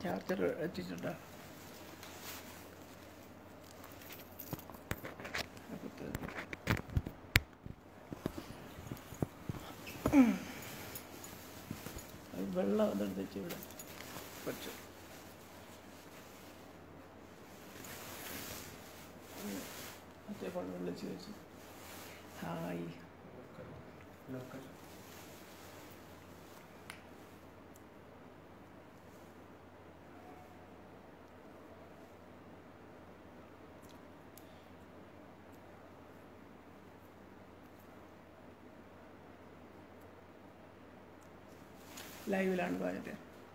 Charger എത്തിച്ചിട്ടുണ്ടോ അകത്ത്. ഉം. അത് വെള്ളം അതെടുത്ത് വെച്ച് ഇവിടെ വെച്ചു മറ്റേ ഫോൺ വിളിച്ച് വെച്ചു ഹായ് ലൈവിലാണ് പറഞ്ഞത്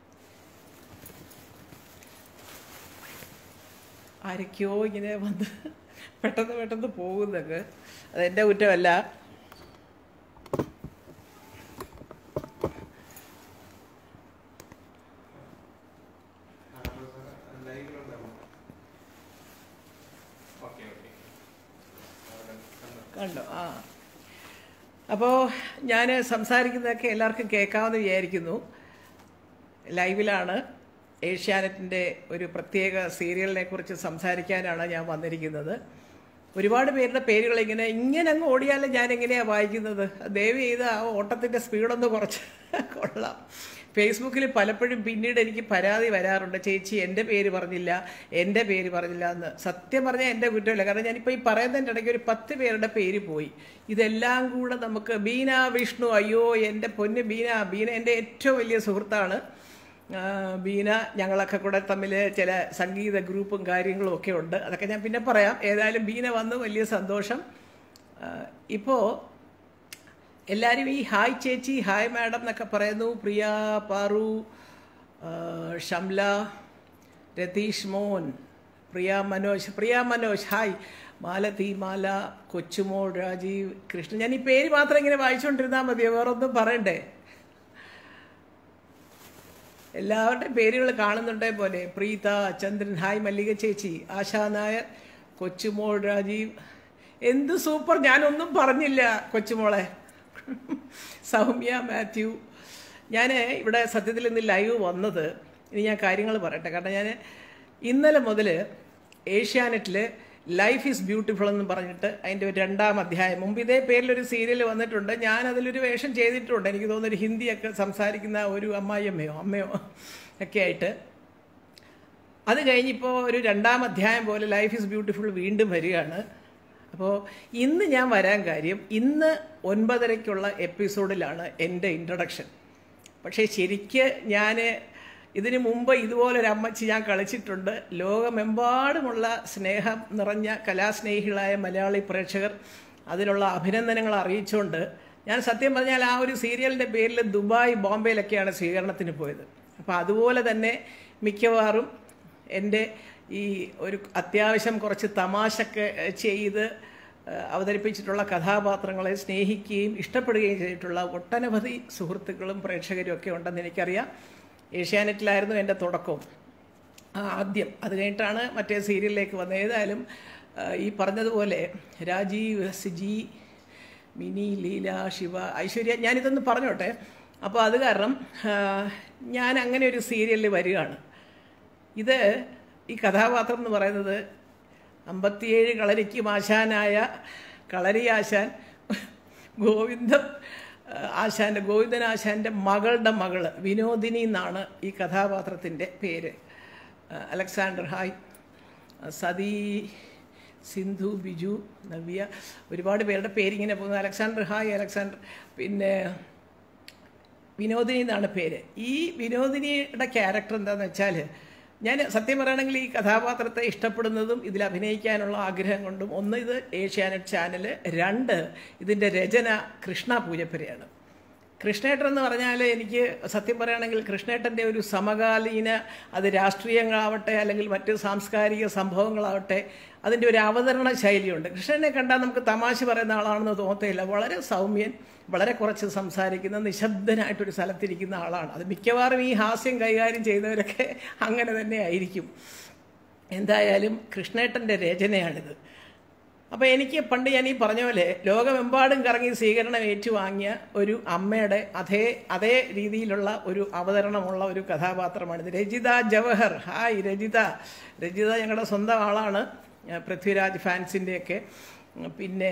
ആരൊക്കെയോ ഇങ്ങനെ വന്ന് പെട്ടെന്ന് പെട്ടെന്ന് പോകുന്നൊക്കെ അതെൻ്റെ കുറ്റമല്ല കണ്ടോ ആ അപ്പോൾ ഞാൻ സംസാരിക്കുന്നതൊക്കെ എല്ലാവർക്കും കേൾക്കാമെന്ന് വിചാരിക്കുന്നു ലൈവിലാണ് ഏഷ്യാനെറ്റിൻ്റെ ഒരു പ്രത്യേക സീരിയലിനെ കുറിച്ച് സംസാരിക്കാനാണ് ഞാൻ വന്നിരിക്കുന്നത് ഒരുപാട് പേരുടെ പേരുകൾ ഇങ്ങനെ ഇങ്ങനെ അങ്ങ് ഓടിയാലും ഞാൻ എങ്ങനെയാണ് വായിക്കുന്നത് ദയവ് ചെയ്ത് ആ ഓട്ടത്തിൻ്റെ സ്പീഡൊന്ന് കുറച്ച് കൊള്ളാം ഫേസ്ബുക്കിൽ പലപ്പോഴും പിന്നീട് എനിക്ക് പരാതി വരാറുണ്ട് ചേച്ചി എൻ്റെ പേര് പറഞ്ഞില്ല എൻ്റെ പേര് പറഞ്ഞില്ല എന്ന് സത്യം പറഞ്ഞാൽ എൻ്റെ കുറ്റമില്ല കാരണം ഞാനിപ്പോൾ ഈ പറയുന്നതിൻ്റെ ഇടയ്ക്ക് ഒരു പത്ത് പേരുടെ പേര് പോയി ഇതെല്ലാം കൂടെ നമുക്ക് ബീന വിഷ്ണു അയ്യോ എൻ്റെ പൊന്ന് ബീന ബീന എൻ്റെ ഏറ്റവും വലിയ സുഹൃത്താണ് ആ, ബീന ഞങ്ങളൊക്കെ കൂടെ തമ്മിൽ ചില സംഗീത ഗ്രൂപ്പും കാര്യങ്ങളും ഒക്കെ ഉണ്ട് അതൊക്കെ ഞാൻ പിന്നെ പറയാം ഏതായാലും ബീന വന്ന് വലിയ സന്തോഷം ഇപ്പോൾ എല്ലാവരും ഈ ഹായ് ചേച്ചി ഹായ് മാഡം എന്നൊക്കെ പറയുന്നു പ്രിയ പാറു ആ, ഷംല രതീഷ് മോൻ പ്രിയ മനോജ് പ്രിയ മനോജ് ഹായ് മാലതി മാല കൊച്ചുമോൾ രാജീവ് കൃഷ്ണൻ ഞാൻ ഈ പേര് മാത്രം ഇങ്ങനെ വായിച്ചുകൊണ്ടിരുന്നാൽ മതിയോ വേറൊന്നും പറയണ്ടേ എല്ലാവരുടെയും പേരുകൾ കാണുന്നുണ്ടേ പോലെ പ്രീത ചന്ദ്രൻ ഹായ് മല്ലിക ചേച്ചി ആശാ നായർ കൊച്ചുമോൾ രാജീവ് എന്ത് സൂപ്പർ ഞാനൊന്നും പറഞ്ഞില്ല കൊച്ചുമോളെ സൗമ്യ മാത്യു ഞാൻ ഇവിടെ സത്യത്തിൽ ഇന്ന് ലൈവ് വന്നത് ഇനി ഞാൻ കാര്യങ്ങൾ പറയട്ടെ കാരണം ഞാൻ ഇന്നലെ മുതൽ ഏഷ്യാനെറ്റിൽ ലൈഫ് ഈസ് ബ്യൂട്ടിഫുൾ എന്ന് പറഞ്ഞിട്ട് അതിൻ്റെ ഒരു രണ്ടാം അധ്യായം മുമ്പ് ഇതേ പേരിലൊരു സീരിയൽ വന്നിട്ടുണ്ട് ഞാൻ അതിലൊരു വേഷം ചെയ്തിട്ടുണ്ട് എനിക്ക് തോന്നുന്നു ഒരു ഹിന്ദിയൊക്കെ സംസാരിക്കുന്ന ഒരു അമ്മായിയമ്മയോ അമ്മയോ ഒക്കെ ആയിട്ട് അത് കഴിഞ്ഞിപ്പോൾ ഒരു രണ്ടാം അധ്യായം പോലെ ലൈഫ് ഈസ് ബ്യൂട്ടിഫുൾ വീണ്ടും വരികയാണ് അപ്പോൾ ഇന്ന് ഞാൻ വരാൻ കാര്യം ഇന്ന് ഒൻപതരയ്ക്കുള്ള എപ്പിസോഡിലാണ് എൻ്റെ ഇൻട്രഡക്ഷൻ പക്ഷേ ശരിക്ക് ഞാൻ ഇതിനു മുമ്പ് ഇതുപോലൊരു അമ്മച്ചി ഞാൻ കളിച്ചിട്ടുണ്ട് ലോകമെമ്പാടുമുള്ള സ്നേഹം നിറഞ്ഞ കലാസ്നേഹികളായ മലയാളി പ്രേക്ഷകർ അതിനുള്ള അഭിനന്ദനങ്ങൾ അറിയിച്ചുകൊണ്ട് ഞാൻ സത്യം പറഞ്ഞാൽ ആ ഒരു സീരിയലിൻ്റെ പേരിൽ ദുബായ് ബോംബെയിലൊക്കെയാണ് സ്വീകരണത്തിന് പോയത് അപ്പോൾ അതുപോലെ തന്നെ മിക്കവാറും എൻ്റെ ഈ ഒരു അത്യാവശ്യം കുറച്ച് തമാശക്ക് ചെയ്ത് ഏഹ്, അവതരിപ്പിച്ചിട്ടുള്ള കഥാപാത്രങ്ങളെ സ്നേഹിക്കുകയും ഇഷ്ടപ്പെടുകയും ചെയ്തിട്ടുള്ള ഒട്ടനവധി സുഹൃത്തുക്കളും പ്രേക്ഷകരും ഒക്കെ ഉണ്ടെന്ന് എനിക്കറിയാം ഏഷ്യാനെറ്റിലായിരുന്നു എൻ്റെ തുടക്കം ആ, ആദ്യം അത് കഴിഞ്ഞിട്ടാണ് മറ്റേ സീരിയലിലേക്ക് വന്നത് ഏതായാലും ആ, ഈ പറഞ്ഞതുപോലെ രാജീവ് സിജി മിനി ലീല ശിവ ഐശ്വര്യ ഞാനിതൊന്ന് പറഞ്ഞോട്ടെ അപ്പോൾ അത് കാരണം ആ, ഞാൻ അങ്ങനെ ഒരു സീരിയലിൽ വരികയാണ് ഇത് ഈ കഥാപാത്രം എന്ന് പറയുന്നത് അമ്പത്തിയേഴ് കളരിക്കും ആശാനായ കളരി ആശാൻ ഗോവിന്ദം ആ, ആശാൻ്റെ ഗോവിന്ദൻ ആശാൻ്റെ മകളുടെ മകള് വിനോദിനി എന്നാണ് ഈ കഥാപാത്രത്തിൻ്റെ പേര് ആ, അലക്സാണ്ടർ ഹായ് ആ, സതി സിന്ധു ബിജു നവ്യ ഒരുപാട് പേരുടെ പേരിങ്ങനെ പോകുന്നു അലക്സാണ്ടർ ഹായ് അലക്സാണ്ടർ പിന്നെ വിനോദിനി എന്നാണ് പേര് ഈ വിനോദിനിയുടെ ക്യാരക്ടർ എന്താണെന്ന് വെച്ചാൽ ഞാൻ സത്യം പറയുകയാണെങ്കിൽ ഈ കഥാപാത്രത്തെ ഇഷ്ടപ്പെടുന്നതും ഇതിൽ അഭിനയിക്കാനുള്ള ആഗ്രഹം കൊണ്ടും ഒന്ന് ഇത് ഏഷ്യാനെറ്റ് ചാനൽ രണ്ട് ഇതിൻ്റെ രചന കൃഷ്ണ പൂജപ്പുരയാണ് കൃഷ്ണേട്ടൻ എന്ന് പറഞ്ഞാൽ എനിക്ക് സത്യം പറയുകയാണെങ്കിൽ കൃഷ്ണേട്ടൻ്റെ ഒരു സമകാലീന അത് രാഷ്ട്രീയങ്ങളാവട്ടെ അല്ലെങ്കിൽ മറ്റ് സാംസ്കാരിക സംഭവങ്ങളാവട്ടെ അതിൻ്റെ ഒരു അവതരണ ശൈലിയുണ്ട് കൃഷ്ണനെ കണ്ടാൽ നമുക്ക് തമാശ പറയുന്ന ആളാണെന്ന് തോന്നത്തില്ല വളരെ സൗമ്യൻ വളരെ കുറച്ച് സംസാരിക്കുന്ന നിശബ്ദനായിട്ടൊരു സ്ഥലത്തിരിക്കുന്ന ആളാണ് അത് മിക്കവാറും ഈ ഹാസ്യം കൈകാര്യം ചെയ്യുന്നവരൊക്കെ അങ്ങനെ തന്നെ ആയിരിക്കും എന്തായാലും കൃഷ്ണേട്ടൻ്റെ രചനയാണിത് അപ്പോൾ എനിക്ക് പണ്ട് ഞാൻ ഈ പറഞ്ഞ പോലെ ലോകമെമ്പാടും കറങ്ങി സ്വീകരണം ഏറ്റുവാങ്ങിയ ഒരു അമ്മയുടെ അതേ അതേ രീതിയിലുള്ള ഒരു അവതരണമുള്ള ഒരു കഥാപാത്രമാണിത് രജിത ജവഹർ ഹായ് രജിത രജിത ഞങ്ങളുടെ സ്വന്തം ആളാണ് ആ, പൃഥ്വിരാജ് ഫാൻസിൻ്റെയൊക്കെ പിന്നെ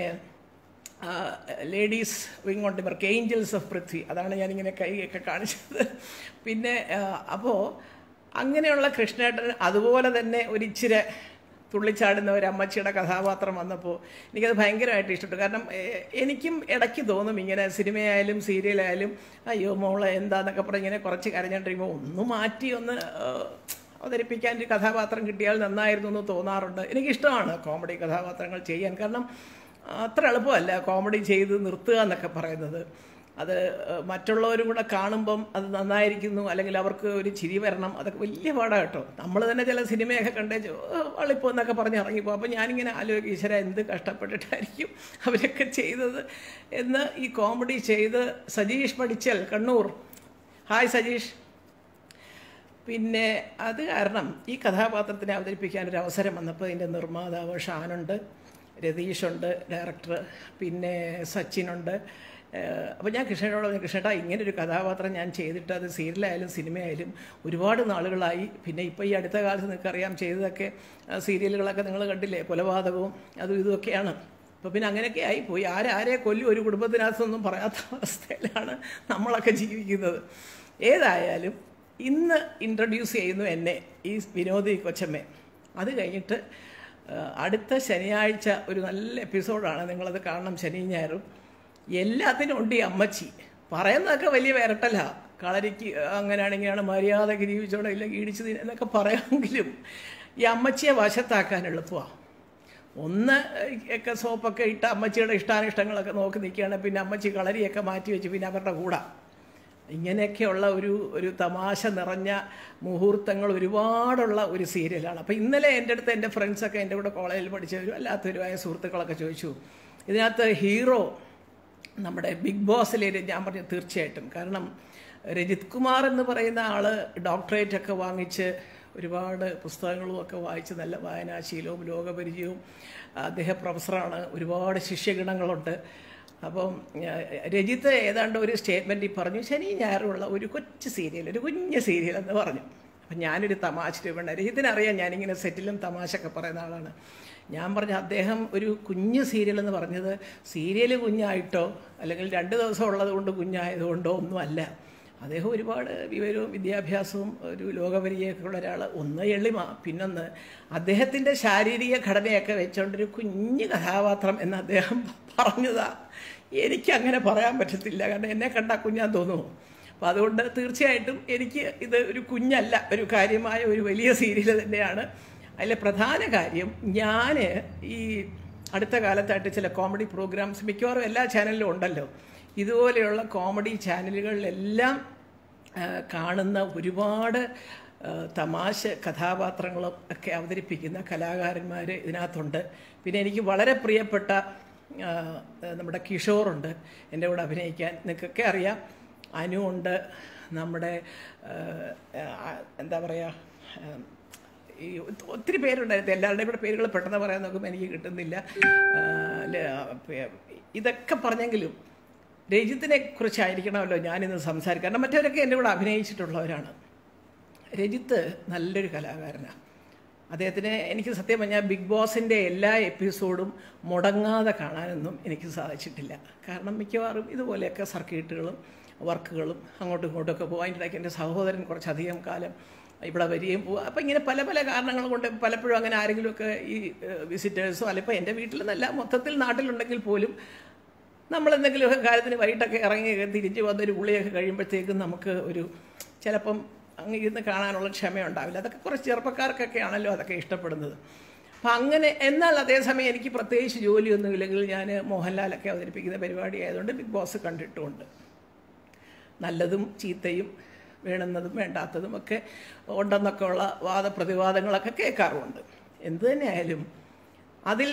ലേഡീസ് വിങ് കൊണ്ട് ഇവർക്ക് ഏഞ്ചൽസ് ഓഫ് പൃഥ്വി അതാണ് ഞാനിങ്ങനെ കൈയൊക്കെ കാണിച്ചത് പിന്നെ അപ്പോൾ അങ്ങനെയുള്ള കൃഷ്ണേട്ടൻ അതുപോലെ തന്നെ ഒരിച്ചിരി തുള്ളിച്ചാടുന്ന ഒരു അമ്മച്ചിയുടെ കഥാപാത്രം വന്നപ്പോൾ എനിക്കത് ഭയങ്കരമായിട്ട് ഇഷ്ടപ്പെട്ടു കാരണം എ- എനിക്കും ഇടയ്ക്ക് തോന്നും ഇങ്ങനെ സിനിമയായാലും സീരിയലായാലും അയ്യോ മോളെ എന്താന്നൊക്കെ പറഞ്ഞ് ഇങ്ങനെ കുറച്ച് കരഞ്ഞോണ്ടിരിക്കുമ്പോൾ ഒന്ന് മാറ്റി ഒന്ന് ആ, അവതരിപ്പിക്കാൻ ഒരു കഥാപാത്രം കിട്ടിയാൽ നന്നായിരുന്നു എന്ന് തോന്നാറുണ്ട് എനിക്കിഷ്ടമാണ് കോമഡി കഥാപാത്രങ്ങൾ ചെയ്യാൻ കാരണം അത്ര എളുപ്പമല്ല കോമഡി ചെയ്ത് നിർത്തുക എന്നൊക്കെ പറയുന്നത് അത് ഏഹ്, മറ്റുള്ളവരും കൂടെ കാണുമ്പം അത് നന്നായിരിക്കുന്നു അല്ലെങ്കിൽ അവർക്ക് ഒരു ചിരി വരണം അതൊക്കെ വലിയ പാടാണ് കേട്ടോ നമ്മൾ തന്നെ ചില സിനിമയൊക്കെ കണ്ടേ വള്ളിപ്പോ എന്നൊക്കെ പറഞ്ഞ് ഇറങ്ങിപ്പോ അപ്പം ഞാനിങ്ങനെ ആലോചിക്കും ഈശ്വര എന്ത് കഷ്ടപ്പെട്ടിട്ടായിരിക്കും അവരൊക്കെ ചെയ്തത് എന്ന് ഈ കോമഡി ചെയ്ത് സജീഷ് പഠിച്ചൽ കണ്ണൂർ ഹായ് സജീഷ് പിന്നെ അത് കാരണം ഈ കഥാപാത്രത്തിനെ അവതരിപ്പിക്കാൻ ഒരു അവസരം വന്നപ്പോൾ ഇതിൻ്റെ നിർമ്മാതാവ് ഷാനുണ്ട് രതീഷുണ്ട് ഡയറക്ടർ പിന്നെ സച്ചിനുണ്ട് അപ്പോൾ ഞാൻ കൃഷ്ണനോട് പറഞ്ഞു കൃഷ്ണേട്ടാ ഇങ്ങനെ ഒരു കഥാപാത്രം ഞാൻ ചെയ്തിട്ട് അത് സീരിയലായാലും സിനിമയായാലും ഒരുപാട് നാളുകളായി പിന്നെ ഇപ്പോൾ ഈ അടുത്ത കാലത്ത് നിങ്ങൾക്കറിയാം ചെയ്തതൊക്കെ ആ, സീരിയലുകളൊക്കെ നിങ്ങൾ കണ്ടില്ലേ കൊലപാതകവും അതും ഇതുമൊക്കെയാണ് അപ്പോൾ പിന്നെ അങ്ങനെയൊക്കെ ആയിപ്പോയി ആരാരെ കൊല്ലും ഒരു കുടുംബത്തിനകത്തൊന്നും പറയാത്ത അവസ്ഥയിലാണ് നമ്മളൊക്കെ ജീവിക്കുന്നത് ഏതായാലും ഇന്ന് ഇൻട്രൊഡ്യൂസ് ചെയ്യുന്നു എന്നെ ഈ വിനോദി കൊച്ചമ്മ അത് കഴിഞ്ഞിട്ട് ആ, അടുത്ത ശനിയാഴ്ച ഒരു നല്ല എപ്പിസോഡാണ് നിങ്ങളത് കാണണം ശനി ഞായറും എല്ലാത്തിനും ഉണ്ട് ഈ അമ്മച്ചി പറയുന്നതൊക്കെ വലിയ വിരട്ടല കളരിക്ക് അങ്ങനെയാണ് ഇങ്ങനെയാണ് മര്യാദക്ക് ജീവിച്ചോടെ ഇല്ലെങ്കിൽ ഇടിച്ചു തിന്ന- എന്നൊക്കെ പറയാമെങ്കിലും ഈ അമ്മച്ചിയെ വശത്താക്കാൻ എളുപ്പമാണ് ഒന്ന് ഒക്കെ സോപ്പൊക്കെ ഇട്ട് അമ്മച്ചിയുടെ ഇഷ്ടാനിഷ്ടങ്ങളൊക്കെ നോക്കി നിൽക്കുകയാണ് പിന്നെ അമ്മച്ചി കളരിയൊക്കെ മാറ്റി വെച്ച് പിന്നെ അവരുടെ കൂടെ ഇങ്ങനെയൊക്കെയുള്ള ഒരു ഒരു തമാശ നിറഞ്ഞ മുഹൂർത്തങ്ങൾ ഒരുപാടുള്ള ഒരു സീരിയലാണ് അപ്പോൾ ഇന്നലെ എൻ്റെ അടുത്ത് എൻ്റെ ഫ്രണ്ട്സൊക്കെ എൻ്റെ കൂടെ കോളേജിൽ പഠിച്ചവരും അല്ലാത്തവരുമായ സുഹൃത്തുക്കളൊക്കെ ചോദിച്ചു ഇതിനകത്ത് ഹീറോ നമ്മുടെ ബിഗ് ബോസിലെ ഞാൻ പറഞ്ഞു തീർച്ചയായിട്ടും കാരണം രജിത് കുമാർ എന്ന് പറയുന്ന ആൾ ഡോക്ടറേറ്റ് ഒക്കെ വാങ്ങിച്ച് ഒരുപാട് പുസ്തകങ്ങളും ഒക്കെ വായിച്ച് നല്ല വായനാശീലവും ലോകപരിചയവും അദ്ദേഹം പ്രൊഫസറാണ് ഒരുപാട് ശിഷ്യഗണങ്ങളുണ്ട് അപ്പം ഏഹ്, രജിത്ത് ഏതാണ്ട് ഒരു സ്റ്റേറ്റ്മെൻറ്റിൽ പറഞ്ഞു ശനി ഞായറുള്ള ഒരു കൊച്ചു സീരിയൽ ഒരു കുഞ്ഞ് സീരിയൽ എന്ന് പറഞ്ഞു അപ്പം ഞാനൊരു തമാശ രൂപണ്ട രജിത്തിനറിയാം ഞാനിങ്ങനെ സെറ്റിലും തമാശയൊക്കെ പറയുന്ന ആളാണ് ഞാൻ പറഞ്ഞു അദ്ദേഹം ഒരു കുഞ്ഞ് സീരിയൽ എന്ന് പറഞ്ഞത് സീരിയൽ കുഞ്ഞായിട്ടോ അല്ലെങ്കിൽ രണ്ട് ദിവസം ഉള്ളത് കൊണ്ട് കുഞ്ഞായതുകൊണ്ടോ ഒന്നുമല്ല അദ്ദേഹം ഒരുപാട് വിവരവും വിദ്യാഭ്യാസവും ഒരു ലോകപരിചയമൊക്കെ ഉള്ള ഒരാൾ ഒന്ന് എളിമ പിന്നൊന്ന് അദ്ദേഹത്തിൻ്റെ ശാരീരിക ഘടനയൊക്കെ വെച്ചുകൊണ്ടൊരു കുഞ്ഞ് കഥാപാത്രം എന്ന് അദ്ദേഹം പറഞ്ഞതാ എനിക്കങ്ങനെ പറയാൻ പറ്റത്തില്ല കാരണം എന്നെ കണ്ടാൽ കുഞ്ഞാൻ തോന്നുമോ അപ്പോൾ അതുകൊണ്ട് തീർച്ചയായിട്ടും എനിക്ക് ഇത് ഒരു കുഞ്ഞല്ല ഒരു കാര്യമായ ഒരു വലിയ സീരിയൽ തന്നെയാണ് അതിലെ പ്രധാന കാര്യം ഞാൻ ഈ അടുത്ത കാലത്തായിട്ട് ചില കോമഡി പ്രോഗ്രാംസ് മിക്കവാറും എല്ലാ ചാനലിലും ഉണ്ടല്ലോ ഇതുപോലെയുള്ള കോമഡി ചാനലുകളിലെല്ലാം ആ, കാണുന്ന ഒരുപാട് ആ, തമാശ കഥാപാത്രങ്ങളും ഒക്കെ അവതരിപ്പിക്കുന്ന കലാകാരന്മാർ ഇതിനകത്തുണ്ട് പിന്നെ എനിക്ക് വളരെ പ്രിയപ്പെട്ട ആ, നമ്മുടെ കിഷോറുണ്ട് എൻ്റെ കൂടെ അഭിനയിക്കാൻ നിങ്ങൾക്കൊക്കെ അറിയാം അനു ഉണ്ട് നമ്മുടെ ആ, ആ, എന്താ പറയുക ആ, ഈ ഒ- ഒത്തിരി പേരുണ്ടായിരുന്നു എല്ലാവരുടെയും കൂടെ പേരുകൾ പെട്ടെന്ന് പറയാൻ നോക്കുമ്പോൾ എനിക്ക് കിട്ടുന്നില്ല ആ, ല- പേ- ഇതൊക്കെ പറഞ്ഞെങ്കിലും രജിത്തിനെ കുറിച്ചായിരിക്കണമല്ലോ ഞാനിന്ന് സംസാരിക്കുക കാരണം മറ്റവരൊക്കെ എൻ്റെ കൂടെ അഭിനയിച്ചിട്ടുള്ളവരാണ് രജിത്ത് നല്ലൊരു കലാകാരനാണ് അദ്ദേഹത്തിന് എനിക്ക് സത്യം പറഞ്ഞാൽ ബിഗ് ബോസിൻ്റെ എല്ലാ എപ്പിസോഡും മുടങ്ങാതെ കാണാനൊന്നും എനിക്ക് സാധിച്ചിട്ടില്ല കാരണം മിക്കവാറും ഇതുപോലെയൊക്കെ സർക്യൂട്ടുകളും വർക്കുകളും അങ്ങോട്ടും ഇങ്ങോട്ടും ഒക്കെ പോകും അതിൻ്റെ ഇടയ്ക്ക് എൻ്റെ സഹോദരൻ കുറച്ചധികം കാലം ഇവിടെ വരികയും പോകും അപ്പം ഇങ്ങനെ പല പല കാരണങ്ങൾ കൊണ്ട് പലപ്പോഴും അങ്ങനെ ആരെങ്കിലുമൊക്കെ ഈ വിസിറ്റേഴ്സോ അല്ല ഇപ്പോൾ എൻ്റെ വീട്ടിലെന്നല്ല മൊത്തത്തിൽ നാട്ടിലുണ്ടെങ്കിൽ പോലും നമ്മൾ എന്തെങ്കിലുമൊക്കെ കാര്യത്തിന് വൈകിട്ടൊക്കെ ഇറങ്ങി തിരിച്ച് വന്നൊരു ഗുളിയൊക്കെ കഴിയുമ്പോഴത്തേക്കും നമുക്ക് ഒരു ചിലപ്പം അങ്ങ് ഇരുന്ന് കാണാനുള്ള ക്ഷമയുണ്ടാവില്ല അതൊക്കെ കുറച്ച് ചെറുപ്പക്കാർക്കൊക്കെ ആണല്ലോ അതൊക്കെ ഇഷ്ടപ്പെടുന്നത് അപ്പം അങ്ങനെ എന്നാൽ അതേസമയം എനിക്ക് പ്രത്യേകിച്ച് ജോലിയൊന്നും ഇല്ലെങ്കിൽ ഞാൻ മോഹൻലാലൊക്കെ അവതരിപ്പിക്കുന്ന പരിപാടി ആയതുകൊണ്ട് ബിഗ് ബോസ് കണ്ടിട്ടുമുണ്ട് നല്ലതും ചീത്തയും വേണ്ടുന്നതും വേണ്ടാത്തതും ഒക്കെ ഉണ്ടെന്നൊക്കെ ഉള്ള വാദപ്രതിവാദങ്ങളൊക്കെ കേൾക്കാറുമുണ്ട് എന്തു തന്നെയായാലും അതിൽ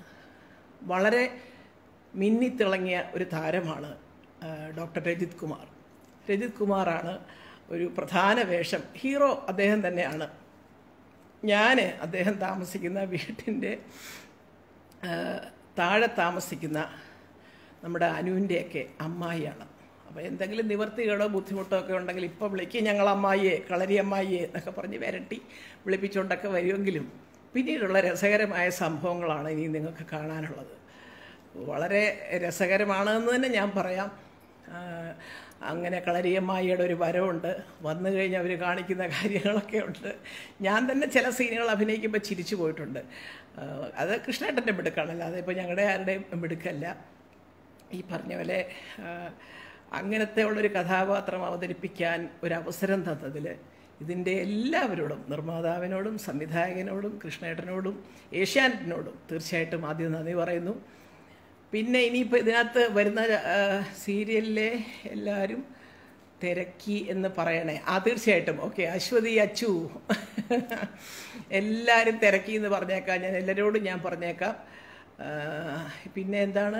വളരെ മിന്നിത്തിളങ്ങിയ ഒരു താരമാണ് ആ, ഡോക്ടർ രജിത് കുമാർ രജിത് കുമാറാണ് ഒരു പ്രധാന വേഷം ഹീറോ അദ്ദേഹം തന്നെയാണ് ഞാൻ അദ്ദേഹം താമസിക്കുന്ന വീട്ടിൻ്റെ താഴെ താമസിക്കുന്ന നമ്മുടെ അനുവിൻ്റെയൊക്കെ അമ്മായിയാണ് അപ്പോൾ എന്തെങ്കിലും നിവർത്തികളോ ബുദ്ധിമുട്ടോ ഒക്കെ ഉണ്ടെങ്കിൽ ഇപ്പോൾ വിളിക്കും ഞങ്ങൾ അമ്മായിയെ കളരി അമ്മായിയെ എന്നൊക്കെ പറഞ്ഞ് വരട്ടി വിളിപ്പിച്ചുകൊണ്ടൊക്കെ വരുമെങ്കിലും പിന്നീടുള്ള രസകരമായ സംഭവങ്ങളാണ് ഇനി നിങ്ങൾക്ക് കാണാനുള്ളത് വളരെ രസകരമാണെന്ന് തന്നെ ഞാൻ പറയാം ആ, അങ്ങനെ കളരിയമ്മായിയുടെ ഒരു വരവുണ്ട് വന്നു കഴിഞ്ഞ് അവർ കാണിക്കുന്ന കാര്യങ്ങളൊക്കെ ഉണ്ട് ഞാൻ തന്നെ ചില സീനുകൾ അഭിനയിക്കുമ്പോൾ ചിരിച്ചു പോയിട്ടുണ്ട് ആ, അത് കൃഷ്ണേട്ടൻ്റെ മിടുക്കാണല്ലോ അതിപ്പോൾ ഞങ്ങളുടെ ആരുടെയും മിടുക്കല്ല ഈ പറഞ്ഞ പോലെ ആ, അങ്ങനത്തെ ഉള്ളൊരു കഥാപാത്രം അവതരിപ്പിക്കാൻ ഒരു അവസരം തന്നതിൽ ഇതിൻ്റെ എല്ലാവരോടും നിർമ്മാതാവിനോടും സംവിധായകനോടും കൃഷ്ണേട്ടനോടും ഏഷ്യാനെറ്റിനോടും തീർച്ചയായിട്ടും ആദ്യം നന്ദി പറയുന്നു പിന്നെ ഇനിയിപ്പോൾ ഇതിനകത്ത് വരുന്ന ആ, സീരിയലിലെ എല്ലാവരും തിരക്കി എന്ന് പറയണേ ആ തീർച്ചയായിട്ടും ഓക്കെ അശ്വതി അച്ചു എല്ലാവരും തിരക്കി എന്ന് പറഞ്ഞേക്കാം ഞാൻ എല്ലാവരോടും ഞാൻ പറഞ്ഞേക്കാം ആ, പിന്നെ എന്താണ്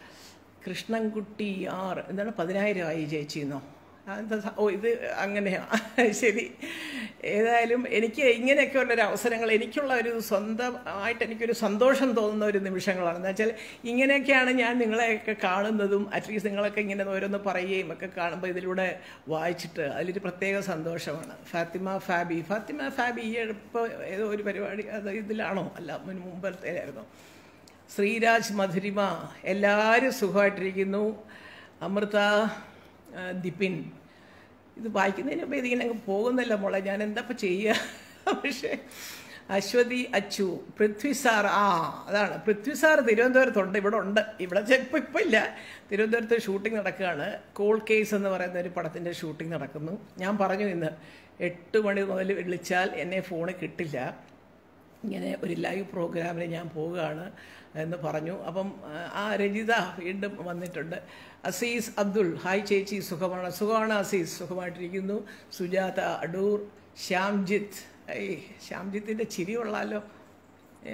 കൃഷ്ണൻകുട്ടി ആർ എന്താണ് പതിനായിരം ആയി ചേച്ചിന്നോ എന്താ സ- ഓ ഇത് അങ്ങനെയാ ശരി ഏതായാലും എനിക്ക് ഇങ്ങനെയൊക്കെ ഉള്ളൊരു അവസരങ്ങൾ എനിക്കുള്ള ഒരു സ്വന്തമായിട്ട് എനിക്കൊരു സന്തോഷം തോന്നുന്ന ഒരു നിമിഷങ്ങളാണ് എന്ന് വെച്ചാൽ ഇങ്ങനെയൊക്കെയാണ് ഞാൻ നിങ്ങളെയൊക്കെ കാണുന്നതും അറ്റ്ലീസ്റ്റ് നിങ്ങളൊക്കെ ഇങ്ങനെ ഓരോന്ന് പറയുകയും ഒക്കെ കാണുമ്പോൾ ഇതിലൂടെ വായിച്ചിട്ട് അതിലൊരു പ്രത്യേക സന്തോഷമാണ് ഫാത്തിമ ഫാബി ഫാത്തിമ ഫാബി ഈ ഇപ്പോൾ ഏതോ ഒരു പരിപാടി അത് ഇതിലാണോ അല്ല മുൻ മുമ്പത്തേലായിരുന്നു ശ്രീരാജ് മധുരിമ എല്ലാവരും സുഖമായിട്ടിരിക്കുന്നു അമൃത ആ, ദിപിൻ ഇത് വായിക്കുന്നതിന് മുമ്പ് ഇതിങ്ങനെ അങ്ങ് പോകുന്നില്ല മോളെ ഞാൻ എന്താ ഇപ്പം ചെയ്യുക പക്ഷേ അശ്വതി അച്ചു പൃഥ്വി സാർ ആ അതാണ് പൃഥ്വി സാർ തിരുവനന്തപുരത്തുണ്ട് ഇവിടെ ഉണ്ട് ഇവിടെ ഇപ്പം ഇപ്പം ഇല്ല തിരുവനന്തപുരത്ത് ഷൂട്ടിംഗ് നടക്കുകയാണ് കോൾ കേസ് എന്ന് പറയുന്ന ഒരു പടത്തിൻ്റെ ഷൂട്ടിംഗ് നടക്കുന്നു ഞാൻ പറഞ്ഞു ഇന്ന് എട്ട് മണി മുതൽ വിളിച്ചാൽ എന്നെ ഫോണിൽ കിട്ടില്ല ഇങ്ങനെ ഒരു ലൈവ് പ്രോഗ്രാമിന് ഞാൻ പോവുകയാണ് എന്ന് പറഞ്ഞു അപ്പം ആ, ആ രജിത വീണ്ടും വന്നിട്ടുണ്ട് അസീസ് അബ്ദുൾ ഹായ് ചേച്ചി സുഖമാണ് സുഖമാണ് അസീസ് സുഖമായിട്ടിരിക്കുന്നു സുജാത അടൂർ ശ്യാംജിത്ത് ഏയ് ശ്യാംജിത്തിൻ്റെ ചിരി കൊള്ളാലോ ഏ,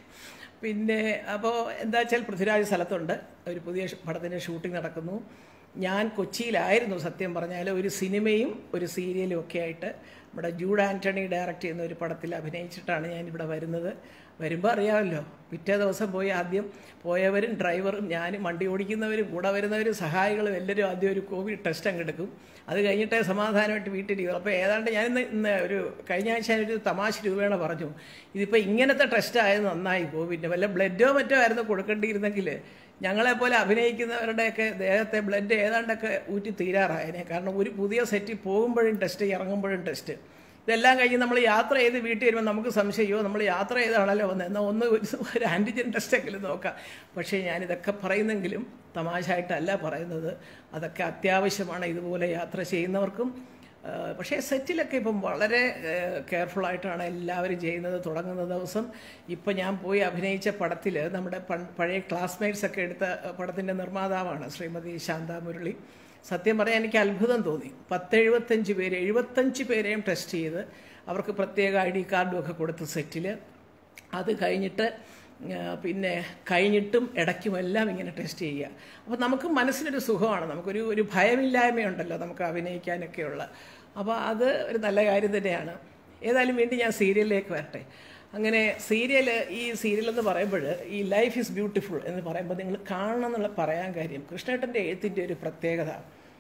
പിന്നെ അപ്പോൾ എന്താ വെച്ചാൽ പൃഥ്വിരാജ് സ്ഥലത്തുണ്ട് ഒരു പുതിയ ഷ് പടത്തിൻ്റെ ഷൂട്ടിംഗ് നടക്കുന്നു ഞാൻ കൊച്ചിയിലായിരുന്നു സത്യം പറഞ്ഞാൽ ഒരു സിനിമയും ഒരു സീരിയലും ഒക്കെ ആയിട്ട് നമ്മുടെ ജൂഡ് ആൻ്റണി ഡയറക്റ്റ് ചെയ്യുന്ന ഒരു പടത്തിൽ അഭിനയിച്ചിട്ടാണ് ഞാൻ ഇവിടെ വരുന്നത് വരുമ്പോൾ അറിയാമല്ലോ പിറ്റേ ദിവസം പോയി ആദ്യം പോയവരും ഡ്രൈവറും ഞാനും വണ്ടി ഓടിക്കുന്നവരും കൂടെ വരുന്നവരും സഹായികളും എല്ലാവരും ആദ്യം ഒരു കോവിഡ് ടെസ്റ്റ് അങ്ങ് എടുക്കും അത് കഴിഞ്ഞിട്ടേ സമാധാനമായിട്ട് വീട്ടിലിരിക്കും അപ്പോൾ ഏതാണ്ട് ഞാൻ ഇന്ന് ഇന്ന് ഒരു കഴിഞ്ഞ ആഴ്ച ഒരു തമാശ രൂപേണ പറഞ്ഞു ഇതിപ്പോൾ ഇങ്ങനത്തെ ടെസ്റ്റ് ആയത് നന്നായി കോവിഡിൻ്റെ വല്ല ബ്ലഡോ മറ്റോ ആയിരുന്നു കൊടുക്കേണ്ടിയിരുന്നെങ്കിൽ ഞങ്ങളെപ്പോലെ അഭിനയിക്കുന്നവരുടെയൊക്കെ ദേഹത്തെ ബ്ലഡ് ഏതാണ്ടൊക്കെ ഊറ്റി തീരാറായനെ കാരണം ഒരു പുതിയ സെറ്റിൽ പോകുമ്പോഴും ടെസ്റ്റ് ഇറങ്ങുമ്പോഴും ടെസ്റ്റ് ഇതെല്ലാം കഴിഞ്ഞ് നമ്മൾ യാത്ര ചെയ്ത് വീട്ടിൽ വരുമ്പോൾ നമുക്ക് സംശയമോ നമ്മൾ യാത്ര ചെയ്താണല്ലോ വന്നത് എന്നാൽ ഒന്ന് ഒരു ഒരു ആൻറ്റിജൻ ടെസ്റ്റെങ്കിലും നോക്കാം പക്ഷേ ഞാനിതൊക്കെ പറയുന്നെങ്കിലും തമാശയായിട്ടല്ല പറയുന്നത് അതൊക്കെ അത്യാവശ്യമാണ് ഇതുപോലെ യാത്ര ചെയ്യുന്നവർക്കും ആ, പക്ഷേ സെറ്റിലൊക്കെ ഇപ്പം വളരെ കെയർഫുള്ളായിട്ടാണ് എല്ലാവരും ചെയ്യുന്നത് തുടങ്ങുന്ന ദിവസം ഇപ്പം ഞാൻ പോയി അഭിനയിച്ച പടത്തിൽ നമ്മുടെ പൺ- പഴയ ക്ലാസ്മേറ്റ്സ് ഒക്കെ എടുത്ത പടത്തിൻ്റെ നിർമ്മാതാവാണ് ശ്രീമതി ശാന്ത മുരളി സത്യം പറയാൻ എനിക്ക് അത്ഭുതം തോന്നി പത്തെഴുപത്തഞ്ച് പേര് എഴുപത്തഞ്ച് പേരെയും ടെസ്റ്റ് ചെയ്ത് അവർക്ക് പ്രത്യേക ഐ ഡി കാർഡും ഒക്കെ കൊടുത്ത് സെറ്റിൽ അത് കഴിഞ്ഞിട്ട് ആ, പിന്നെ കഴിഞ്ഞിട്ടും ഇടയ്ക്കും എല്ലാം ഇങ്ങനെ ടെസ്റ്റ് ചെയ്യുക അപ്പോൾ നമുക്ക് മനസ്സിനൊരു സുഖമാണ് നമുക്കൊരു ഒരു ഭയമില്ലായ്മയുണ്ടല്ലോ നമുക്ക് അഭിനയിക്കാനൊക്കെയുള്ള അപ്പോൾ അത് ഒരു നല്ല കാര്യം തന്നെയാണ് ഏതായാലും വീണ്ടും ഞാൻ സീരിയലിലേക്ക് വരട്ടെ അങ്ങനെ സീരിയൽ ഈ സീരിയൽ എന്ന് പറയുമ്പോൾ ഈ ലൈഫ് ഈസ് ബ്യൂട്ടിഫുൾ എന്ന് പറയുമ്പോൾ നിങ്ങൾ കാണണം എന്നുള്ള പറയാൻ കാര്യം കൃഷ്ണേട്ടൻ്റെ എഴുത്തിൻ്റെ ഒരു പ്രത്യേകത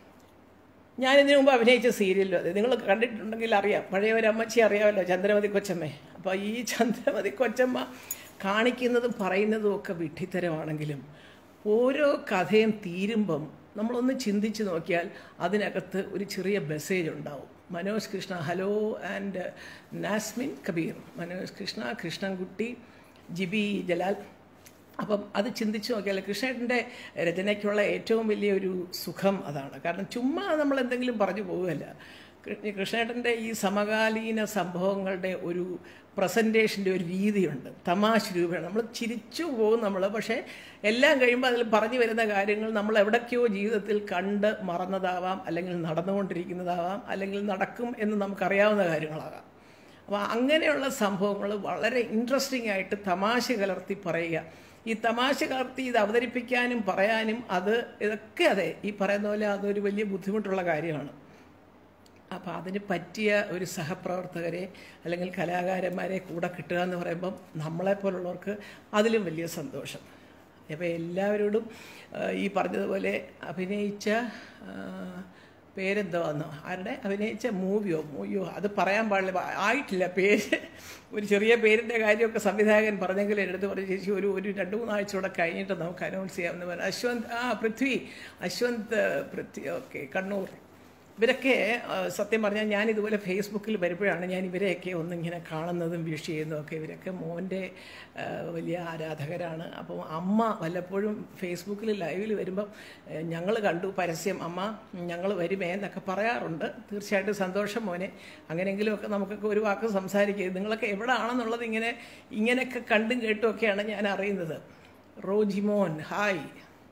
ഞാൻ ഇതിനു മുമ്പ് അഭിനയിച്ച സീരിയലും അതെ നിങ്ങൾ കണ്ടിട്ടുണ്ടെങ്കിൽ അറിയാം പഴയ ഒരു അമ്മച്ചി അറിയാമല്ലോ ചന്ദ്രമതി കൊച്ചമ്മേ അപ്പോൾ ഈ ചന്ദ്രമതി കൊച്ചമ്മ കാണിക്കുന്നതും പറയുന്നതും ഒക്കെ വിഡ്ഢിത്തരമാണെങ്കിലും ഓരോ കഥയും തീരുമ്പം നമ്മളൊന്ന് ചിന്തിച്ച് നോക്കിയാൽ അതിനകത്ത് ഒരു ചെറിയ മെസ്സേജ് ഉണ്ടാവും മനോജ് കൃഷ്ണ ഹലോ ആൻഡ് നാസ്മിൻ കബീർ മനോജ് കൃഷ്ണ കൃഷ്ണൻകുട്ടി ജിബി ജലാൽ അപ്പം അത് ചിന്തിച്ച് നോക്കിയാൽ കൃഷ്ണേട്ടൻ്റെ രചനയ്ക്കുള്ള ഏറ്റവും വലിയൊരു സുഖം അതാണ് കാരണം ചുമ്മാ നമ്മൾ എന്തെങ്കിലും പറഞ്ഞു പോവുകയല്ല കൃ- കൃഷ്ണേട്ടൻ്റെ ഈ സമകാലീന സംഭവങ്ങളുടെ ഒരു പ്രസൻറ്റേഷൻ്റെ ഒരു രീതിയുണ്ട് തമാശ രൂപയാണ് നമ്മൾ ചിരിച്ചു പോകും നമ്മൾ പക്ഷേ എല്ലാം കഴിയുമ്പോൾ അതിൽ പറഞ്ഞു വരുന്ന കാര്യങ്ങൾ നമ്മൾ എവിടേക്കോ ജീവിതത്തിൽ കണ്ട് മറന്നതാവാം അല്ലെങ്കിൽ നടന്നുകൊണ്ടിരിക്കുന്നതാവാം അല്ലെങ്കിൽ നടക്കും എന്ന് നമുക്കറിയാവുന്ന കാര്യങ്ങളാകാം അപ്പോൾ അങ്ങനെയുള്ള സംഭവങ്ങൾ വളരെ ഇൻട്രസ്റ്റിംഗ് ആയിട്ട് തമാശ കലർത്തി പറയുക ഈ തമാശ കലർത്തി ഇത് അവതരിപ്പിക്കാനും പറയാനും അത് ഇതൊക്കെ അതെ ഈ പറയുന്ന പോലെ അതൊരു വലിയ ബുദ്ധിമുട്ടുള്ള കാര്യമാണ് അപ്പോൾ അതിന് പറ്റിയ ഒരു സഹപ്രവർത്തകരെ അല്ലെങ്കിൽ കലാകാരന്മാരെ കൂടെ കിട്ടുക എന്ന് പറയുമ്പം നമ്മളെപ്പോലുള്ളവർക്ക് അതിലും വലിയ സന്തോഷം അപ്പോൾ എല്ലാവരോടും ആ, ഈ പറഞ്ഞതുപോലെ അഭിനയിച്ച ആ, പേരെന്തോന്നോ ആരുടെ അഭിനയിച്ച മൂവിയോ മൂവിയോ അത് പറയാൻ പാടില്ല ആയിട്ടില്ല പേര് ഒരു ചെറിയ പേരിൻ്റെ കാര്യമൊക്കെ സംവിധായകൻ പറഞ്ഞെങ്കിൽ എൻ്റെ അടുത്ത് പറഞ്ഞ ചേച്ചി ഒരു ഒരു രണ്ട് മൂന്നാഴ്ച കൂടെ കഴിഞ്ഞിട്ട് നമുക്ക് അനൗൺസ് ചെയ്യാമെന്ന് പറഞ്ഞു അശ്വന്ത് ആ പൃഥ്വി അശ്വന്ത് പൃഥ്വി ഓക്കെ കണ്ണൂർ ഇവരൊക്കെ ആ, സത്യം പറഞ്ഞാൽ ഞാൻ ഇതുപോലെ ഫേസ്ബുക്കിൽ വരുമ്പോഴാണ് ഞാൻ ഇവരെയൊക്കെ ഒന്നിങ്ങനെ കാണുന്നതും വിഷ് ചെയ്യുന്നതും ഒക്കെ ഇവരൊക്കെ മോൻ്റെ ആ, വലിയ ആരാധകരാണ് അപ്പോൾ അമ്മ വല്ലപ്പോഴും ഫേസ്ബുക്കിൽ ലൈവിൽ വരുമ്പം ഞങ്ങൾ കണ്ടു പരസ്യം അമ്മ ഞങ്ങൾ വരുമേ എന്നൊക്കെ പറയാറുണ്ട് തീർച്ചയായിട്ടും സന്തോഷം മോനെ അങ്ങനെയെങ്കിലുമൊക്കെ നമുക്കൊക്കെ ഒരു വാക്ക് സംസാരിക്കുക നിങ്ങളൊക്കെ എവിടെ ആണെന്നുള്ളത് ഇങ്ങനെ ഇങ്ങനെയൊക്കെ കണ്ടും കേട്ടും ഒക്കെയാണ് ഞാൻ അറിയുന്നത് റോജിമോൻ ഹായ്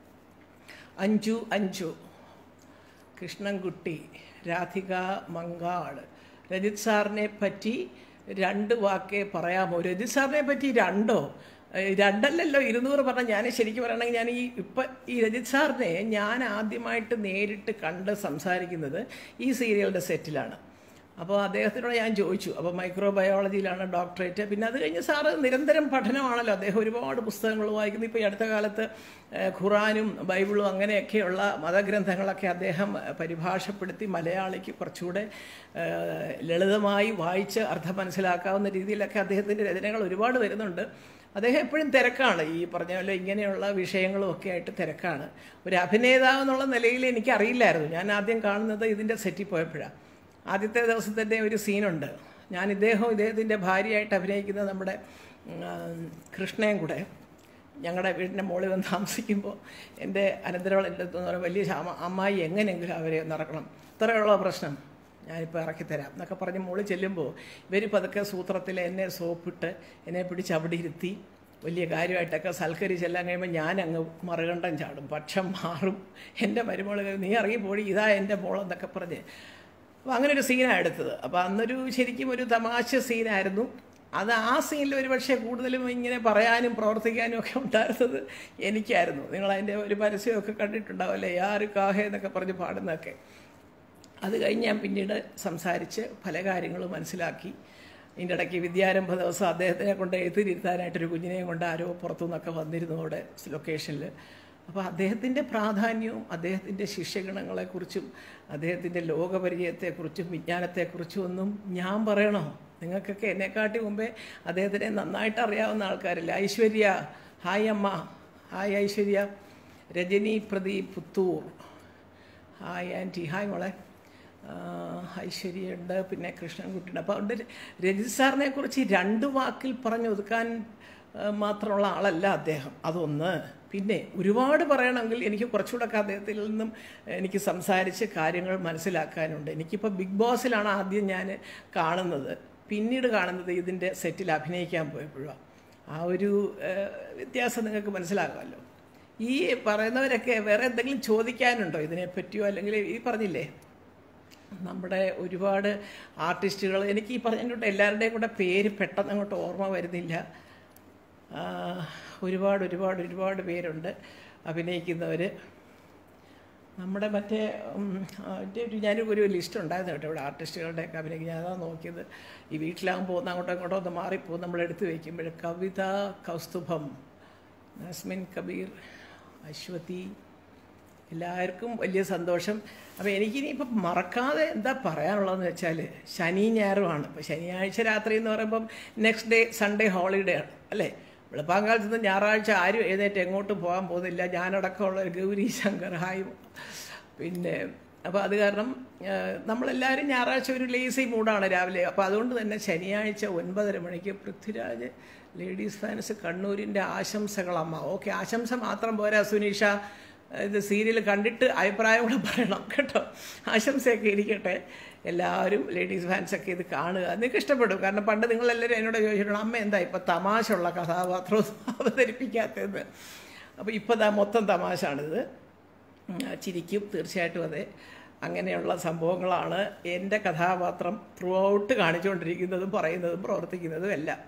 അഞ്ചു അഞ്ചു കൃഷ്ണൻകുട്ടി രാധിക മങ്കാൾ രജിത് സാറിനെ പറ്റി രണ്ട് വാക്കേ പറയാമോ രജിത് സാറിനെ പറ്റി രണ്ടോ ഏഹ് രണ്ടല്ലല്ലോ ഇരുന്നൂറ് പറഞ്ഞ ഞാൻ ശരിക്കും പറയണമെങ്കിൽ ഞാൻ ഈ ഇപ്പം ഈ രജിത് സാറിനെ ഞാൻ ആദ്യമായിട്ട് നേരിട്ട് കണ്ട് സംസാരിക്കുന്നത് ഈ സീരിയലിൻ്റെ സെറ്റിലാണ് അപ്പോൾ അദ്ദേഹത്തിനോട് ഞാൻ ചോദിച്ചു അപ്പോൾ മൈക്രോബയോളജിയിലാണ് ഡോക്ടറേറ്റ് പിന്നെ അത് കഴിഞ്ഞ് സാറ് നിരന്തരം പഠനമാണല്ലോ അദ്ദേഹം ഒരുപാട് പുസ്തകങ്ങൾ വായിക്കുന്നു ഇപ്പോൾ ഈ അടുത്ത കാലത്ത് ഏഹ്, ഖുറാനും ബൈബിളും അങ്ങനെയൊക്കെയുള്ള മതഗ്രന്ഥങ്ങളൊക്കെ അദ്ദേഹം പരിഭാഷപ്പെടുത്തി മലയാളിക്ക് കുറച്ചുകൂടെ ഏഹ്, ലളിതമായി വായിച്ച് അർത്ഥം മനസ്സിലാക്കാവുന്ന രീതിയിലൊക്കെ അദ്ദേഹത്തിൻ്റെ രചനകൾ ഒരുപാട് വരുന്നുണ്ട് അദ്ദേഹം എപ്പോഴും തിരക്കാണ് ഈ പറഞ്ഞ പോലെ ഇങ്ങനെയുള്ള വിഷയങ്ങളും ഒക്കെ ആയിട്ട് തിരക്കാണ് ഒരു അഭിനേതാവ് എന്നുള്ള നിലയിൽ എനിക്ക് അറിയില്ലായിരുന്നു ഞാൻ ആദ്യം കാണുന്നത് ഇതിൻ്റെ സെറ്റിൽ പോയപ്പോഴാണ് ആദ്യത്തെ ദിവസത്തിൻ്റെ ഒരു സീനുണ്ട് ഞാൻ ഇദ്ദേഹവും ഇദ്ദേഹത്തിൻ്റെ ഭാര്യയായിട്ട് അഭിനയിക്കുന്ന നമ്മുടെ ഉം, കൃഷ്ണയും കൂടെ ഞങ്ങളുടെ വീടിൻ്റെ മുകളിൽ വന്ന് താമസിക്കുമ്പോൾ എൻ്റെ അനന്തരവൾ എൻ്റെ അടുത്ത് പറഞ്ഞ വലിയ ശാമ അമ്മായി എങ്ങനെയെങ്കിലും അവരെ ഒന്ന് ഇറക്കണം ഇത്രയുള്ള പ്രശ്നം ഞാനിപ്പോൾ ഇറക്കിത്തരാം എന്നൊക്കെ പറഞ്ഞ് മുകളിൽ ചെല്ലുമ്പോൾ ഇവർ പതുക്കെ സൂത്രത്തിൽ എന്നെ സോപ്പിട്ട് എന്നെ പിടിച്ച് അവിടെ ഇരുത്തി വലിയ കാര്യമായിട്ടൊക്കെ സൽക്കരിച്ചെല്ലാം കഴിയുമ്പോൾ ഞാൻ അങ്ങ് മറുകണ്ഠം ചാടും പക്ഷം മാറും എൻ്റെ മരുമോൾ നീ ഇറങ്ങിപ്പോടി ഇതാ എൻ്റെ മോളെന്നൊക്കെ പറഞ്ഞ് അപ്പോൾ അങ്ങനെ ഒരു സീനാണ് എടുത്തത് അപ്പോൾ അന്നൊരു ശരിക്കും ഒരു തമാശ സീനായിരുന്നു അത് ആ സീനിൽ ഒരു പക്ഷേ കൂടുതലും ഇങ്ങനെ പറയാനും പ്രവർത്തിക്കാനും ഒക്കെ ഉണ്ടായിരുന്നത് എനിക്കായിരുന്നു നിങ്ങൾ അതിൻ്റെ ഒരു പരസ്യമൊക്കെ കണ്ടിട്ടുണ്ടാവും അല്ലേ യാറ് കാഹെ എന്നൊക്കെ പറഞ്ഞ് പാടുന്നതൊക്കെ അത് കഴിഞ്ഞ് ഞാൻ പിന്നീട് സംസാരിച്ച് പല കാര്യങ്ങളും മനസ്സിലാക്കി ഇതിൻ്റെ ഇടയ്ക്ക് വിദ്യാരംഭ ദിവസം അദ്ദേഹത്തിനെ കൊണ്ട് എഴുത്തിരുത്താനായിട്ടൊരു കുഞ്ഞിനെയും കൊണ്ട് ആരോ പുറത്തു നിന്നൊക്കെ വന്നിരുന്നു അവിടെ ലൊക്കേഷനിൽ അപ്പോൾ അദ്ദേഹത്തിൻ്റെ പ്രാധാന്യവും അദ്ദേഹത്തിൻ്റെ ശിഷ്യഗണങ്ങളെക്കുറിച്ചും അദ്ദേഹത്തിൻ്റെ ലോകപരിചയത്തെക്കുറിച്ചും വിജ്ഞാനത്തെക്കുറിച്ചും ഒന്നും ഞാൻ പറയണോ നിങ്ങൾക്കൊക്കെ എന്നെക്കാട്ടി മുമ്പേ അദ്ദേഹത്തിനെ നന്നായിട്ട് അറിയാവുന്ന ആൾക്കാരില്ല ഐശ്വര്യ ഹായ് അമ്മ hi Aishwarya Rajani Pradeep Puthur hi aunty hi മോളെ ആ, ഐശ്വര്യയുണ്ട് പിന്നെ കൃഷ്ണൻകുട്ടിയുണ്ട് അപ്പോൾ അതുകൊണ്ട് രജിത് സാറിനെ കുറിച്ച് രണ്ട് വാക്കിൽ പറഞ്ഞൊതുക്കാൻ ആ, മാത്രമുള്ള ആളല്ല അദ്ദേഹം അതൊന്ന് പിന്നെ ഒരുപാട് പറയണമെങ്കിൽ എനിക്ക് കുറച്ചുകൂടെ അദ്ദേഹത്തിൽ നിന്നും എനിക്ക് സംസാരിച്ച് കാര്യങ്ങൾ മനസ്സിലാക്കാനുണ്ട് എനിക്കിപ്പോൾ ബിഗ് ബോസിലാണ് ആദ്യം ഞാൻ കാണുന്നത് പിന്നീട് കാണുന്നത് ഇതിൻ്റെ സെറ്റിൽ അഭിനയിക്കാൻ പോയപ്പോഴാണ് ആ ഒരു ആ, വ്യത്യാസം നിങ്ങൾക്ക് മനസ്സിലാകുമല്ലോ ഈ പറയുന്നവരൊക്കെ വേറെ എന്തെങ്കിലും ചോദിക്കാനുണ്ടോ ഇതിനെപ്പറ്റിയോ അല്ലെങ്കിൽ ഈ പറഞ്ഞില്ലേ നമ്മുടെ ഒരുപാട് ആർട്ടിസ്റ്റുകൾ എനിക്ക് ഈ പറഞ്ഞിട്ട് എല്ലാവരുടെയും കൂടെ പേര് പെട്ടെന്ന് അങ്ങോട്ട് ഓർമ്മ വരുന്നില്ല ആ, ഒരുപാട് ഒരുപാട് ഒരുപാട് പേരുണ്ട് അഭിനയിക്കുന്നവർ നമ്മുടെ മറ്റേ ഉം, ആ, എൻ്റെ ഒരു ഞാനൊരു ഒരു ലിസ്റ്റ് ഉണ്ടായിരുന്നു കേട്ടോ ഇവിടെ ആർട്ടിസ്റ്റുകളുടെയൊക്കെ അഭിനയിക്കും ഞാൻ അതാ നോക്കിയത് ഈ വീട്ടിലാകുമ്പോൾ ഒന്ന് അങ്ങോട്ടോ ഇങ്ങോട്ടോ ഒന്ന് മാറിപ്പോകും നമ്മൾ എടുത്ത് വയ്ക്കുമ്പോൾ കവിത കൗസ്തുഭം നസ്മിൻ കബീർ അശ്വതി എല്ലാവർക്കും വലിയ സന്തോഷം അപ്പോൾ എനിക്കിനിയിപ്പം മറക്കാതെ എന്താ പറയാനുള്ളതെന്ന് വെച്ചാൽ ശനി ഞായറുമാണ് ഇപ്പോൾ ശനിയാഴ്ച രാത്രി എന്ന് പറയുമ്പം നെക്സ്റ്റ് ഡേ സൺഡേ ഹോളിഡേ ആണ് അല്ലേ വെളുപ്പാങ്കാലത്ത് നിന്ന് ഞായറാഴ്ച ആരും എഴുന്നേറ്റ് എങ്ങോട്ടും പോകാൻ പോകുന്നില്ല ഞാനടക്കമുള്ള ഒരു ഗൗരി ശങ്കർ ഹായ് പിന്നെ അപ്പോൾ അത് കാരണം ആ, നമ്മളെല്ലാവരും ഞായറാഴ്ച ഒരു ലേസി മൂഡാണ് രാവിലെ അപ്പോൾ അതുകൊണ്ട് തന്നെ ശനിയാഴ്ച ഒൻപതര മണിക്ക് പൃഥ്വിരാജ് ലേഡീസ് ഫാൻസ് കണ്ണൂരിൻ്റെ ആശംസകളമ്മ ഓക്കെ ആശംസ മാത്രം പോരാ സുനീഷ ഇത് സീരിയൽ കണ്ടിട്ട് അഭിപ്രായം കൂടെ പറയണം കേട്ടോ ആശംസയൊക്കെ ഇരിക്കട്ടെ എല്ലാവരും ലേഡീസ് ഫാൻസൊക്കെ ഇത് കാണുക നിങ്ങൾക്ക് ഇഷ്ടപ്പെടും കാരണം പണ്ട് നിങ്ങളെല്ലാവരും എന്നോട് ചോദിച്ചിട്ടുണ്ട് അമ്മ എന്താ ഇപ്പം തമാശ ഉള്ള കഥാപാത്രം അവതരിപ്പിക്കാത്തതെന്ന് അപ്പോൾ ഇപ്പോൾ ദാ മൊത്തം തമാശാണിത് ഉം, ചിരിക്കും തീർച്ചയായിട്ടും അതെ അങ്ങനെയുള്ള സംഭവങ്ങളാണ് എൻ്റെ കഥാപാത്രം ത്രൂ ഔട്ട് കാണിച്ചുകൊണ്ടിരിക്കുന്നതും പറയുന്നതും പ്രവർത്തിക്കുന്നതും എല്ലാം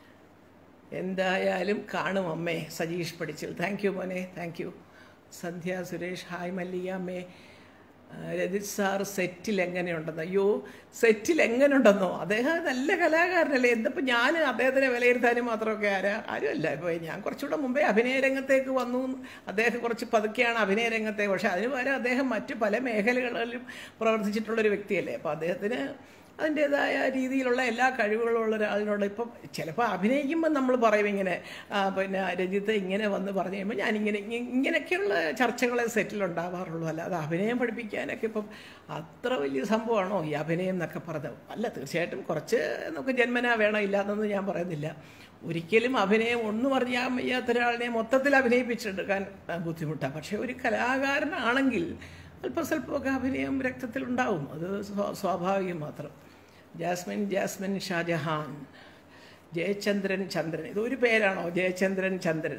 എന്തായാലും കാണും അമ്മേ സജീഷ് പഠിച്ചിൽ താങ്ക് യു മോനെ thank you Sandhya Suresh hi Mallika അമ്മേ ആ, രജിത് സാർ സെറ്റിൽ എങ്ങനെയുണ്ടെന്നോ അയ്യോ സെറ്റിൽ എങ്ങനെയുണ്ടെന്നോ അദ്ദേഹം നല്ല കലാകാരനല്ലേ എന്തപ്പോൾ ഞാൻ അദ്ദേഹത്തിനെ വിലയിരുത്താനും മാത്രമൊക്കെ ആരാ ആരുമല്ല ഇപ്പോൾ ഞാൻ കുറച്ചുകൂടെ മുമ്പേ അഭിനയ രംഗത്തേക്ക് വന്നു അദ്ദേഹം കുറച്ച് പതുക്കെയാണ് അഭിനയ രംഗത്തെ പക്ഷേ അതിന് പകരം അദ്ദേഹം മറ്റ് പല മേഖലകളിലും പ്രവർത്തിച്ചിട്ടുള്ളൊരു വ്യക്തിയല്ലേ അപ്പോൾ അദ്ദേഹത്തിന് അതിൻ്റേതായ രീതിയിലുള്ള എല്ലാ കഴിവുകളും ഉള്ള ഒരാളിനോട് ഇപ്പം ചിലപ്പോൾ അഭിനയിക്കുമ്പോൾ നമ്മൾ പറയും ഇങ്ങനെ ആ, പിന്നെ രഞ്ജിത്ത് ഇങ്ങനെ വന്ന് പറഞ്ഞു കഴിയുമ്പോൾ ഞാനിങ്ങനെ ഇങ്ങ- ഇങ്ങനെയൊക്കെയുള്ള ചർച്ചകളെ സെറ്റിലുണ്ടാവാറുള്ളൂ അല്ലാതെ അഭിനയം പഠിപ്പിക്കാനൊക്കെ ഇപ്പം അത്ര വലിയ സംഭവമാണോ ഈ അഭിനയം എന്നൊക്കെ പറഞ്ഞത് അല്ല തീർച്ചയായിട്ടും കുറച്ച് നമുക്ക് ജന്മനാ വേണം ഇല്ലാന്നൊന്നും ഞാൻ പറയുന്നില്ല ഒരിക്കലും അഭിനയം ഒന്നും അറിയാൻ വയ്യാത്ത ഒരാളിനെ മൊത്തത്തിൽ അഭിനയിപ്പിച്ചെടുക്കാൻ ആ, ബുദ്ധിമുട്ടാണ് പക്ഷേ ഒരു കലാകാരനാണെങ്കിൽ അല്പസ്വല്പമൊക്കെ അഭിനയം രക്തത്തിലുണ്ടാവും അത് സ്വാ- സ്വാഭാവികം മാത്രം ജാസ്മിൻ ജാസ്മിൻ ഷാജഹാൻ ജയചന്ദ്രൻ ചന്ദ്രൻ ഇതൊരു പേരാണോ ജയചന്ദ്രൻ ചന്ദ്രൻ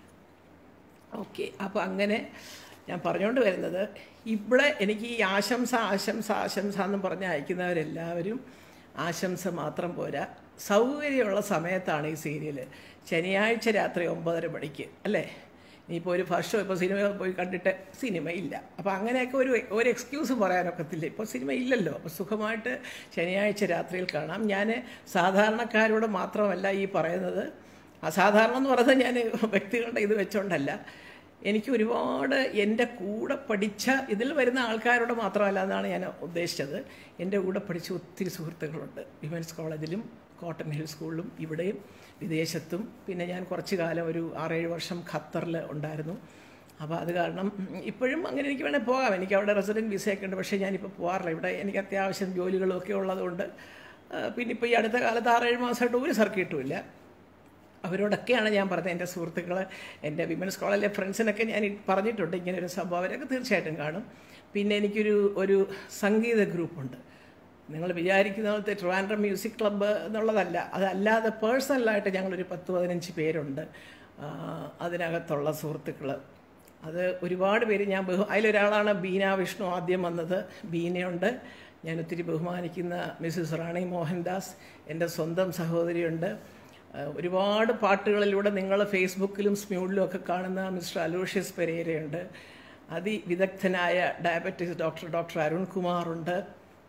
ഓക്കെ അപ്പോൾ അങ്ങനെ ഞാൻ പറഞ്ഞുകൊണ്ട് വരുന്നത് ഇവിടെ എനിക്ക് ഈ ആശംസ ആശംസ ആശംസ എന്ന് പറഞ്ഞ് അയക്കുന്നവരെല്ലാവരും ആശംസ മാത്രം പോരാ സൗകര്യമുള്ള സമയത്താണ് ഈ സീരിയൽ ശനിയാഴ്ച രാത്രി ഒമ്പതര മണിക്ക് അല്ലേ ഇനിയിപ്പോൾ ഒരു ഫസ്റ്റ് ഷോ ഇപ്പോൾ സിനിമ പോയി കണ്ടിട്ട് സിനിമ ഇല്ല അപ്പോൾ അങ്ങനെയൊക്കെ ഒരു ഒരു എക്സ്ക്യൂസ് പറയാനൊക്കത്തില്ല ഇപ്പോൾ സിനിമ ഇല്ലല്ലോ അപ്പോൾ സുഖമായിട്ട് ശനിയാഴ്ച രാത്രിയിൽ കാണാം ഞാൻ സാധാരണക്കാരോട് മാത്രമല്ല ഈ പറയുന്നത് അസാധാരണം എന്ന് പറയുന്നത് ഞാൻ വ്യക്തികളുടെ ഇത് വെച്ചുകൊണ്ടല്ല എനിക്ക് ഒരുപാട് എൻ്റെ കൂടെ പഠിച്ച ഇതിൽ വരുന്ന ആൾക്കാരോട് മാത്രമല്ല എന്നാണ് ഞാൻ ഉദ്ദേശിച്ചത് എൻ്റെ കൂടെ പഠിച്ച ഒത്തിരി സുഹൃത്തുക്കളുണ്ട് വിമൻസ് കോളേജിലും കോട്ടൺ ഹിൽ സ്കൂളിലും ഇവിടെയും വിദേശത്തും പിന്നെ ഞാൻ കുറച്ച് കാലം ഒരു ആറേഴ് വർഷം ഖത്തറിൽ ഉണ്ടായിരുന്നു അപ്പോൾ അത് കാരണം ഇപ്പോഴും അങ്ങനെ എനിക്ക് വേണേൽ പോകാം എനിക്ക് അവിടെ റെസിഡൻറ്റ് വിസയൊക്കെ ഉണ്ട് പക്ഷേ ഞാനിപ്പോൾ പോകാറില്ല ഇവിടെ എനിക്ക് അത്യാവശ്യം ജോലികളൊക്കെ ഉള്ളതുകൊണ്ട് ആ, പിന്നെ ഇപ്പോൾ ഈ അടുത്ത കാലത്ത് ആറേഴ് മാസമായിട്ട് ഒരു സർക്കിട്ടും ഇല്ല അവരോടൊക്കെയാണ് ഞാൻ പറഞ്ഞത് എൻ്റെ സുഹൃത്തുക്കൾ എൻ്റെ വിമൻസ് കോളേജിലെ ഫ്രണ്ട്സിനൊക്കെ ഞാൻ ഈ പറഞ്ഞിട്ടുണ്ട് ഇങ്ങനെ ഒരു സംഭവം അവരൊക്കെ തീർച്ചയായിട്ടും കാണും പിന്നെ എനിക്കൊരു ഒരു സംഗീത ഗ്രൂപ്പുണ്ട് നിങ്ങൾ വിചാരിക്കുന്ന പോലത്തെ ട്രിവാൻഡ്രം മ്യൂസിക് ക്ലബ്ബ് എന്നുള്ളതല്ല അതല്ലാതെ പേഴ്സണലായിട്ട് ഞങ്ങളൊരു പത്ത് പതിനഞ്ച് പേരുണ്ട് ആ, അതിനകത്തുള്ള സുഹൃത്തുക്കൾ അത് ഒരുപാട് പേര് ഞാൻ ബഹു അതിലൊരാളാണ് ബീന വിഷ്ണു ആദ്യം വന്നത് ബീനയുണ്ട് ഞാൻ ഒത്തിരി ബഹുമാനിക്കുന്ന മിസ്സിസ് റാണി മോഹൻദാസ് എൻ്റെ സ്വന്തം സഹോദരിയുണ്ട് ഏഹ് ഒരുപാട് പാട്ടുകളിലൂടെ നിങ്ങൾ ഫേസ്ബുക്കിലും സ്മ്യൂഡിലും ഒക്കെ കാണുന്ന മിസ്റ്റർ അലൂഷ്യസ് പെരേരയുണ്ട് അതിവിദഗ്ധനായ ഡയബറ്റിക്സ് ഡോക്ടർ ഡോക്ടർ അരുൺകുമാറുണ്ട്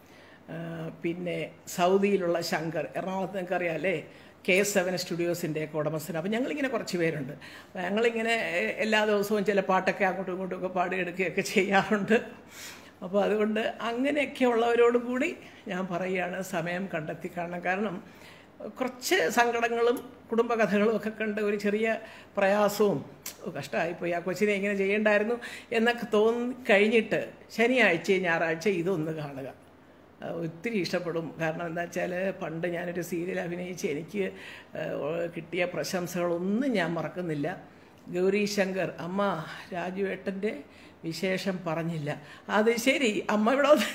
ഏഹ് പിന്നെ സൗദിയിലുള്ള ശങ്കർ എറണാകുളത്ത് നിങ്ങൾക്ക് അറിയാമല്ലേ കെ എസ് സെവൻ സ്റ്റുഡിയോസിൻ്റെ ഒക്കെ ഉടമസ്ഥൻ അപ്പോൾ ഞങ്ങളിങ്ങനെ കുറച്ച് പേരുണ്ട് അപ്പോൾ ഞങ്ങളിങ്ങനെ എ- എല്ലാ ദിവസവും ചില പാട്ടൊക്കെ അങ്ങോട്ടും ഇങ്ങോട്ടും ഒക്കെ പാടിയെടുക്കുകയൊക്കെ ചെയ്യാറുണ്ട് അപ്പോൾ അതുകൊണ്ട് അങ്ങനെയൊക്കെ ഉള്ളവരോട് കൂടി ഞാൻ പറയുകയാണ് സമയം കണ്ടെത്തി കാണണം കാരണം കുറച്ച് സങ്കടങ്ങളും കുടുംബകഥകളും ഒക്കെ കണ്ട് ഒരു ചെറിയ പ്രയാസവും "ഓ, കഷ്ടമായിപ്പോയി ആ കൊച്ചിനെ ഇങ്ങനെ ചെയ്യണ്ടായിരുന്നു എന്നൊക്കെ തോന്നി കഴിഞ്ഞിട്ട് ശനിയാഴ്ച ഞായറാഴ്ച ഇതൊന്ന് കാണുക ആ, ഒത്തിരി ഇഷ്ടപ്പെടും കാരണം എന്താ വെച്ചാൽ പണ്ട് ഞാനൊരു സീരിയൽ അഭിനയിച്ച് എനിക്ക് ആ, കിട്ടിയ പ്രശംസകളൊന്നും ഞാൻ മറക്കുന്നില്ല ഗൗരി ശങ്കർ അമ്മ രാജുവേട്ടൻ്റെ വിശേഷം പറഞ്ഞില്ല അത് ശരി അമ്മ ഇവിടെ വന്ന്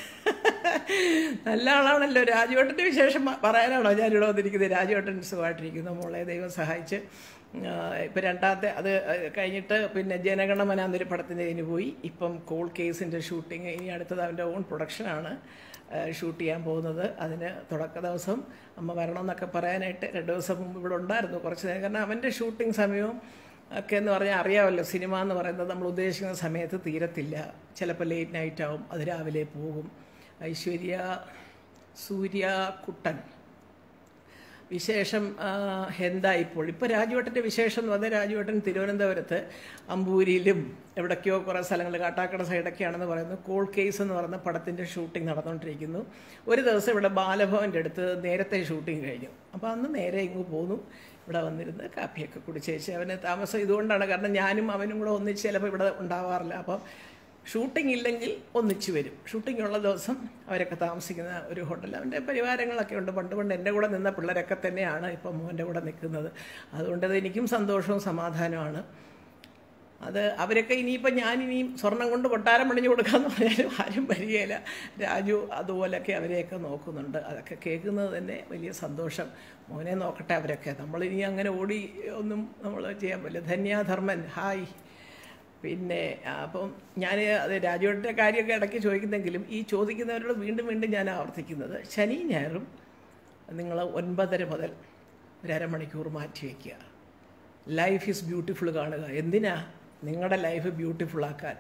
നല്ല ആളാണല്ലോ രാജുവേട്ടൻ്റെ വിശേഷം പ- പറയാനാണോ ഞാൻ ഇവിടെ വന്നിരിക്കുന്നത് രാജുവേട്ടൻ സുഖമായിട്ടിരിക്കുന്നു മോളെ ദൈവം സഹായിച്ച് ഇപ്പം രണ്ടാമത്തെ അത് കഴിഞ്ഞിട്ട് പിന്നെ ജനഗണമന എന്നൊരു പടത്തിൻ്റെ ഇതിന് പോയി ഇപ്പം കോൾ കേസിൻ്റെ ഷൂട്ടിങ് ഇനി അടുത്തത് അവൻ്റെ ഓൺ പ്രൊഡക്ഷനാണ് ഷൂട്ട് ചെയ്യാൻ പോകുന്നത് അതിന് തുടക്ക ദിവസം അമ്മ വരണമെന്നൊക്കെ പറയാനായിട്ട് രണ്ട് ദിവസം മുമ്പ് ഇവിടെ ഉണ്ടായിരുന്നു കുറച്ച് നേരം കാരണം അവൻ്റെ ഷൂട്ടിംഗ് സമയവും ഒക്കെ എന്ന് പറഞ്ഞാൽ അറിയാമല്ലോ സിനിമ എന്ന് പറയുന്നത് നമ്മൾ ഉദ്ദേശിക്കുന്ന സമയത്ത് തീരത്തില്ല ചിലപ്പോൾ ലേറ്റ് നൈറ്റ് ആവും അത് രാവിലെ പോകും ഐശ്വര്യ സൂര്യ കുട്ടൻ വിശേഷം ആ, എന്താ ഇപ്പോൾ ഇപ്പോൾ രാജുവേട്ടൻ്റെ വിശേഷം എന്ന് പറഞ്ഞാൽ രാജുവേട്ടൻ തിരുവനന്തപുരത്ത് അമ്പൂരിയിലും എവിടേക്കോ കുറേ സ്ഥലങ്ങൾ കാട്ടാക്കട സൈഡൊക്കെയാണെന്ന് പറയുന്നു കോൾ കേസ് എന്ന് പറയുന്ന പടത്തിൻ്റെ ഷൂട്ടിംഗ് നടന്നുകൊണ്ടിരിക്കുന്നു ഒരു ദിവസം ഇവിടെ ബാലഭവൻ്റെ അടുത്ത് നേരത്തെ ഷൂട്ടിംഗ് കഴിഞ്ഞു അപ്പോൾ അന്ന് നേരെ ഇങ്ങ് പോന്നു ഇവിടെ വന്നിരുന്ന് കാപ്പിയൊക്കെ കുടിച്ചേച്ച് അവന് താമസം ഇതുകൊണ്ടാണ് കാരണം ഞാനും അവനും കൂടെ ഒന്നിച്ച് ചിലപ്പോൾ ഇവിടെ ഉണ്ടാവാറില്ല അപ്പം ഷൂട്ടിംഗ് ഇല്ലെങ്കിൽ ഒന്നിച്ചു വരും ഷൂട്ടിംഗ് ഉള്ള ദിവസം അവരൊക്കെ താമസിക്കുന്ന ഒരു ഹോട്ടൽ അവൻ്റെ പരിവാരങ്ങളൊക്കെ ഉണ്ട് പണ്ട് പണ്ട് എൻ്റെ കൂടെ നിന്ന പിള്ളേരൊക്കെ തന്നെയാണ് ഇപ്പം മോൻ്റെ കൂടെ നിൽക്കുന്നത് അതുകൊണ്ട് അത് എനിക്കും സന്തോഷവും സമാധാനമാണ് അത് അവരൊക്കെ ഇനിയിപ്പോൾ ഞാനിനിയും സ്വർണം കൊണ്ട് കൊട്ടാരം പണിഞ്ഞു കൊടുക്കാമെന്ന് പറഞ്ഞാലും ആരും വരികയില്ല രാജു അതുപോലെയൊക്കെ അവരെയൊക്കെ നോക്കുന്നുണ്ട് അതൊക്കെ കേൾക്കുന്നത് തന്നെ വലിയ സന്തോഷം മോനെ നോക്കട്ടെ അവരൊക്കെ നമ്മളിനി അങ്ങനെ ഓടി ഒന്നും നമ്മൾ ചെയ്യാൻ പറ്റില്ല ധന്യാധർമ്മൻ ഹായ് പിന്നെ ആ, അപ്പം ഞാൻ അത് രാജുവേട്ടൻ്റെ കാര്യമൊക്കെ ഇടയ്ക്ക് ചോദിക്കുന്നെങ്കിലും ഈ ചോദിക്കുന്നവരോട് വീണ്ടും വീണ്ടും ഞാൻ ആവർത്തിക്കുന്നത് ശനി ഞായറും നിങ്ങൾ ഒൻപതര മുതൽ ഒരു അരമണിക്കൂർ മാറ്റി വയ്ക്കുക ലൈഫ് ഈസ് ബ്യൂട്ടിഫുൾ കാണുക എന്തിനാ നിങ്ങളുടെ ലൈഫ് ബ്യൂട്ടിഫുൾ ആക്കാൻ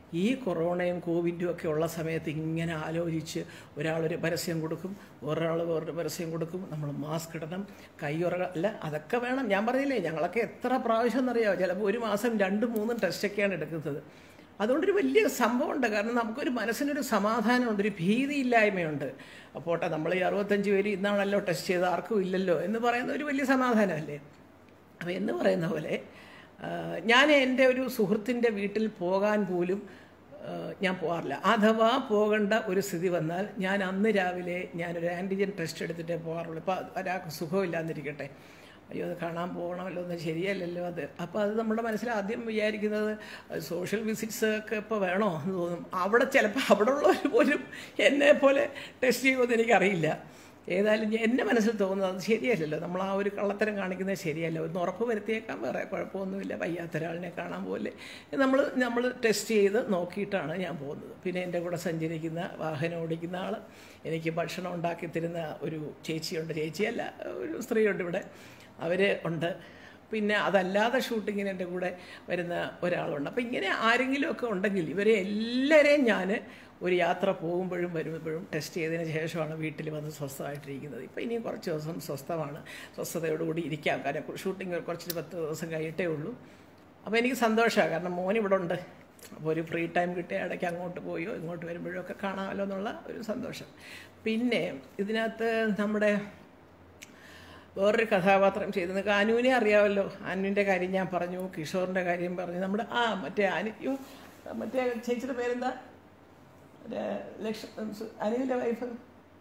ഈ കൊറോണയും കോവിഡും ഒക്കെ ഉള്ള സമയത്ത് ഇങ്ങനെ ആലോചിച്ച് ഒരാളൊരു പരസ്യം കൊടുക്കും ഒരാൾ വേറൊരു പരസ്യം കൊടുക്കും നമ്മൾ മാസ്ക് ഇടണം കൈയുറ അല്ല അതൊക്കെ വേണം ഞാൻ പറഞ്ഞില്ലേ ഞങ്ങളൊക്കെ എത്ര പ്രാവശ്യം എന്നറിയാമോ ചിലപ്പോൾ ഒരു മാസം രണ്ടും മൂന്നും ടെസ്റ്റൊക്കെയാണ് എടുക്കുന്നത് അതുകൊണ്ടൊരു വലിയ സംഭവമുണ്ട് കാരണം നമുക്കൊരു മനസ്സിനൊരു സമാധാനമുണ്ട് ഒരു ഭീതിയില്ലായ്മയുണ്ട് അപ്പോട്ടെ നമ്മൾ ഈ അറുപത്തഞ്ച് പേര് ഇന്നാണല്ലോ ടെസ്റ്റ് ചെയ്ത് ആർക്കും ഇല്ലല്ലോ എന്ന് പറയുന്ന ഒരു വലിയ സമാധാനമല്ലേ അപ്പോൾ എന്ന് പറയുന്ന പോലെ ആ, ഞാൻ എൻ്റെ ഒരു സുഹൃത്തിൻ്റെ വീട്ടിൽ പോകാൻ പോലും ആ, ഞാൻ പോകാറില്ല അഥവാ പോകേണ്ട ഒരു സ്ഥിതി വന്നാൽ ഞാൻ അന്ന് രാവിലെ ഞാനൊരു ആൻറ്റിജൻ ടെസ്റ്റ് എടുത്തിട്ടേ പോകാറുള്ളൂ ഇപ്പോൾ ഒരാൾക്ക് സുഖമില്ലാന്നിരിക്കട്ടെ അയ്യോ അത് കാണാൻ പോകണമല്ലോ എന്ന് ശരിയല്ലല്ലോ അത് അപ്പോൾ അത് നമ്മുടെ മനസ്സിൽ ആദ്യം വിചാരിക്കുന്നത് സോഷ്യൽ വിസിറ്റ്സ് ഒക്കെ ഇപ്പോൾ വേണോ എന്ന് തോന്നും അവിടെ ചിലപ്പോൾ അവിടെ ഉള്ളവർ പോലും എന്നെ പോലെ ടെസ്റ്റ് ചെയ്യുമെന്ന് എനിക്കറിയില്ല ഏതായാലും ഞാൻ- എൻ്റെ മനസ്സിൽ തോന്നുന്നത് അത് ശരിയല്ലല്ലോ നമ്മൾ ആ ഒരു കള്ളത്തരം കാണിക്കുന്നത് ശരിയല്ല ഒന്ന് ഉറപ്പ് വരുത്തിയേക്കാൻ വേറെ കുഴപ്പമൊന്നുമില്ല വയ്യാത്ത ഒരാളിനെ കാണാൻ പോലെ നമ്മൾ നമ്മൾ ടെസ്റ്റ് ചെയ്ത് നോക്കിയിട്ടാണ് ഞാൻ പോകുന്നത് പിന്നെ എൻ്റെ കൂടെ സഞ്ചരിക്കുന്ന വാഹനം ഓടിക്കുന്ന ആൾ എനിക്ക് ഭക്ഷണം ഉണ്ടാക്കി തരുന്ന ഒരു ചേച്ചിയുണ്ട് ചേച്ചിയല്ല ഒരു സ്ത്രീയുണ്ട് ഇവിടെ അവർ ഉണ്ട് പിന്നെ അതല്ലാതെ ഷൂട്ടിങ്ങിന് എൻ്റെ കൂടെ വരുന്ന ഒരാളുണ്ട് അപ്പോൾ ഇങ്ങനെ ആരെങ്കിലുമൊക്കെ ഉണ്ടെങ്കിൽ ഇവരെ എല്ലാവരെയും ഞാൻ ഒരു യാത്ര പോകുമ്പോഴും വരുമ്പോഴും ടെസ്റ്റ് ചെയ്തതിന് ശേഷമാണ് വീട്ടിൽ വന്ന് സ്വസ്ഥമായിട്ടിരിക്കുന്നത് ഇപ്പോൾ ഇനിയും കുറച്ച് ദിവസം സ്വസ്ഥമാണ് സ്വസ്ഥതയോടുകൂടി ഇരിക്കാം കാരണം ഷൂട്ടിങ് കുറച്ച് പത്ത് ദിവസം കഴിഞ്ഞിട്ടേ ഉള്ളൂ അപ്പോൾ എനിക്ക് സന്തോഷമാണ് കാരണം മോൻ ഇവിടെ ഉണ്ട് അപ്പോൾ ഒരു ഫ്രീ ടൈം കിട്ടിയ ഇടയ്ക്ക് അങ്ങോട്ട് പോയോ ഇങ്ങോട്ട് വരുമ്പോഴോ ഒക്കെ കാണാമല്ലോ എന്നുള്ള ഒരു സന്തോഷം പിന്നെ ഇതിനകത്ത് നമ്മുടെ വേറൊരു കഥാപാത്രം ചെയ്തത് കാനൂനെ അറിയാമല്ലോ അനുവിൻ്റെ കാര്യം ഞാൻ പറഞ്ഞു കിഷോറിൻ്റെ കാര്യം പറഞ്ഞു നമ്മുടെ ആ മറ്റേ അനു അയ്യോ മറ്റേ ചേച്ചിയുടെ പേരെന്താ മറ്റേ ലക്ഷ അനുവിൻ്റെ വൈഫ്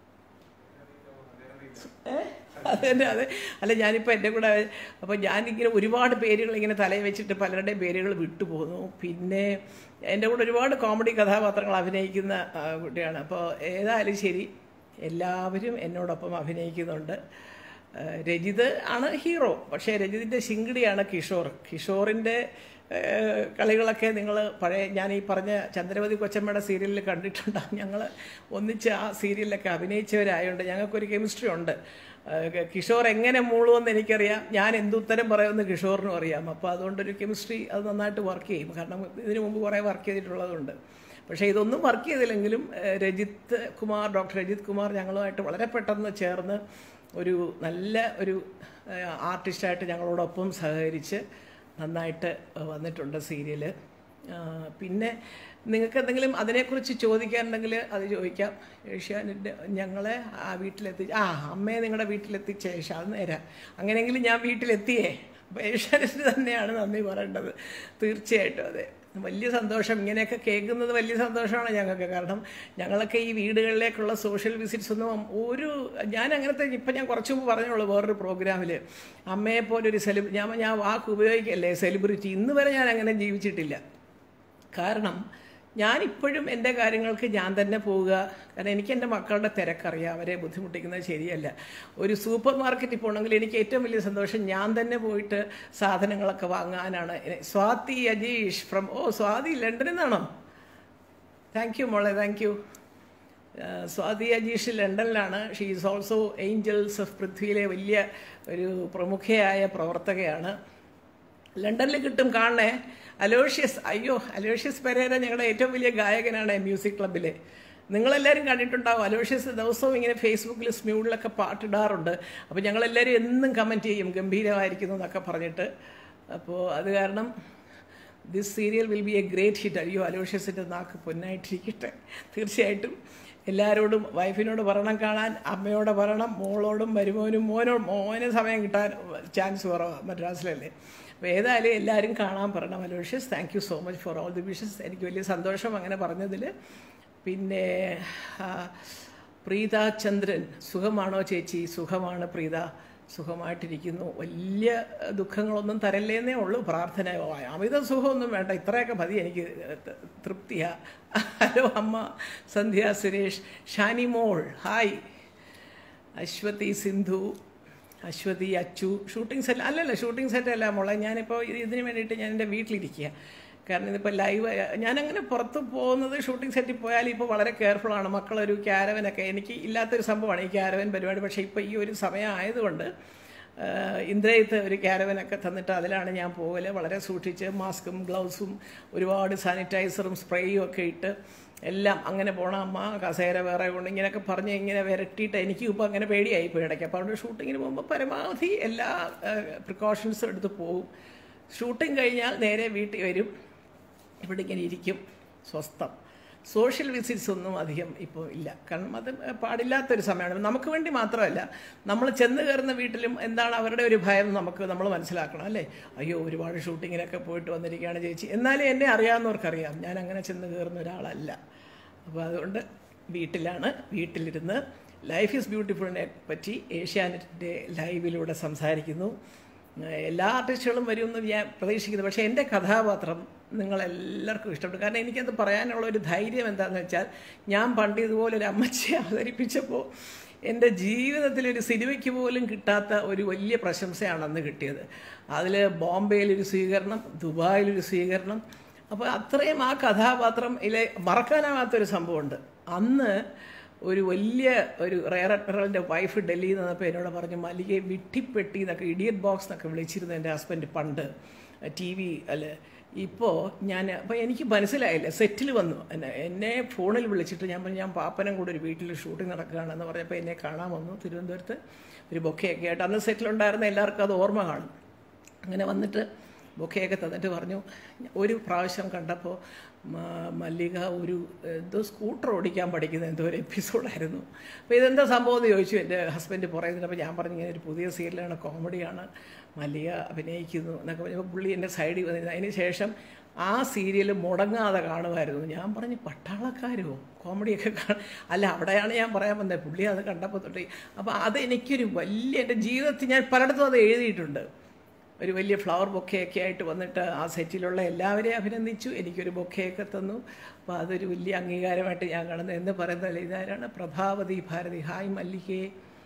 ഏ അതന്നെ അതെ അല്ല ഞാനിപ്പോൾ എൻ്റെ കൂടെ അപ്പോൾ ഞാനിങ്ങനെ ഒരുപാട് പേരുകൾ ഇങ്ങനെ തലയിൽ വെച്ചിട്ട് പലരുടെയും പേരുകൾ വിട്ടുപോകുന്നു പിന്നെ എൻ്റെ കൂടെ ഒരുപാട് കോമഡി കഥാപാത്രങ്ങൾ അഭിനയിക്കുന്ന ആ, കുട്ടിയാണ് അപ്പോൾ ഏതായാലും ശരി എല്ലാവരും എന്നോടൊപ്പം അഭിനയിക്കുന്നുണ്ട് ആ, രജിത് ആണ് ഹീറോ പക്ഷേ രജിതിൻ്റെ ശിങ്കിടിയാണ് കിഷോർ കിഷോറിൻ്റെ ഏഹ് കളികളൊക്കെ നിങ്ങൾ പഴയ ഞാൻ ഈ പറഞ്ഞ ചന്ദ്രവതി കൊച്ചമ്മയുടെ സീരിയലിൽ കണ്ടിട്ടുണ്ടാകും ഞങ്ങൾ ഒന്നിച്ച് ആ സീരിയലിലൊക്കെ അഭിനയിച്ചവരായതുകൊണ്ട് ഞങ്ങൾക്കൊരു കെമിസ്ട്രി ഉണ്ട് ഏഹ് കിഷോർ എങ്ങനെ മൂളുമെന്ന് എനിക്കറിയാം ഞാൻ എന്തുത്തരം പറയുമെന്ന് കിഷോറിനും അറിയാം അപ്പോൾ അതുകൊണ്ടൊരു കെമിസ്ട്രി അത് നന്നായിട്ട് വർക്ക് ചെയ്യും കാരണം ഇതിനു മുമ്പ് കുറേ വർക്ക് ചെയ്തിട്ടുള്ളതുകൊണ്ട് പക്ഷേ ഇതൊന്നും വർക്ക് ചെയ്തില്ലെങ്കിലും ഏഹ് രജിത്ത് കുമാർ ഡോക്ടർ രജിത് കുമാർ ഞങ്ങളുമായിട്ട് വളരെ പെട്ടെന്ന് ചേർന്ന് ഒരു നല്ല ഒരു ഏഹ് ആർട്ടിസ്റ്റായിട്ട് ഞങ്ങളോടൊപ്പം സഹകരിച്ച് നന്നായിട്ട് വന്നിട്ടുണ്ട് സീരിയല് പിന്നെ നിങ്ങൾക്ക് എന്തെങ്കിലും അതിനെക്കുറിച്ച് ചോദിക്കാനുണ്ടെങ്കിൽ അത് ചോദിക്കാം ഏഷ്യാനെറ്റ് ഞങ്ങളെ ആ വീട്ടിലെത്തി ആ അമ്മയെ നിങ്ങളുടെ വീട്ടിലെത്തിച്ച ശേഷം അത് നേരാ അങ്ങനെയെങ്കിലും ഞാൻ വീട്ടിലെത്തിയേ അപ്പോൾ ഏഷ്യാനെറ്റ് തന്നെയാണ് നന്ദി പറയേണ്ടത് തീർച്ചയായിട്ടും അതെ വലിയ സന്തോഷം ഇങ്ങനെയൊക്കെ കേൾക്കുന്നത് വലിയ സന്തോഷമാണ് ഞങ്ങൾക്ക് കാരണം ഞങ്ങളൊക്കെ ഈ വീടുകളിലേക്കുള്ള സോഷ്യൽ വിസിറ്റ്സ് ഒന്നും ഒരു ഞാൻ അങ്ങനത്തെ ഇപ്പം ഞാൻ കുറച്ച് മുമ്പ് പറഞ്ഞോളൂ വേറൊരു പ്രോഗ്രാമിൽ അമ്മയെ പോലെ ഒരു സെലിബ്രി ഞാൻ ഞാൻ വാക്ക് ഉപയോഗിക്കല്ലേ സെലിബ്രിറ്റി ഇന്ന് വരെ ഞാൻ അങ്ങനെ ജീവിച്ചിട്ടില്ല കാരണം ഞാനിപ്പോഴും എൻ്റെ കാര്യങ്ങൾക്ക് ഞാൻ തന്നെ പോവുക കാരണം എനിക്ക് എൻ്റെ മക്കളുടെ തിരക്കറിയാം അവരെ ബുദ്ധിമുട്ടിക്കുന്നത് ശരിയല്ല ഒരു സൂപ്പർ മാർക്കറ്റിൽ പോകണമെങ്കിൽ എനിക്ക് ഏറ്റവും വലിയ സന്തോഷം ഞാൻ തന്നെ പോയിട്ട് സാധനങ്ങളൊക്കെ വാങ്ങാനാണ് സ്വാതി അജീഷ് ഫ്രം ഓ സ്വാതി ലണ്ടനിൽ നിന്നാണോ താങ്ക് യു മോളെ താങ്ക് യു സ്വാതി അജീഷ് ലണ്ടനിലാണ് she is also angels of പൃഥ്വിയിലെ വലിയ ഒരു പ്രമുഖയായ പ്രവർത്തകയാണ് ലണ്ടനിൽ കിട്ടും കാണണേ അലോഷ്യസ് അയ്യോ അലോഷ്യസ് പെരേര ഞങ്ങളുടെ ഏറ്റവും വലിയ ഗായകനാണ് മ്യൂസിക് ക്ലബ്ബിലെ നിങ്ങളെല്ലാവരും കണ്ടിട്ടുണ്ടാവും അലോഷ്യസ് ദിവസവും ഇങ്ങനെ ഫേസ്ബുക്കിൽ സ്മ്യൂഡിലൊക്കെ പാട്ടിടാറുണ്ട് അപ്പോൾ ഞങ്ങളെല്ലാവരും എന്നും കമൻറ്റ് ചെയ്യും ഗംഭീരമായിരിക്കുന്നു എന്നൊക്കെ പറഞ്ഞിട്ട് അപ്പോൾ അത് കാരണം this serial will be a great hit അയ്യോ അലോഷ്യസിൻ്റെ നാക്ക് പൊന്നായിട്ടിരിക്കട്ടെ തീർച്ചയായിട്ടും എല്ലാവരോടും വൈഫിനോട് പറയണം കാണാൻ അമ്മയോട് പറയണം മോളോടും മരുമോനും മോനോ മോന് സമയം കിട്ടാൻ ചാൻസ് കുറവാണ് മദ്രാസിലല്ലേ അപ്പോൾ ഏതായാലും എല്ലാവരും കാണാൻ പറയണം Aloysius thank you so much for all the wishes എനിക്ക് വലിയ സന്തോഷം അങ്ങനെ പറഞ്ഞതിൽ പിന്നെ ആ, പ്രീത ചന്ദ്രൻ സുഖമാണോ ചേച്ചി സുഖമാണ് പ്രീത സുഖമായിട്ടിരിക്കുന്നു വലിയ ദുഃഖങ്ങളൊന്നും തരല്ലേന്നേ ഉള്ളൂ പ്രാർത്ഥന അമിത സുഖമൊന്നും വേണ്ട ഇത്രയൊക്കെ മതി എനിക്ക് തൃപ്തിയാ ഹലോ അമ്മ Sandhya Suresh Shanimol hi Ashwathi Sindhu Ashwathi Achu shooting set അല്ലല്ല ഷൂട്ടിംഗ് സെറ്റ് അല്ല മോളെ ഞാനിപ്പോൾ ഇത് ഇതിന് വേണ്ടിയിട്ട് ഞാൻ എൻ്റെ വീട്ടിലിരിക്കുക കാരണം ഇതിപ്പോൾ ലൈവ് ഞാനങ്ങനെ പുറത്ത് പോകുന്നത് ഷൂട്ടിംഗ് സെറ്റിൽ പോയാൽ ഇപ്പോൾ വളരെ കെയർഫുള്ളാണ് മക്കളൊരു ക്യാരവനൊക്കെ എനിക്ക് ഇല്ലാത്തൊരു സംഭവമാണ് ഈ ക്യാരവൻ പരിപാടി പക്ഷേ ഇപ്പോൾ ഈ ഒരു സമയം ആയതുകൊണ്ട് ഇന്ദ്രയത്ത് ഒരു ക്യാരവനൊക്കെ തന്നിട്ട് അതിലാണ് ഞാൻ പോകല് വളരെ സൂക്ഷിച്ച് മാസ്കും ഗ്ലൗസും ഒരുപാട് സാനിറ്റൈസറും സ്പ്രേയും ഒക്കെ ഇട്ട് എല്ലാം അങ്ങനെ പോണ അമ്മ കസേര വേറെ കൊണ്ട് ഇങ്ങനെയൊക്കെ പറഞ്ഞ് ഇങ്ങനെ വിരട്ടിയിട്ട് എനിക്കും ഇപ്പോൾ അങ്ങനെ പേടിയായി പോയി ഇടയ്ക്ക് അപ്പോൾ അവിടെ ഷൂട്ടിങ്ങിന് പോകുമ്പോൾ പരമാവധി എല്ലാ പ്രിക്കോഷൻസും എടുത്ത് പോകും ഷൂട്ടിംഗ് കഴിഞ്ഞാൽ നേരെ വീട്ടിൽ വരും ഇവിടെ ഇങ്ങനെ ഇരിക്കും സ്വസ്ഥം സോഷ്യൽ വിസിറ്റ്സ് ഒന്നും അധികം ഇപ്പോൾ ഇല്ല കാരണം അത് പാടില്ലാത്തൊരു സമയമാണ് നമുക്ക് വേണ്ടി മാത്രമല്ല നമ്മൾ ചെന്ന് കയറുന്ന വീട്ടിലും എന്താണ് അവരുടെ ഒരു ഭയം നമുക്ക് നമ്മൾ മനസ്സിലാക്കണം അല്ലേ അയ്യോ ഒരുപാട് ഷൂട്ടിങ്ങിനൊക്കെ പോയിട്ട് വന്നിരിക്കുകയാണ് ചേച്ചി എന്നാലും എന്നെ അറിയാവുന്നവർക്കറിയാം ഞാൻ അങ്ങനെ ചെന്ന് കയറുന്ന ഒരാളല്ല അപ്പോൾ അതുകൊണ്ട് വീട്ടിലാണ് വീട്ടിലിരുന്ന് ലൈഫ് ഈസ് ബ്യൂട്ടിഫുളിനെ പറ്റി ഏഷ്യാനെറ്റിൻ്റെ ലൈവിലൂടെ സംസാരിക്കുന്നു എല്ലാ ആർട്ടിസ്റ്റുകളും വരുമെന്ന് ഞാൻ പ്രതീക്ഷിക്കുന്നു പക്ഷേ എൻ്റെ കഥാപാത്രം നിങ്ങളെല്ലാവർക്കും ഇഷ്ടപ്പെട്ടു കാരണം എനിക്കത് പറയാനുള്ള ഒരു ധൈര്യം എന്താണെന്ന് വെച്ചാൽ ഞാൻ പണ്ട് ഇതുപോലെ ഒരു അമ്മച്ചിയെ അവതരിപ്പിച്ചപ്പോൾ എൻ്റെ ജീവിതത്തിൽ ഒരു സിനിമയ്ക്ക് പോലും കിട്ടാത്ത ഒരു വലിയ പ്രശംസയാണ് അന്ന് കിട്ടിയത് അതിൽ ബോംബെയിലൊരു സ്വീകരണം ദുബായിലൊരു സ്വീകരണം അപ്പോൾ അത്രയും ആ കഥാപാത്രം ഇതിലെ മറക്കാനാവാത്തൊരു സംഭവമുണ്ട് അന്ന് ഒരു വലിയ ഒരു റയർ അഡ്മിറലിൻ്റെ വൈഫ് ഡൽഹിയിൽ നിന്ന് വന്നപ്പോൾ എന്നോട് പറഞ്ഞു മല്ലികയെ വിട്ടിപ്പെട്ടി എന്നൊക്കെ ഇഡിയറ്റ് ബോക്സ് എന്നൊക്കെ വിളിച്ചിരുന്നു എൻ്റെ ഹസ്ബൻഡ് പണ്ട് ടി വി അല്ല ഇപ്പോൾ ഞാൻ അപ്പോൾ എനിക്ക് മനസ്സിലായില്ല സെറ്റിൽ വന്നു എന്നെ എന്നെ ഫോണിൽ വിളിച്ചിട്ട് ഞാൻ പറഞ്ഞു ഞാൻ പാപ്പനം കൂടെ ഒരു വീട്ടിൽ ഷൂട്ടിംഗ് നടക്കുകയാണെന്ന് പറഞ്ഞപ്പോൾ എന്നെ കാണാൻ വന്നു തിരുവനന്തപുരത്ത് ഒരു ബൊക്കെയൊക്കെ ആയിട്ട് അന്ന് സെറ്റിലുണ്ടായിരുന്ന എല്ലാവർക്കും അത് ഓർമ്മ കാണും അങ്ങനെ വന്നിട്ട് ബൊക്കെയൊക്കെ തന്നിട്ട് പറഞ്ഞു ഒരു പ്രാവശ്യം കണ്ടപ്പോൾ മല്ലിക ഒരു എന്തോ സ്കൂട്ടർ ഓടിക്കാൻ പഠിക്കുന്ന എന്തോ ഒരു എപ്പിസോഡായിരുന്നു അപ്പോൾ ഇതെന്താ സംഭവം എന്ന് ചോദിച്ചു എൻ്റെ ഹസ്ബൻഡ് പറയുന്നത് അപ്പോൾ ഞാൻ പറഞ്ഞു ഇങ്ങനെ ഒരു പുതിയ സീരിയലാണ് കോമഡിയാണ് മല്ലിക അഭിനയിക്കുന്നു എന്നൊക്കെ പറഞ്ഞപ്പോൾ പുള്ളി എൻ്റെ സൈഡിൽ വന്നിരുന്നു അതിന് ശേഷം ആ സീരിയൽ മുടങ്ങാതെ കാണുമായിരുന്നു ഞാൻ പറഞ്ഞു പട്ടാളക്കാരോ കോമഡിയൊക്കെ കാണും അല്ല അവിടെയാണ് ഞാൻ പറയാൻ വന്നത് പുള്ളി അത് കണ്ടപ്പോൾ തൊട്ട് അപ്പോൾ അത് എനിക്കൊരു വലിയ എൻ്റെ ജീവിതത്തിൽ ഞാൻ പലയിടത്തും അത് എഴുതിയിട്ടുണ്ട് ഒരു വലിയ ഫ്ലവർ ബൊക്കെയൊക്കെ ആയിട്ട് വന്നിട്ട് ആ സെറ്റിലുള്ള എല്ലാവരെയും അഭിനന്ദിച്ചു എനിക്കൊരു ബൊക്കെയൊക്കെ തന്നു അപ്പോൾ അതൊരു വലിയ അംഗീകാരമായിട്ട് ഞാൻ കാണുന്നത് എന്ന് പറയുന്നത് ഇതാരാണ് പ്രഭാവതി ഭാരതി ഹായ് മല്ലികേ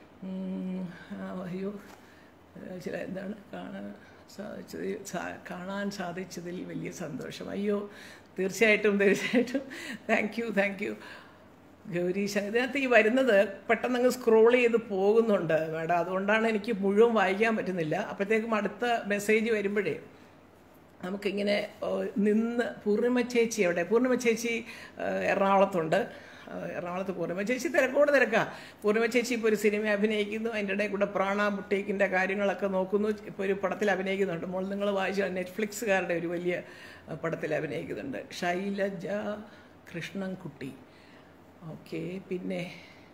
അയ്യോ ചില എന്താണ് കാണാൻ സാധിച്ചത് കാണാൻ സാധിച്ചതിൽ വലിയ സന്തോഷം അയ്യോ തീർച്ചയായിട്ടും തീർച്ചയായിട്ടും thank you thank you Gowreesha ഇതിനകത്ത് ഈ വരുന്നത് പെട്ടെന്ന് അങ്ങ് സ്ക്രോൾ ചെയ്ത് പോകുന്നുണ്ട് മേഡം അതുകൊണ്ടാണ് എനിക്ക് മുഴുവൻ വായിക്കാൻ പറ്റുന്നില്ല അപ്പോഴത്തേക്കും അടുത്ത മെസ്സേജ് വരുമ്പോഴേ നമുക്കിങ്ങനെ നിന്ന് പൂർണിമ ചേച്ചി എവിടെ പൂർണിമ ചേച്ചി എറണാകുളത്തുണ്ട് എറണാകുളത്ത് പൂർണിമ ചേച്ചി തിരക്കോട് തിരക്കാ പൂർണിമ ചേച്ചി ഇപ്പോൾ ഒരു സിനിമ അഭിനയിക്കുന്നു അതിൻ്റെ ഇടയിൽ കൂടെ പ്രാണ ബുട്ടേക്കിൻ്റെ കാര്യങ്ങളൊക്കെ നോക്കുന്നു ഇപ്പോൾ ഒരു പടത്തിൽ അഭിനയിക്കുന്നുണ്ട് മോൾ നിങ്ങൾ വായിച്ച നെറ്റ്ഫ്ലിക്സുകാരുടെ ഒരു വലിയ പടത്തിൽ അഭിനയിക്കുന്നുണ്ട് ശൈലജ കൃഷ്ണൻകുട്ടി ഓക്കെ പിന്നെ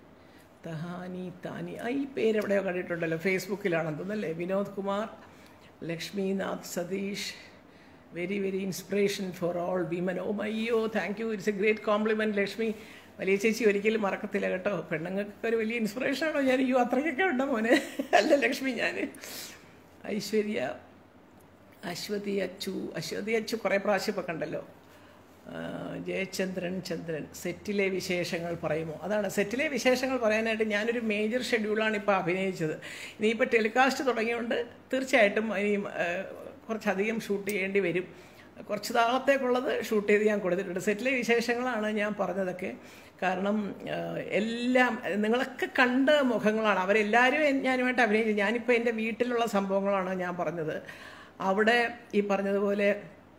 തഹാനി താനി ആ ഈ പേര് എവിടെയോ കണ്ടിട്ടുണ്ടല്ലോ ഫേസ്ബുക്കിലാണെന്ന് തോന്നല്ലേ Vinod Kumar Lakshminath Satheesh very very inspiration for all women oh അയ്യോ thank you it's a great compliment Lakshmi വലിയ ചേച്ചി ഒരിക്കലും മറക്കത്തില്ല കേട്ടോ പെണ്ണുങ്ങൾക്ക് ഒരു വലിയ ഇൻസ്പിറേഷനാണോ ഞാൻ അയ്യോ അത്രയ്ക്കൊക്കെ ഉണ്ടോ മോനെ അല്ല ലക്ഷ്മി ഞാൻ ഐശ്വര്യ അശ്വതി അച്ചു അശ്വതി അച്ചു കുറേ പ്രാവശ്യം ഇപ്പോൾ കണ്ടല്ലോ ജയചന്ദ്രൻ ചന്ദ്രൻ സെറ്റിലെ വിശേഷങ്ങൾ പറയുമോ അതാണ് സെറ്റിലെ വിശേഷങ്ങൾ പറയാനായിട്ട് ഞാനൊരു മേജർ ഷെഡ്യൂളാണ് ഇപ്പോൾ അഭിനയിച്ചത് ഇനിയിപ്പോൾ ടെലികാസ്റ്റ് തുടങ്ങിയതുകൊണ്ട് തീർച്ചയായിട്ടും ഇനിയും കുറച്ചധികം ഷൂട്ട് ചെയ്യേണ്ടി വരും കുറച്ച് നാളത്തേക്കുള്ളത് ഷൂട്ട് ചെയ്ത് ഞാൻ കൊടുത്തിട്ടുണ്ട് സെറ്റിലെ വിശേഷങ്ങളാണ് ഞാൻ പറഞ്ഞതൊക്കെ കാരണം എല്ലാം നിങ്ങളൊക്കെ കണ്ട മുഖങ്ങളാണ് അവരെല്ലാവരും ഞാനുമായിട്ട് അഭിനയിച്ചു ഞാനിപ്പോൾ എൻ്റെ വീട്ടിലുള്ള സംഭവങ്ങളാണ് ഞാൻ പറഞ്ഞത് അവിടെ ഈ പറഞ്ഞതുപോലെ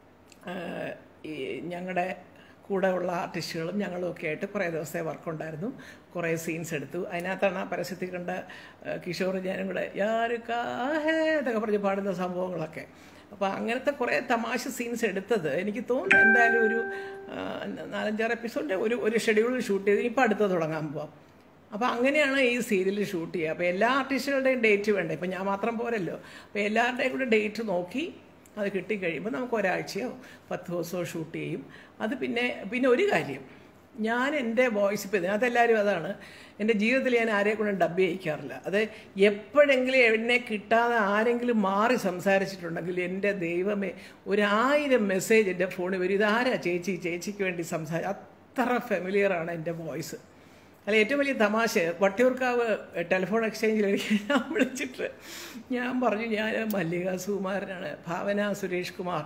ഈ ഞങ്ങളുടെ കൂടെ ഉള്ള ആർട്ടിസ്റ്റുകളും ഞങ്ങളും ഒക്കെ ആയിട്ട് കുറേ ദിവസത്തെ വർക്കുണ്ടായിരുന്നു കുറേ സീൻസ് എടുത്തു അതിനകത്താണ് ആ പരസ്യത്തിൽ കണ്ട കിഷോർ ഞാനും കൂടെ യാരുക്കാഹേ എന്നൊക്കെ പറഞ്ഞ് പാടുന്ന സംഭവങ്ങളൊക്കെ അപ്പോൾ അങ്ങനത്തെ കുറേ തമാശ സീൻസ് എടുത്തത് എനിക്ക് തോന്നുന്നു എന്തായാലും ഒരു നാലഞ്ചാറ് എപ്പിസോഡിൻ്റെ ഒരു ഒരു ഷെഡ്യൂൾ ഷൂട്ട് ചെയ്ത് ഇപ്പോൾ അടുത്ത് തുടങ്ങാൻ പോവാം അപ്പോൾ അങ്ങനെയാണ് ഈ സീരിയൽ ഷൂട്ട് ചെയ്യുക അപ്പോൾ എല്ലാ ആർട്ടിസ്റ്റുകളുടെയും ഡേറ്റ് വേണ്ടേ ഇപ്പം ഞാൻ മാത്രം പോരല്ലോ അപ്പോൾ എല്ലാവരുടെയും കൂടെ ഡേറ്റ് നോക്കി അത് കിട്ടിക്കഴിയുമ്പോൾ നമുക്ക് ഒരാഴ്ചയോ പത്ത് ദിവസമോ ഷൂട്ട് ചെയ്യും അത് പിന്നെ പിന്നെ ഒരു കാര്യം ഞാൻ എൻ്റെ വോയിസ് ഇപ്പോൾ ഇതിനകത്ത് എല്ലാവരും അതാണ് എൻ്റെ ജീവിതത്തിൽ ഞാൻ ആരെ കൊണ്ടും ഡബ് ചെയ്യിക്കാറില്ല അത് എപ്പോഴെങ്കിലും എന്നെ കിട്ടാതെ ആരെങ്കിലും മാറി സംസാരിച്ചിട്ടുണ്ടെങ്കിൽ എൻ്റെ ദൈവമേ ഒരായിരം മെസ്സേജ് എൻ്റെ ഫോണിൽ വരും ഇതാരാ ചേച്ചി ചേച്ചിക്ക് വേണ്ടി സംസാരി അത്ര ഫെമിലിയറാണ് എൻ്റെ വോയിസ് അല്ല ഏറ്റവും വലിയ തമാശ വട്ടിയൂർക്കാവ് ടെലിഫോൺ എക്സ്ചേഞ്ചിൽ ഞാൻ വിളിച്ചിട്ട് ഞാൻ പറഞ്ഞു ഞാൻ മല്ലിക സുകുമാരനാണ് ഭാവന സുരേഷ് കുമാർ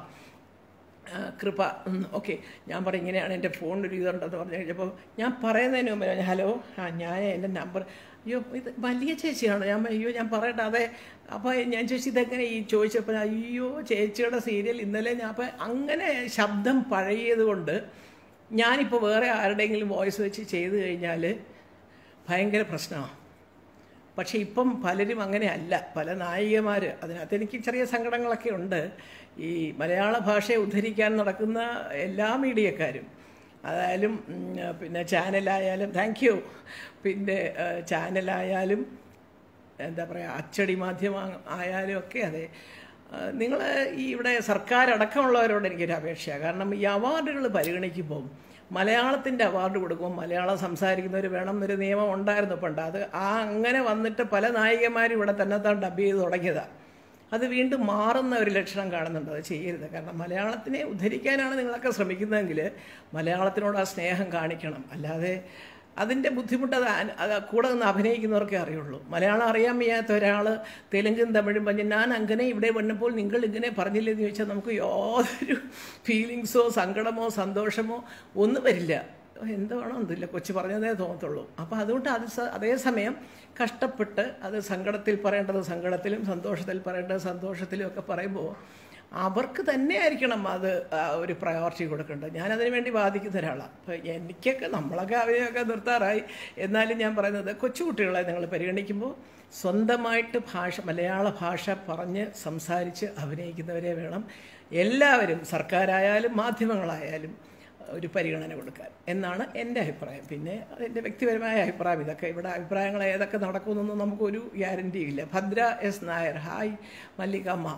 കൃപ ഓക്കെ ഞാൻ പറഞ്ഞു ഇങ്ങനെയാണ് എൻ്റെ ഫോണിൽ ഒരു ഇതുണ്ടെന്ന് പറഞ്ഞു കഴിഞ്ഞപ്പോൾ ഞാൻ പറയുന്നതിന് മുമ്പ് ഹലോ ആ ഞാൻ എൻ്റെ നമ്പർ അയ്യോ ഇത് വലിയ ചേച്ചിയാണ് ഞാൻ അയ്യോ ഞാൻ പറയട്ടെ അതെ അപ്പോൾ ഞാൻ ചോദിച്ചു ഇതെങ്ങനെ ഈ ചോദിച്ചപ്പോൾ അയ്യോ ചേച്ചിയുടെ സീരിയൽ ഇന്നലെ ഞാൻ അപ്പം അങ്ങനെ ശബ്ദം പഴയത് കൊണ്ട് ഞാനിപ്പോൾ വേറെ ആരുടെയെങ്കിലും വോയിസ് വെച്ച് ചെയ്തു കഴിഞ്ഞാൽ ഭയങ്കര പ്രശ്നമാണ് പക്ഷെ ഇപ്പം പലരും അങ്ങനെയല്ല പല നായികമാർ അതിനകത്ത് എനിക്ക് ചെറിയ സങ്കടങ്ങളൊക്കെ ഉണ്ട് ഈ മലയാള ഭാഷയെ ഉദ്ധരിക്കാൻ നടക്കുന്ന എല്ലാ മീഡിയക്കാരും അതായാലും ഉം, പിന്നെ ചാനലായാലും താങ്ക് യു പിന്നെ ഏഹ്, ചാനലായാലും എന്താ പറയുക അച്ചടി മാധ്യമം ആയാലും ഒക്കെ അതെ നിങ്ങൾ ഈ ഇവിടെ സർക്കാർ അടക്കമുള്ളവരോട് എനിക്കൊരു അപേക്ഷയാണ് കാരണം ഈ അവാർഡുകൾ പരിഗണിക്കുമ്പോൾ മലയാളത്തിൻ്റെ അവാർഡ് കൊടുക്കുമ്പോൾ മലയാളം സംസാരിക്കുന്നവർ വേണം എന്നൊരു നിയമം ഉണ്ടായിരുന്നു പണ്ട് അത് ആ അങ്ങനെ വന്നിട്ട് പല നായികമാരും ഇവിടെ തന്നെ താൻ ഡബ് ചെയ്ത് തുടങ്ങിയതാണ് അത് വീണ്ടും മാറുന്ന ഒരു ലക്ഷണം കാണുന്നുണ്ട് അത് ചെയ്യരുത് കാരണം മലയാളത്തിനെ ഉദ്ധരിക്കാനാണ് നിങ്ങളൊക്കെ ശ്രമിക്കുന്നതെങ്കിൽ മലയാളത്തിനോട് ആ സ്നേഹം കാണിക്കണം അല്ലാതെ അതിൻ്റെ ബുദ്ധിമുട്ട് അത് അന- അത് കൂടെ നിന്ന് അഭിനയിക്കുന്നവർക്കേ അറിയുള്ളൂ മലയാളം അറിയാൻ വയ്യാത്ത ഒരാൾ തെലുങ്കും തമിഴും പറഞ്ഞ് ഞാൻ അങ്ങനെ ഇവിടെ വന്നപ്പോൾ നിങ്ങൾ ഇങ്ങനെ പറഞ്ഞില്ലെന്ന് ചോദിച്ചാൽ നമുക്ക് യാതൊരു ഫീലിങ്സോ സങ്കടമോ സന്തോഷമോ ഒന്നും വരില്ല എന്താണോ എന്തില്ല കൊച്ചു പറഞ്ഞതേ തോന്നത്തുള്ളൂ അപ്പോൾ അതുകൊണ്ട് അത് സ- അതേസമയം കഷ്ടപ്പെട്ട് അത് സങ്കടത്തിൽ പറയേണ്ടത് സങ്കടത്തിലും സന്തോഷത്തിൽ പറയേണ്ടത് സന്തോഷത്തിലും ഒക്കെ പറയുമ്പോൾ അവർക്ക് തന്നെ ആയിരിക്കണം അത് ആ, ഒരു പ്രയോറിറ്റി കൊടുക്കേണ്ടത് ഞാനതിനു വേണ്ടി ബാധിക്കുന്ന ഒരാളാണ് അപ്പോൾ എനിക്കൊക്കെ നമ്മളൊക്കെ അവരെയൊക്കെ നിർത്താറായി എന്നാലും ഞാൻ പറയുന്നത് കൊച്ചുകുട്ടികളെ നിങ്ങൾ പരിഗണിക്കുമ്പോൾ സ്വന്തമായിട്ട് ഭാഷ മലയാള ഭാഷ പറഞ്ഞ് സംസാരിച്ച് അഭിനയിക്കുന്നവരെ വേണം എല്ലാവരും സർക്കാരായാലും മാധ്യമങ്ങളായാലും ഒരു പരിഗണന കൊടുക്കാൻ എന്നാണ് എൻ്റെ അഭിപ്രായം പിന്നെ എൻ്റെ വ്യക്തിപരമായ അഭിപ്രായം ഇതൊക്കെ ഇവിടെ അഭിപ്രായങ്ങൾ ഏതൊക്കെ നടക്കുമെന്നൊന്നും നമുക്കൊരു ഗ്യാരണ്ടിയും ഇല്ല Bhadra S Nair hi Mallikamma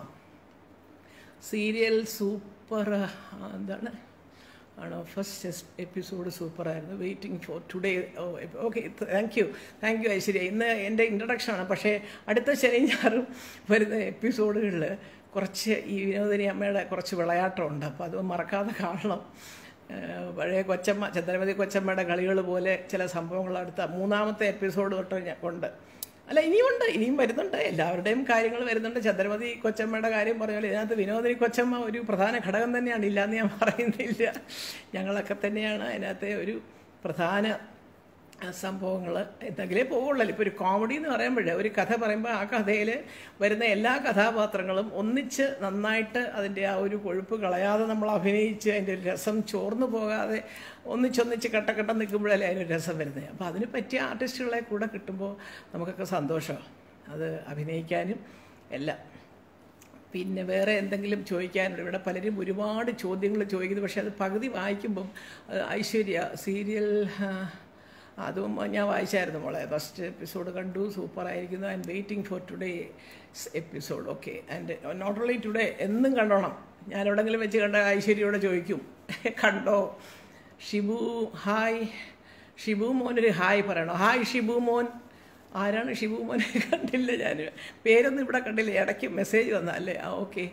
serial super എന്താണ് ആണോ ഫസ്റ്റ് എപ്പിസോഡ് സൂപ്പറായിരുന്നു waiting for today okay thank you thank you Aishwarya ഇന്ന് എൻ്റെ ഇൻട്രഡക്ഷനാണ് പക്ഷേ അടുത്ത ശനി ഞാറും വരുന്ന എപ്പിസോഡുകളിൽ കുറച്ച് ഈ വിനോദിനി അമ്മയുടെ കുറച്ച് വിളയാട്ടമുണ്ട് അപ്പോൾ അത് മറക്കാതെ കാണണം ഏഹ് പഴയ കൊച്ചമ്മ ചന്ദ്രമതി കൊച്ചമ്മയുടെ കളികൾ പോലെ ചില സംഭവങ്ങൾ അടുത്ത മൂന്നാമത്തെ എപ്പിസോഡ് തൊട്ട് ഞാൻ- ഉണ്ട് അല്ല ഇനിയുണ്ട് ഇനിയും വരുന്നുണ്ട് എല്ലാവരുടെയും കാര്യങ്ങൾ വരുന്നുണ്ട് ചന്ദ്രമതി കൊച്ചമ്മയുടെ കാര്യം പറഞ്ഞാൽ ഇതിനകത്ത് വിനോദിനി കൊച്ചമ്മ ഒരു പ്രധാന ഘടകം തന്നെയാണ് ഇല്ലയെന്ന് ഞാൻ പറയുന്നില്ല ഞങ്ങളൊക്കെ തന്നെയാണ് അതിനകത്തെ ഒരു പ്രധാന സംഭവങ്ങൾ എന്തെങ്കിലേ പോവുള്ളൂ ഇപ്പോൾ ഒരു കോമഡി എന്ന് പറയുമ്പോൾ ഒരു കഥ പറയുമ്പോൾ ആ കഥയിൽ വരുന്ന എല്ലാ കഥാപാത്രങ്ങളും ഒന്നിച്ച് നന്നായിട്ട് അതിൻ്റെ ആ ഒരു കൊഴുപ്പ് കളയാതെ നമ്മൾ അഭിനയിച്ച് അതിൻ്റെ ഒരു രസം ചോർന്നു പോകാതെ ഒന്നിച്ചൊന്നിച്ച് കട്ടക്കട്ടം നിൽക്കുമ്പോഴല്ലേ അതിനൊരു രസം വരുന്നത് അപ്പോൾ അതിന് പറ്റിയ ആർട്ടിസ്റ്റുകളെ കൂടെ കിട്ടുമ്പോൾ നമുക്കൊക്കെ സന്തോഷമാണ് അത് അഭിനയിക്കാനും എല്ലാം പിന്നെ വേറെ എന്തെങ്കിലും ചോദിക്കാനുണ്ട് ഇവിടെ പലരും ഒരുപാട് ചോദ്യങ്ങൾ ചോദിക്കുന്നു പക്ഷേ അത് പകുതി വായിക്കുമ്പം അത് ഐശ്വര്യ സീരിയൽ ആ, അതും ഞാൻ വായിച്ചായിരുന്നു മോളെ ഫസ്റ്റ് എപ്പിസോഡ് കണ്ടു സൂപ്പറായിരിക്കുന്നു and waiting for today episode okay and not only today എന്നും കണ്ടോണം ഞാൻ എവിടെങ്കിലും വെച്ച് കണ്ട ഐശ്വര്യയോടെ ചോദിക്കും കണ്ടോ ഷിബു ഹായ് ഷിബു മോനൊരു ഹായ് പറയണോ ഹായ് ഷിബു മോൻ ആരാണ് ഷിബു മോനെ കണ്ടില്ല ഞാൻ പേരൊന്നും ഇവിടെ കണ്ടില്ല ഇടയ്ക്ക് മെസ്സേജ് വന്നല്ലേ ആ ഓക്കെ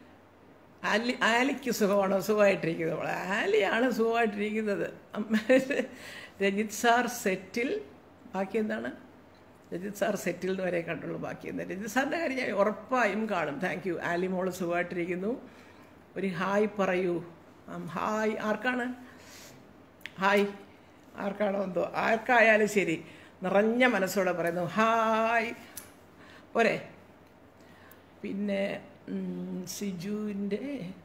ആലി ആലിക്ക് സുഖമാണോ സുഖമായിട്ടിരിക്കുന്നത് മോളെ ആലിയാണ് സുഖമായിട്ടിരിക്കുന്നത് അമ്മ രജിത് സാർ സെറ്റിൽ ബാക്കി എന്താണ് രജിത് സാർ സെറ്റിൽ എന്ന് വരെ കണ്ടുള്ളൂ ബാക്കി എന്താ രജിത് സാറിൻ്റെ കാര്യം ഞാൻ ഉറപ്പായും കാണും താങ്ക് യു ആലി മോള് സുഖമായിട്ടിരിക്കുന്നു ഒരു ഹായ് പറയൂ ആം, ഹായ് ആർക്കാണ് ഹായ് ആർക്കാണോ എന്തോ ആർക്കായാലും ശരി നിറഞ്ഞ മനസ്സോടെ പറയുന്നു ഹായ് പോരെ പിന്നെ ഉം, സിജുവിൻ്റെ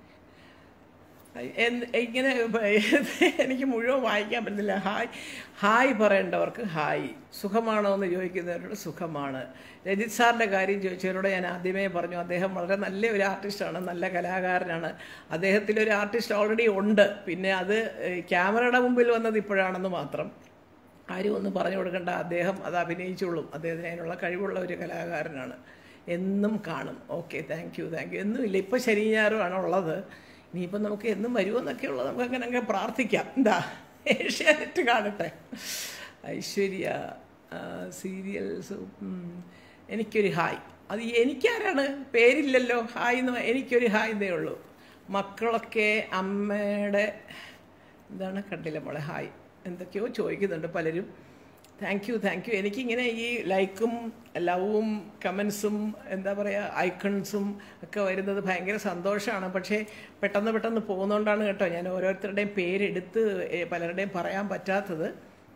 എന്ത് ഇങ്ങനെ എനിക്ക് മുഴുവൻ വായിക്കാൻ പറ്റുന്നില്ല ഹായ് ഹായ് പറയേണ്ടവർക്ക് ഹായ് സുഖമാണോ എന്ന് ചോദിക്കുന്നവരോട് സുഖമാണ് രജിത് സാറിൻ്റെ കാര്യം ചോദിച്ചവരോട് ഞാൻ ആദ്യമേ പറഞ്ഞു അദ്ദേഹം വളരെ നല്ല ഒരു ആർട്ടിസ്റ്റാണ് നല്ല കലാകാരനാണ് അദ്ദേഹത്തിലൊരു ആർട്ടിസ്റ്റ് ഓൾറെഡി ഉണ്ട് പിന്നെ അത് ഏഹ്, ക്യാമറയുടെ മുമ്പിൽ വന്നത് ഇപ്പോഴാണെന്ന് മാത്രം ആരും ഒന്നും പറഞ്ഞു കൊടുക്കേണ്ട അദ്ദേഹം അത് അഭിനയിച്ചോളും അദ്ദേഹത്തിന് അതിനുള്ള കഴിവുള്ള ഒരു കലാകാരനാണ് എന്നും കാണും okay thank you thank you എന്നുമില്ല ഇപ്പോൾ ശനി ഞായറുമാണ് ഉള്ളത് ഇനിയിപ്പം നമുക്ക് എന്നും വരുമെന്നൊക്കെ ഉള്ളത് നമുക്ക് അങ്ങനെ അങ്ങ് പ്രാർത്ഥിക്കാം എന്താ ഏഷ്യാനെറ്റ് കാണട്ടെ ഐശ്വര്യ സീരിയൽസ് എനിക്കൊരു ഹായ് അത് എനിക്കാരാണ് പേരില്ലല്ലോ ഹായ് എന്ന് പ- എനിക്കൊരു ഹായ് എന്നേ ഉള്ളൂ മക്കളൊക്കെ അമ്മയുടെ എന്താണ് കണ്ടില്ല മോളെ ഹായ് എന്തൊക്കെയോ ചോദിക്കുന്നുണ്ട് പലരും താങ്ക് യു താങ്ക് യു എനിക്കിങ്ങനെ ഈ ലൈക്കും ലവും കമൻസും എന്താ പറയുക ഐക്കൺസും ഒക്കെ വരുന്നത് ഭയങ്കര സന്തോഷമാണ് പക്ഷേ പെട്ടെന്ന് പെട്ടെന്ന് പോകുന്നതുകൊണ്ടാണ് കേട്ടോ ഞാൻ ഓരോരുത്തരുടെയും പേരെടുത്ത് ഏ, പലരുടെയും പറയാൻ പറ്റാത്തത്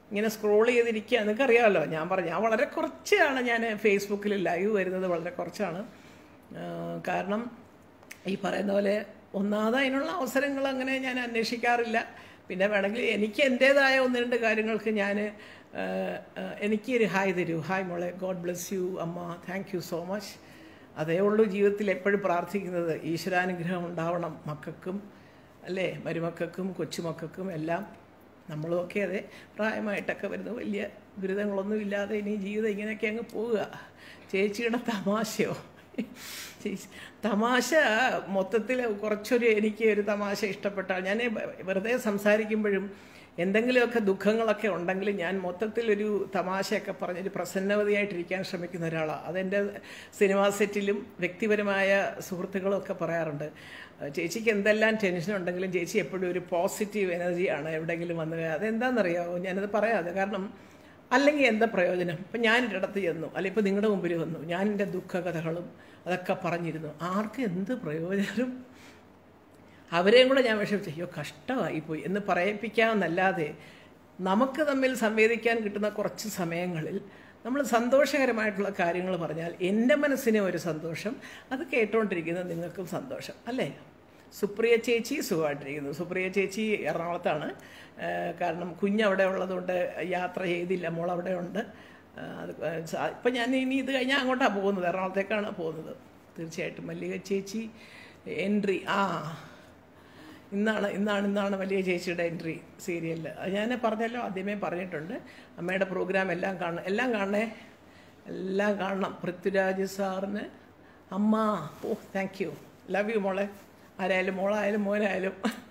ഇങ്ങനെ സ്ക്രോൾ ചെയ്തിരിക്കുക എന്നൊക്കെ അറിയാമല്ലോ ഞാൻ പറഞ്ഞു ഞാൻ വളരെ കുറച്ചാണ് ഞാൻ ഫേസ്ബുക്കിൽ ലൈവ് വരുന്നത് വളരെ കുറച്ചാണ് ആ, കാരണം ഈ പറയുന്ന പോലെ ഒന്നാമത് അതിനുള്ള അവസരങ്ങൾ അങ്ങനെ ഞാൻ അന്വേഷിക്കാറില്ല പിന്നെ വേണമെങ്കിൽ എനിക്ക് എൻ്റേതായ ഒന്ന് രണ്ട് കാര്യങ്ങൾക്ക് ഞാൻ എനിക്ക് ഒരു ഹായ് തരൂ ഹായ് മോളെ ഗോഡ് ബ്ലെസ് യു അമ്മ താങ്ക് യു സോ മച്ച് അതേ ഉള്ളൂ ജീവിതത്തിൽ എപ്പോഴും പ്രാർത്ഥിക്കുന്നത് ഈശ്വരാനുഗ്രഹം ഉണ്ടാവണം മക്കൾക്കും അല്ലേ മരുമക്കൾക്കും കൊച്ചുമക്കൾക്കും എല്ലാം നമ്മളുമൊക്കെ അതെ പ്രായമായിട്ടൊക്കെ വരുന്ന വലിയ ബിരുദങ്ങളൊന്നും ഇല്ലാതെ ഇനി ജീവിതം ഇങ്ങനെയൊക്കെ അങ്ങ് പോവുക ചേച്ചിയുടെ തമാശയോ ചേച്ചി തമാശ മൊത്തത്തിൽ കുറച്ചൊരു എനിക്ക് ഒരു തമാശ ഇഷ്ടപ്പെട്ട ഞാൻ വെറുതെ സംസാരിക്കുമ്പോഴും എന്തെങ്കിലുമൊക്കെ ദുഃഖങ്ങളൊക്കെ ഉണ്ടെങ്കിൽ ഞാൻ മൊത്തത്തിൽ ഒരു തമാശയൊക്കെ പറഞ്ഞൊരു പ്രസന്നവതിയായിട്ടിരിക്കാൻ ശ്രമിക്കുന്ന ഒരാളാണ് അതെൻ്റെ സിനിമാ സെറ്റിലും വ്യക്തിപരമായ സുഹൃത്തുക്കളും ഒക്കെ പറയാറുണ്ട് ചേച്ചിക്ക് എന്തെല്ലാം ടെൻഷൻ ഉണ്ടെങ്കിലും ചേച്ചി എപ്പോഴും ഒരു പോസിറ്റീവ് എനർജിയാണ് എവിടെയെങ്കിലും വന്നത് അതെന്താണെന്നറിയാമോ ഞാനത് പറയാതെ കാരണം അല്ലെങ്കിൽ എന്താ പ്രയോജനം ഇപ്പം ഞാൻ ഒരിടത്ത് ചെന്നു അല്ലെങ്കിൽ ഇപ്പോൾ നിങ്ങളുടെ മുമ്പിൽ വന്നു ഞാൻ എൻ്റെ ദുഃഖകഥകളും അതൊക്കെ പറഞ്ഞിരുന്നു ആർക്ക് എന്ത് പ്രയോജനം അവരെയും കൂടെ ഞാൻ വിഷമിച്ചു അയ്യോ കഷ്ടമായി പോയി എന്ന് പറയിപ്പിക്കാമെന്നല്ലാതെ നമുക്ക് തമ്മിൽ സംവേദിക്കാൻ കിട്ടുന്ന കുറച്ച് സമയങ്ങളിൽ നമ്മൾ സന്തോഷകരമായിട്ടുള്ള കാര്യങ്ങൾ പറഞ്ഞാൽ എൻ്റെ മനസ്സിന് ഒരു സന്തോഷം അത് കേട്ടുകൊണ്ടിരിക്കുന്ന നിങ്ങൾക്കും സന്തോഷം അല്ലേ സുപ്രിയ ചേച്ചി സുഖമായിട്ടിരിക്കുന്നു സുപ്രിയ ചേച്ചി എറണാകുളത്താണ് ആ, കാരണം കുഞ്ഞവിടെ ഉള്ളതുകൊണ്ട് യാത്ര ചെയ്തില്ല മോൾ അവിടെ ഉണ്ട് ആ, അത് സാ- ഇപ്പം ഞാൻ ഇനി ഇത് കഴിഞ്ഞാൽ അങ്ങോട്ടാണ് പോകുന്നത് എറണാകുളത്തേക്കാണ് പോകുന്നത് തീർച്ചയായിട്ടും മല്ലിക ചേച്ചി എൻട്രി ആ ഇന്നാണ് ഇന്നാണ് ഇന്നാണ് വലിയ ചേച്ചിയുടെ എൻട്രി സീരിയലിൽ അത് ഞാൻ പറഞ്ഞല്ലോ ആദ്യമേ പറഞ്ഞിട്ടുണ്ട് അമ്മയുടെ പ്രോഗ്രാം എല്ലാം കാണണം എല്ലാം കാണണേ എല്ലാം കാണണം പൃഥ്വിരാജ് സാറിന് അമ്മ ഓ താങ്ക് യു ലവ് യു മോളെ ആരായാലും മോളായാലും മോനായാലും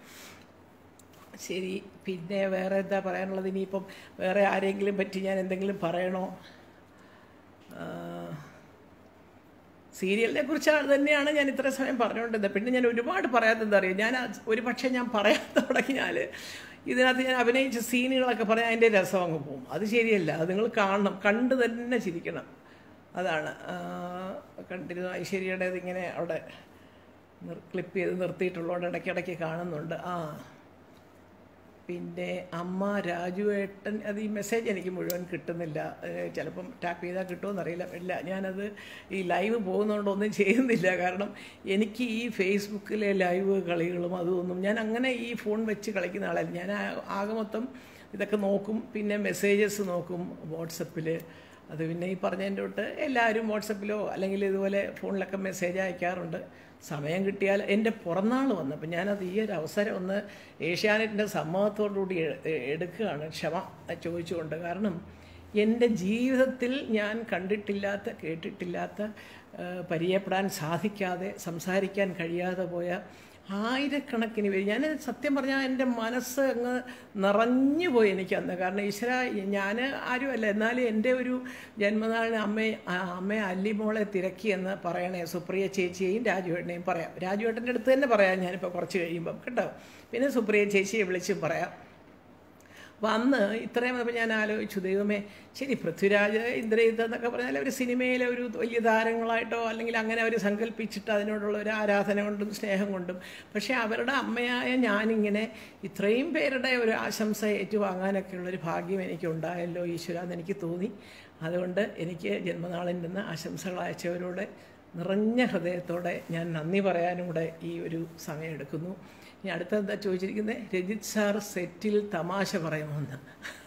ശരി പിന്നെ വേറെ എന്താ പറയാനുള്ളത് ഇനിയിപ്പം വേറെ ആരെങ്കിലും പറ്റി ഞാൻ എന്തെങ്കിലും പറയണോ ആ, സീരിയലിനെ കുറിച്ചാണ് തന്നെയാണ് ഞാൻ ഇത്ര സമയം പറഞ്ഞുകൊണ്ടിരുന്നത് പിന്നെ ഞാൻ ഒരുപാട് പറയാത്തത് അറിയാം ഞാൻ അത് ഒരു പക്ഷേ ഞാൻ പറയാൻ തുടങ്ങിയാൽ ഇതിനകത്ത് ഞാൻ അഭിനയിച്ച സീനുകളൊക്കെ പറയാൻ അതിൻ്റെ രസം അങ്ങ് പോകും അത് ശരിയല്ല അത് നിങ്ങൾ കാണണം കണ്ട് തന്നെ ചിരിക്കണം അതാണ് ആ, കണ്ടിരുന്നു ഐശ്വര്യയുടെ ഇതിങ്ങനെ അവിടെ ക്ലിപ്പ് ചെയ്ത് നിർത്തിയിട്ടുള്ളതുകൊണ്ട് ഇടയ്ക്കിടയ്ക്ക് കാണുന്നുണ്ട് ആ പിന്നെ അമ്മ രാജുവേട്ടൻ അത് ഈ മെസ്സേജ് എനിക്ക് മുഴുവൻ കിട്ടുന്നില്ല ഏഹ് ചിലപ്പം ടാപ്പ് ചെയ്താൽ കിട്ടുമെന്നറിയില്ല ഇല്ല ഞാനത് ഈ ലൈവ് പോകുന്നതുകൊണ്ട് ഒന്നും ചെയ്യുന്നില്ല കാരണം എനിക്ക് ഈ ഫേസ്ബുക്കിലെ ലൈവ് കളികളും അതൊന്നും ഞാൻ അങ്ങനെ ഈ ഫോൺ വെച്ച് കളിക്കുന്ന ആളല്ല ഞാൻ ആ- ആകെ മൊത്തം ഇതൊക്കെ നോക്കും പിന്നെ മെസ്സേജസ് നോക്കും വാട്സപ്പിൽ അത് പിന്നെ ഈ പറഞ്ഞതിൻ്റെ തൊട്ട് എല്ലാവരും വാട്സപ്പിലോ അല്ലെങ്കിൽ ഇതുപോലെ ഫോണിലൊക്കെ മെസ്സേജ് അയക്കാറുണ്ട് സമയം കിട്ടിയാൽ എൻ്റെ പിറന്നാൾ വന്നപ്പോൾ ഞാനത് ഈ ഒരു അവസരം ഒന്ന് ഏഷ്യാനെറ്റിൻ്റെ സമ്മതത്തോടുകൂടി എ- എടുക്കുകയാണ് ക്ഷമ ചോദിച്ചുകൊണ്ട് കാരണം എൻ്റെ ജീവിതത്തിൽ ഞാൻ കണ്ടിട്ടില്ലാത്ത കേട്ടിട്ടില്ലാത്ത ആ, പരിചയപ്പെടാൻ സാധിക്കാതെ സംസാരിക്കാൻ കഴിയാതെ പോയ ആയിരക്കണക്കിന് പേര് ഞാൻ സത്യം പറഞ്ഞാൽ എൻ്റെ മനസ്സ് അങ്ങ് നിറഞ്ഞു പോയി എനിക്ക് അന്ന് കാരണം ഈശ്വര ഞാൻ ആരുമല്ല എന്നാലും എൻ്റെ ഒരു ജന്മനാളിന് അമ്മയെ ആ, അമ്മയെ അല്ലിമോളെ തിരക്കി എന്ന് പറയണേ സുപ്രിയ ചേച്ചിയെയും രാജുവേട്ടനെയും പറയാം രാജുവേട്ടൻ്റെ അടുത്ത് തന്നെ പറയാം ഞാനിപ്പോൾ കുറച്ച് കഴിയുമ്പം കേട്ടോ പിന്നെ സുപ്രിയ ചേച്ചിയെ വിളിച്ചും പറയാം വന്ന് ഇത്രയും വന്നപ്പോൾ ഞാൻ ആലോചിച്ചു ദൈവമേ ശരി പൃഥ്വിരാജ് ഇന്ദ്രജിത്ത് എന്നൊക്കെ പറഞ്ഞാൽ ഒരു സിനിമയിലെ ഒരു വലിയ താരങ്ങളായിട്ടോ അല്ലെങ്കിൽ അങ്ങനെ അവർ സങ്കല്പിച്ചിട്ട് അതിനോടുള്ള ഒരു ആരാധന കൊണ്ടും സ്നേഹം കൊണ്ടും പക്ഷേ അവരുടെ അമ്മയായ ഞാനിങ്ങനെ ഇത്രയും പേരുടെ ഒരു ആശംസ ഏറ്റുവാങ്ങാനൊക്കെ ഉള്ളൊരു ഭാഗ്യം എനിക്കുണ്ടായല്ലോ ഈശ്വര എന്ന് എനിക്ക് തോന്നി അതുകൊണ്ട് എനിക്ക് ജന്മനാളിൽ നിന്ന് ആശംസകൾ അയച്ചവരോട് നിറഞ്ഞ ഹൃദയത്തോടെ ഞാൻ നന്ദി പറയാനും കൂടെ ഈ ഒരു സമയം എടുക്കുന്നു ഇനി അടുത്ത എന്താ ചോദിച്ചിരിക്കുന്നത് രജിത് സാർ സെറ്റിൽ തമാശ പറയുമെന്ന്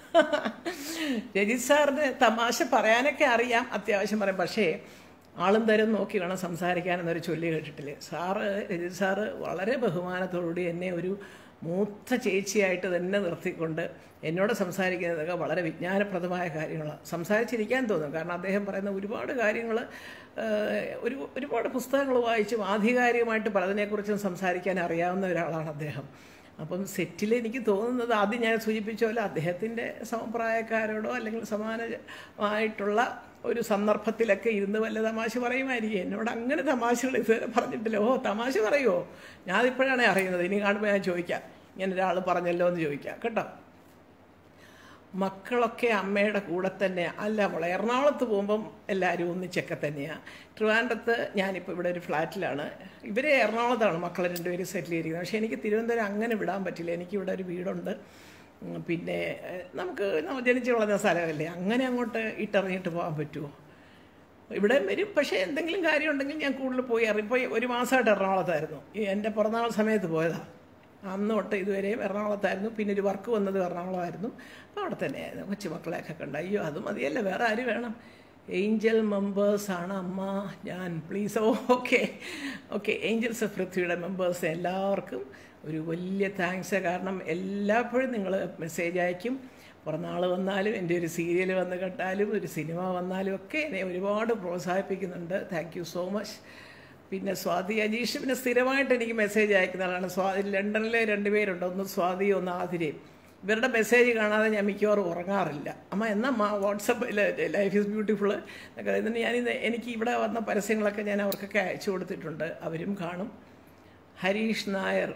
രജിത് സാറിന് തമാശ പറയാനൊക്കെ അറിയാം അത്യാവശ്യം പറയും പക്ഷേ ആളും തരം നോക്കി വേണം സംസാരിക്കാനെന്നൊരു ചൊല്ലി കേട്ടിട്ടില്ലേ സാറ് രജിത് സാറ് വളരെ ബഹുമാനത്തോടുകൂടി എന്നെ ഒരു മൂത്ത ചേച്ചിയായിട്ട് തന്നെ നിർത്തിക്കൊണ്ട് എന്നോട് സംസാരിക്കുന്നതൊക്കെ വളരെ വിജ്ഞാനപ്രദമായ കാര്യങ്ങളാണ് സംസാരിച്ചിരിക്കാൻ തോന്നും കാരണം അദ്ദേഹം പറയുന്ന ഒരുപാട് കാര്യങ്ങൾ ഒരു ഒരുപാട് പുസ്തകങ്ങൾ വായിച്ചും ആധികാരികമായിട്ട് പലതിനെക്കുറിച്ചും സംസാരിക്കാൻ അറിയാവുന്ന ഒരാളാണ് അദ്ദേഹം അപ്പം സെറ്റിൽ എനിക്ക് തോന്നുന്നത് ആദ്യം ഞാൻ സൂചിപ്പിച്ച പോലെ അദ്ദേഹത്തിൻ്റെ സമപ്രായക്കാരോടോ അല്ലെങ്കിൽ സമാനമായിട്ടുള്ള ഒരു സന്ദർഭത്തിലൊക്കെ ഇരുന്ന് വല്ല തമാശ പറയുമായിരിക്കും എന്നോട് അങ്ങനെ തമാശകൾ ഇതുവരെ പറഞ്ഞിട്ടില്ല ഓ തമാശ പറയുമോ ഞാനിപ്പോഴാണ് അറിയുന്നത് ഇനി കാണുമ്പോൾ ഞാൻ ചോദിക്കാം ഇങ്ങനെ ഒരാൾ പറഞ്ഞല്ലോ എന്ന് ചോദിക്കാം കേട്ടോ മക്കളൊക്കെ അമ്മയുടെ കൂടെ തന്നെ അല്ല മോളെ എറണാകുളത്ത് പോകുമ്പം എല്ലാവരും ഒന്നിച്ചൊക്കെ തന്നെയാണ് ട്രിവാൻഡ്രത്ത് ഞാനിപ്പോൾ ഇവിടെ ഒരു ഫ്ലാറ്റിലാണ് ഇവർ എറണാകുളത്താണ് മക്കളെ രണ്ടുപേരും സെറ്റിൽ ചെയ്തിരിക്കുന്നത് പക്ഷേ എനിക്ക് തിരുവനന്തപുരം അങ്ങനെ വിടാൻ പറ്റില്ല എനിക്കിവിടെ ഒരു വീടുണ്ട് ഉം, പിന്നെ ഏഹ്, നമുക്ക് നമ്മ ജനിച്ചു വളർന്ന സ്ഥലമല്ലേ അങ്ങനെ അങ്ങോട്ട് ഇട്ടിറങ്ങിയിട്ട് പോകാൻ പറ്റുമോ ഇവിടെ വരും പക്ഷേ എന്തെങ്കിലും കാര്യം ഉണ്ടെങ്കിൽ ഞാൻ കൂടുതൽ പോയി അറിയും ഇപ്പോൾ ഒരു മാസമായിട്ട് എറണാകുളത്തായിരുന്നു ഈ എൻ്റെ പിറന്നാൾ സമയത്ത് പോയതാണ് അന്ന് തൊട്ട് ഇതുവരെയും എറണാകുളത്തായിരുന്നു പിന്നെ ഒരു വർക്ക് വന്നത് എറണാകുളമായിരുന്നു അപ്പോൾ അവിടെ തന്നെയായിരുന്നു കൊച്ചുമക്കളെയൊക്കെ കണ്ട അയ്യോ അത് മതിയല്ല വേറെ ആര് വേണം ഏഞ്ചൽ മെമ്പേഴ്സാണ് അമ്മ ഞാൻ please okay okay angels of പൃഥ്വിയുടെ മെമ്പേഴ്സ് എല്ലാവർക്കും ഒരു വലിയ താങ്ക്സ് കാരണം എല്ലായ്പ്പോഴും നിങ്ങൾ മെസ്സേജ് അയക്കും പിറന്നാൾ വന്നാലും എൻ്റെ ഒരു സീരിയൽ വന്ന് കണ്ടാലും ഒരു സിനിമ വന്നാലും ഒക്കെ എന്നെ ഒരുപാട് പ്രോത്സാഹിപ്പിക്കുന്നുണ്ട് താങ്ക് യു സോ മച്ച് പിന്നെ സ്വാതി അജീഷ് പിന്നെ സ്ഥിരമായിട്ട് എനിക്ക് മെസ്സേജ് അയക്കുന്ന ആളാണ് സ്വാതി ലണ്ടനിലെ രണ്ടുപേരുണ്ട് ഒന്ന് സ്വാതി ഒന്ന് ആതിരയും ഇവരുടെ മെസ്സേജ് കാണാതെ ഞാൻ മിക്കവാറും ഉറങ്ങാറില്ല അമ്മ എന്നാ അമ്മ വാട്സപ്പ് ലൈഫ് ഈസ് ബ്യൂട്ടിഫുൾ എന്നൊക്കെ എന്നിട്ട് ഞാനിത് എനിക്ക് ഇവിടെ വന്ന പരസ്യങ്ങളൊക്കെ ഞാൻ അവർക്കൊക്കെ അയച്ചു കൊടുത്തിട്ടുണ്ട് അവരും കാണും ഹരീഷ് നായർ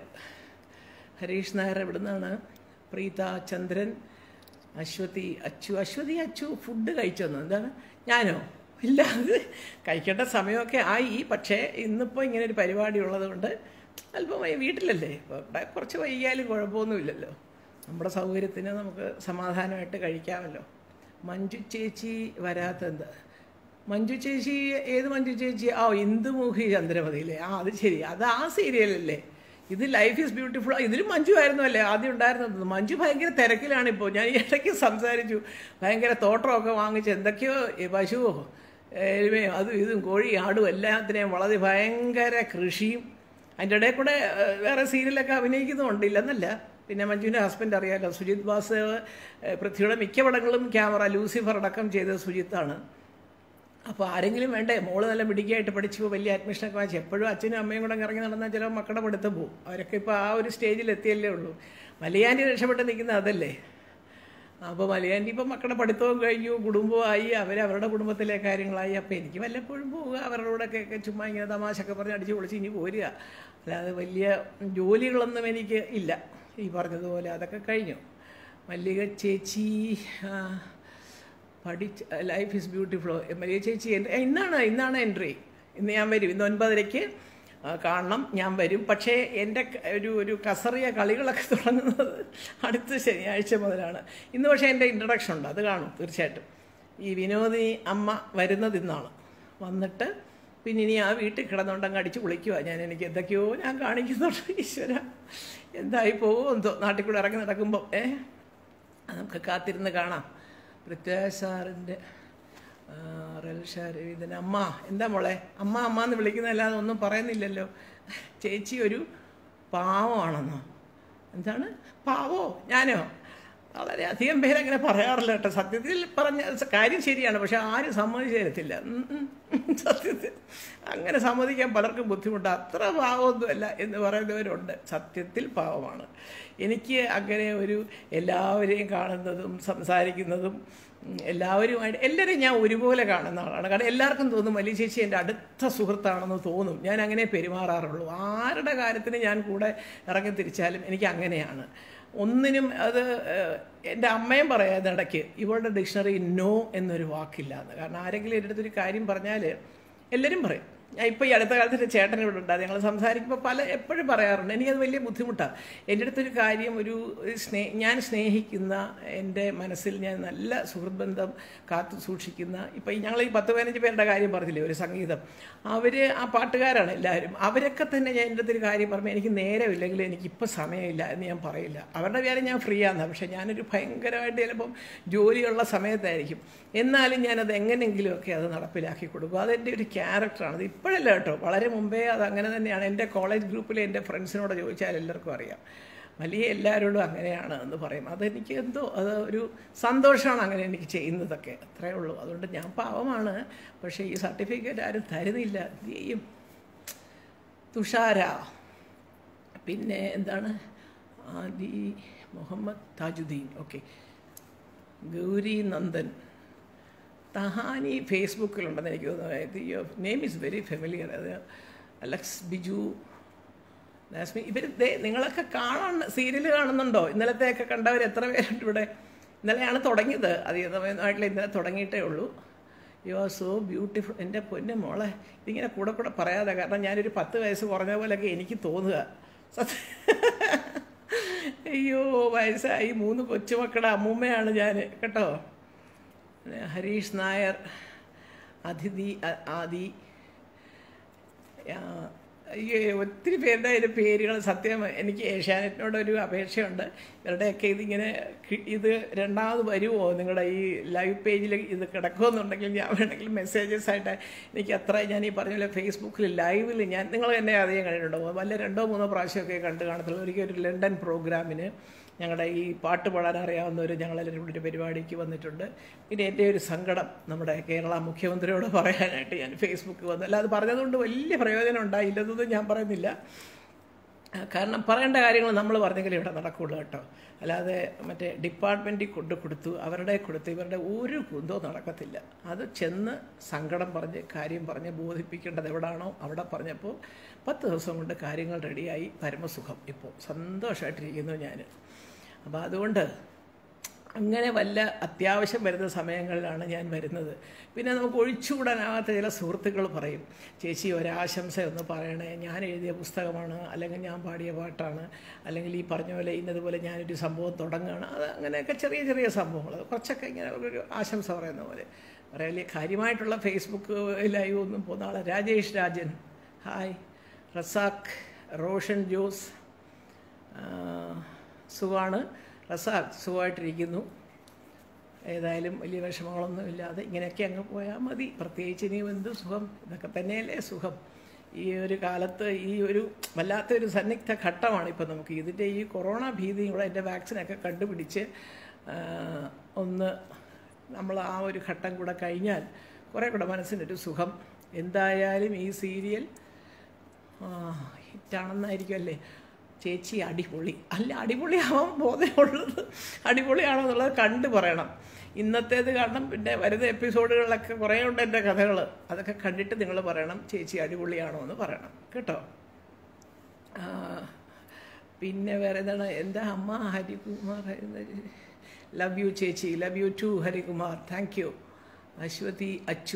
ഹരീഷ് നായർ എവിടുന്നാണ് പ്രീത ചന്ദ്രൻ അശ്വതി അച്ചു അശ്വതി അച്ചു ഫുഡ് കഴിച്ചെന്നു എന്താണ് ഞാനോ ഇല്ല അത് കഴിക്കേണ്ട സമയമൊക്കെ ആയി പക്ഷേ ഇന്നിപ്പോൾ ഇങ്ങനെ ഒരു പരിപാടി ഉള്ളതുകൊണ്ട് അല്പം വൈ- വീട്ടിലല്ലേ ഇപ്പോൾ ഇവിടെ കുറച്ച് വൈകിയാലും കുഴപ്പമൊന്നുമില്ലല്ലോ നമ്മുടെ സൗകര്യത്തിന് നമുക്ക് സമാധാനമായിട്ട് കഴിക്കാമല്ലോ മഞ്ജു ചേച്ചി വരാത്തെന്ത് മഞ്ജു ചേച്ചി ഏത് മഞ്ജു ചേച്ചി ആ ഇന്ദുമുഖി ചന്ദ്രമതിയിലെ ആ അത് ശരി അത് ആ സീരിയലല്ലേ ഇത് ലൈഫ് ഈസ് ബ്യൂട്ടിഫുൾ ഇതിലും മഞ്ജു ആയിരുന്നു അല്ലേ ആദ്യം ഉണ്ടായിരുന്നത് മഞ്ജു ഭയങ്കര തിരക്കിലാണ് ഇപ്പോൾ ഞാൻ ഈ ഇടയ്ക്ക് സംസാരിച്ചു ഭയങ്കര തോട്ടമൊക്കെ വാങ്ങിച്ച് എന്തൊക്കെയോ ഈ പശുവോ എരുമയോ അതും ഇതും കോഴി ആടും എല്ലാത്തിനെയും വളരെ ഭയങ്കര കൃഷിയും അതിൻ്റെ ഇടയിൽ കൂടെ ഏഹ്, വേറെ സീരിയലൊക്കെ അഭിനയിക്കുന്നുണ്ട് ഇല്ലെന്നല്ല പിന്നെ മഞ്ജുവിൻ്റെ ഹസ്ബൻഡ് അറിയാലോ സുജിത് ബാസ് ഏഹ്, പൃഥ്വിയുടെ മിക്ക പടങ്ങളും ക്യാമറ ലൂസിഫർ അടക്കം ചെയ്തത് സുജിത്താണ് അപ്പോൾ ആരെങ്കിലും വേണ്ടേ മോള് നല്ല മിടുക്കിയായിട്ട് പഠിച്ചു വലിയ അഡ്മിഷനൊക്കെ വാങ്ങിച്ചു എപ്പോഴും അച്ഛനും അമ്മയും കൂടെ ഇറങ്ങി നടന്നാൽ ചില മക്കളുടെ പഠിത്തം പോകും അവരൊക്കെ ഇപ്പോൾ ആ ഒരു സ്റ്റേജിൽ എത്തിയല്ലേ ഉള്ളൂ മലയാണ്ടി രക്ഷപ്പെട്ട് നിൽക്കുന്ന അതല്ലേ അപ്പോൾ മലയാണ്ടി ഇപ്പം മക്കളുടെ പഠിത്തവും കഴിഞ്ഞു കുടുംബമായി അവർ അവരുടെ കുടുംബത്തിലെ കാര്യങ്ങളായി അപ്പോൾ എനിക്ക് വല്ലപ്പോഴും പോവുക അവരുടെ കൂടെയൊക്കെ ചുമ്മാ ഇങ്ങനെ തമാശയൊക്കെ പറഞ്ഞ് അടിച്ച് പൊളിച്ച് ഇനി പോരുക അല്ലാതെ വലിയ ജോലികളൊന്നും എനിക്ക് ഇല്ല ഈ പറഞ്ഞതുപോലെ അതൊക്കെ കഴിഞ്ഞു മല്ലിക ചേച്ചി ആ, പഠിച്ച് ലൈഫ് ഈസ് ബ്യൂട്ടിഫുൾ മരിയ ചേച്ചി എൻ- ഏ, ഇന്നാണ് ഇന്നാണ് എൻട്രി ഇന്ന് ഞാൻ വരും ഇന്ന് ഒൻപതരയ്ക്ക് ആ, കാണണം ഞാൻ വരും പക്ഷേ എൻ്റെ ക- ഒരു ഒരു കസറിയ കളികളൊക്കെ തുടങ്ങുന്നത് അടുത്ത ശനിയാഴ്ച മുതലാണ് ഇന്ന് പക്ഷേ എൻ്റെ ഇൻട്രഡക്ഷൻ ഉണ്ട് അത് കാണും തീർച്ചയായിട്ടും ഈ വിനോദിനി അമ്മ വരുന്നത് ഇന്നാണ് വന്നിട്ട് പിന്നെ ഇനി ആ വീട്ടിൽ കിടന്നുകൊണ്ടങ്ങ് അടിച്ച് കുളിക്കുക ഞാൻ എനിക്ക് എന്തൊക്കെയോ ഞാൻ കാണിക്കുന്നുണ്ട് ഈശ്വര എന്തായി പോകുമോ എന്തോ നാട്ടിൽ കൂടെ ഇറങ്ങി നടക്കുമ്പോൾ ഏ അത് നമുക്ക് കാത്തിരുന്ന് കാണാം പൃഥ്വിരാജ് സാറിൻ്റെ ഇതിന് അമ്മ എന്താ മോളെ അമ്മ അമ്മ എന്ന് വിളിക്കുന്നതല്ലാതെ ഒന്നും പറയുന്നില്ലല്ലോ ചേച്ചി ഒരു പാവമാണെന്നോ എന്താണ് പാവോ ഞാനോ വളരെ അധികം പേരങ്ങനെ പറയാറില്ല കേട്ടോ സത്യത്തിൽ പറഞ്ഞ കാര്യം ശരിയാണ് പക്ഷെ ആരും സമ്മതിച്ചു തരത്തില്ല ഉം, ഉം. സത്യത്തിൽ അങ്ങനെ സമ്മതിക്കാൻ പലർക്കും ബുദ്ധിമുട്ടാണ് അത്ര പാവമൊന്നുമല്ല എന്ന് പറയുന്നവരുണ്ട് സത്യത്തിൽ പാവമാണ് എനിക്ക് അങ്ങനെ ഒരു എല്ലാവരെയും കാണുന്നതും സംസാരിക്കുന്നതും ഉം, എല്ലാവരുമായിട്ട് എല്ലാവരെയും ഞാൻ ഒരുപോലെ കാണുന്ന ആളാണ് കാരണം എല്ലാവർക്കും തോന്നും വലിയ ചേച്ചി എൻ്റെ അടുത്ത സുഹൃത്താണെന്ന് തോന്നും ഞാൻ അങ്ങനെ പെരുമാറാറുള്ളൂ ആരുടെ കാര്യത്തിന് ഞാൻ കൂടെ ഇറങ്ങി തിരിച്ചാലും എനിക്ക് അങ്ങനെയാണ് ഒന്നിനും അത് ഏഹ്, എൻ്റെ അമ്മയും പറയാതെ ഇടയ്ക്ക് ഇവളുടെ ഡിക്ഷണറി നോ എന്നൊരു വാക്കില്ല എന്ന് കാരണം ആരെങ്കിലും എൻ്റെ അടുത്തൊരു കാര്യം പറഞ്ഞാൽ എല്ലാവരും പറയും ഞാൻ ഇപ്പോൾ ഈ അടുത്ത കാലത്ത് എൻ്റെ ചേട്ടൻ ഇവിടെ ഉണ്ടാകും ഞങ്ങൾ സംസാരിക്കുമ്പോൾ പല എപ്പോഴും പറയാറുണ്ട് എനിക്കത് വലിയ ബുദ്ധിമുട്ടാണ് എൻ്റെ അടുത്തൊരു കാര്യം ഒരു ഒരു സ്നേ ഞാൻ സ്നേഹിക്കുന്ന എൻ്റെ മനസ്സിൽ ഞാൻ നല്ല സുഹൃത്ത് ബന്ധം കാത്തു സൂക്ഷിക്കുന്ന ഇപ്പം ഈ ഞങ്ങൾ ഈ പത്ത് പതിനഞ്ച് പേരുടെ കാര്യം പറഞ്ഞില്ലേ ഒരു സംഗീതം അവർ ആ പാട്ടുകാരാണ് എല്ലാവരും അവരൊക്കെ തന്നെ ഞാൻ എൻ്റെ അടുത്തൊരു കാര്യം പറയുമ്പോൾ എനിക്ക് നേരമില്ലെങ്കിൽ എനിക്കിപ്പോൾ സമയമില്ല എന്ന് ഞാൻ പറയില്ല അവരുടെ കാര്യം ഞാൻ ഫ്രീ ആണ് പക്ഷേ ഞാനൊരു ഭയങ്കരമായിട്ട് ചിലപ്പം ജോലിയുള്ള സമയത്തായിരിക്കും എന്നാലും ഞാനത് എങ്ങനെയെങ്കിലുമൊക്കെ അത് നടപ്പിലാക്കി കൊടുക്കും അതെൻ്റെ ഒരു ക്യാരക്ടറാണ് അത് ഇപ്പോഴല്ല കേട്ടോ വളരെ മുമ്പേ അത് അങ്ങനെ തന്നെയാണ് എൻ്റെ കോളേജ് ഗ്രൂപ്പിലെ എൻ്റെ ഫ്രണ്ട്സിനോട് ചോദിച്ചാൽ എല്ലാവർക്കും അറിയാം വലിയ എല്ലാവരോടും അങ്ങനെയാണ് എന്ന് പറയും അതെനിക്ക് എന്തോ അത് ഒരു സന്തോഷമാണ് അങ്ങനെ എനിക്ക് ചെയ്യുന്നതൊക്കെ അത്രയേ ഉള്ളൂ അതുകൊണ്ട് ഞാൻ പാവമാണ് പക്ഷേ ഈ സർട്ടിഫിക്കറ്റ് ആരും തരുന്നില്ല എന്ത് ചെയ്യും തുഷാര പിന്നെ എന്താണ് ആദി മുഹമ്മദ് താജുദ്ദീൻ ഓക്കെ ഗൗരി നന്ദൻ തഹാനി ഫേസ്ബുക്കിലുണ്ടെന്ന് എനിക്ക് തോന്നുന്നു നെയിം ഈസ് വെരി ഫെമിലിയർ അത് അലക്സ് ബിജു നാസ്മി ഇവർ നിങ്ങളൊക്കെ കാണാൻ സീരിയൽ കാണുന്നുണ്ടോ ഇന്നലത്തെയൊക്കെ കണ്ടവർ എത്ര പേരുണ്ട് ഇവിടെ ഇന്നലെയാണ് തുടങ്ങിയത് അധികം സമയമായിട്ടില്ല ഇന്നലെ തുടങ്ങിയിട്ടേ ഉള്ളൂ യു ആർ സോ ബ്യൂട്ടിഫുൾ എൻ്റെ പൊന്നെ മോളെ ഇതിങ്ങനെ കൂടെ കൂടെ പറയാതെ കാരണം ഞാനൊരു പത്ത് വയസ്സ് കുറഞ്ഞ പോലെയൊക്കെ എനിക്ക് തോന്നുക സത്യം അയ്യോ വയസ്സായി മൂന്ന് കൊച്ചുമക്കളുടെ അമ്മൂമ്മയാണ് ഞാൻ കേട്ടോ ഹരീഷ് നായർ അതിഥി അ- ആദി ആ, അയ്യോ ഒത്തിരി പേരുടെ അതിൻ്റെ പേരുകൾ സത്യം എനിക്ക് ഏഷ്യാനെറ്റിനോടൊരു അപേക്ഷയുണ്ട് ഇവരുടെയൊക്കെ ഇതിങ്ങനെ കി- ഇത് രണ്ടാമത് വരുമോ നിങ്ങളുടെ ഈ ലൈവ് പേജിൽ ഇത് കിടക്കുമെന്നുണ്ടെങ്കിൽ ഞാൻ വേണമെങ്കിൽ മെസ്സേജസ് ആയിട്ട് എനിക്ക് അത്ര ഞാൻ ഈ പറഞ്ഞ പോലെ ഫേസ്ബുക്കിൽ ലൈവിൽ ഞാൻ നിങ്ങൾ എന്നെ അധികം കണ്ടിട്ടുണ്ടോ വല്ല രണ്ടോ മൂന്നോ പ്രാവശ്യമൊക്കെ കണ്ടു കാണത്തുള്ളൂ ഒരിക്കൽ ഒരു ലണ്ടൻ പ്രോഗ്രാമിന് ഞങ്ങളുടെ ഈ പാട്ട് പാടാൻ അറിയാവുന്നവർ ഞങ്ങളെല്ലാവരും കൂടി ഒരു പരിപാടിക്ക് വന്നിട്ടുണ്ട് പിന്നെ എൻ്റെ ഒരു സങ്കടം നമ്മുടെ കേരള മുഖ്യമന്ത്രിയോട് പറയാനായിട്ട് ഞാൻ ഫേസ്ബുക്ക് വന്നു അല്ലാതെ പറഞ്ഞതുകൊണ്ട് വലിയ പ്രയോജനം ഉണ്ടായില്ലെന്നൊന്നും ഞാൻ പറയുന്നില്ല ആ, കാരണം പറയേണ്ട കാര്യങ്ങൾ നമ്മൾ പറഞ്ഞെങ്കിൽ ഇവിടെ നടക്കുള്ളൂ കേട്ടോ അല്ലാതെ മറ്റേ ഡിപ്പാർട്ട്മെൻറ്റിൽ കൊണ്ട് കൊടുത്തു അവരുടെ കൊടുത്തു ഇവരുടെ ഒരു കുന്തോ നടക്കത്തില്ല അത് ചെന്ന് സങ്കടം പറഞ്ഞ് കാര്യം പറഞ്ഞ് ബോധിപ്പിക്കേണ്ടത് എവിടാണോ അവിടെ പറഞ്ഞപ്പോൾ പത്ത് ദിവസം കൊണ്ട് കാര്യങ്ങൾ റെഡിയായി പരമസുഖം ഇപ്പോൾ സന്തോഷമായിട്ടിരിക്കുന്നു ഞാൻ അപ്പോൾ അതുകൊണ്ട് അങ്ങനെ വല്ല അത്യാവശ്യം വരുന്ന സമയങ്ങളിലാണ് ഞാൻ വരുന്നത് പിന്നെ നമുക്ക് ഒഴിച്ചുകൂടാനാവാത്ത ചില സുഹൃത്തുക്കൾ പറയും ചേച്ചി ഒരാശംസ ഒന്ന് പറയണേ ഞാൻ എഴുതിയ പുസ്തകമാണ് അല്ലെങ്കിൽ ഞാൻ പാടിയ പാട്ടാണ് അല്ലെങ്കിൽ ഈ പറഞ്ഞ പോലെ ഇന്നതുപോലെ ഞാനൊരു സംഭവം തുടങ്ങുകയാണ് അത് അങ്ങനെയൊക്കെ ചെറിയ ചെറിയ സംഭവങ്ങൾ കുറച്ചൊക്കെ ഇങ്ങനെ ഒരു ആശംസ പറയുന്ന പോലെ പറയാൻ കാര്യമായിട്ടുള്ള ഫേസ്ബുക്ക് ലൈവ് ഒന്നും പോകുന്ന ആളെ രാജേഷ് രാജൻ ഹായ് റസാഖ് റോഷൻ ജോസ് സുഖമാണ് റസാഖ് സുഖമായിട്ടിരിക്കുന്നു ഏതായാലും വലിയ വിഷമങ്ങളൊന്നും ഇല്ലാതെ ഇങ്ങനെയൊക്കെ അങ്ങ് പോയാൽ മതി പ്രത്യേകിച്ച് ഇനിയും എന്ത് സുഖം ഇതൊക്കെ തന്നെയല്ലേ സുഖം ഈ ഒരു കാലത്ത് ഈ ഒരു വല്ലാത്തൊരു സന്നിഗ്ധ ഘട്ടമാണ് ഇപ്പം നമുക്ക് ഇതിൻ്റെ ഈ കൊറോണ ഭീതിയും കൂടെ എൻ്റെ വാക്സിനൊക്കെ കണ്ടുപിടിച്ച് ആ, ഒന്ന് നമ്മൾ ആ ഒരു ഘട്ടം കൂടെ കഴിഞ്ഞാൽ കുറേ കൂടെ മനസ്സിനൊരു സുഖം എന്തായാലും ഈ സീരിയൽ ആ, ഹിറ്റാണെന്നായിരിക്കും അല്ലേ ചേച്ചി അടിപൊളി അല്ല അടിപൊളിയാവാൻ ബോധമുള്ളത് അടിപൊളിയാണോ എന്നുള്ളത് കണ്ടു പറയണം ഇന്നത്തേത് കാരണം പിന്നെ വരുന്ന എപ്പിസോഡുകളിലൊക്കെ കുറേ ഉണ്ട് എൻ്റെ കഥകൾ അതൊക്കെ കണ്ടിട്ട് നിങ്ങൾ പറയണം ചേച്ചി അടിപൊളിയാണോ എന്ന് പറയണം കേട്ടോ ആ, പിന്നെ വേറെ എന്താണ് എൻ്റെ അമ്മ ഹരികുമാർ ലവ് യു ചേച്ചി love you too Harikumar thank you Ashwathi Achu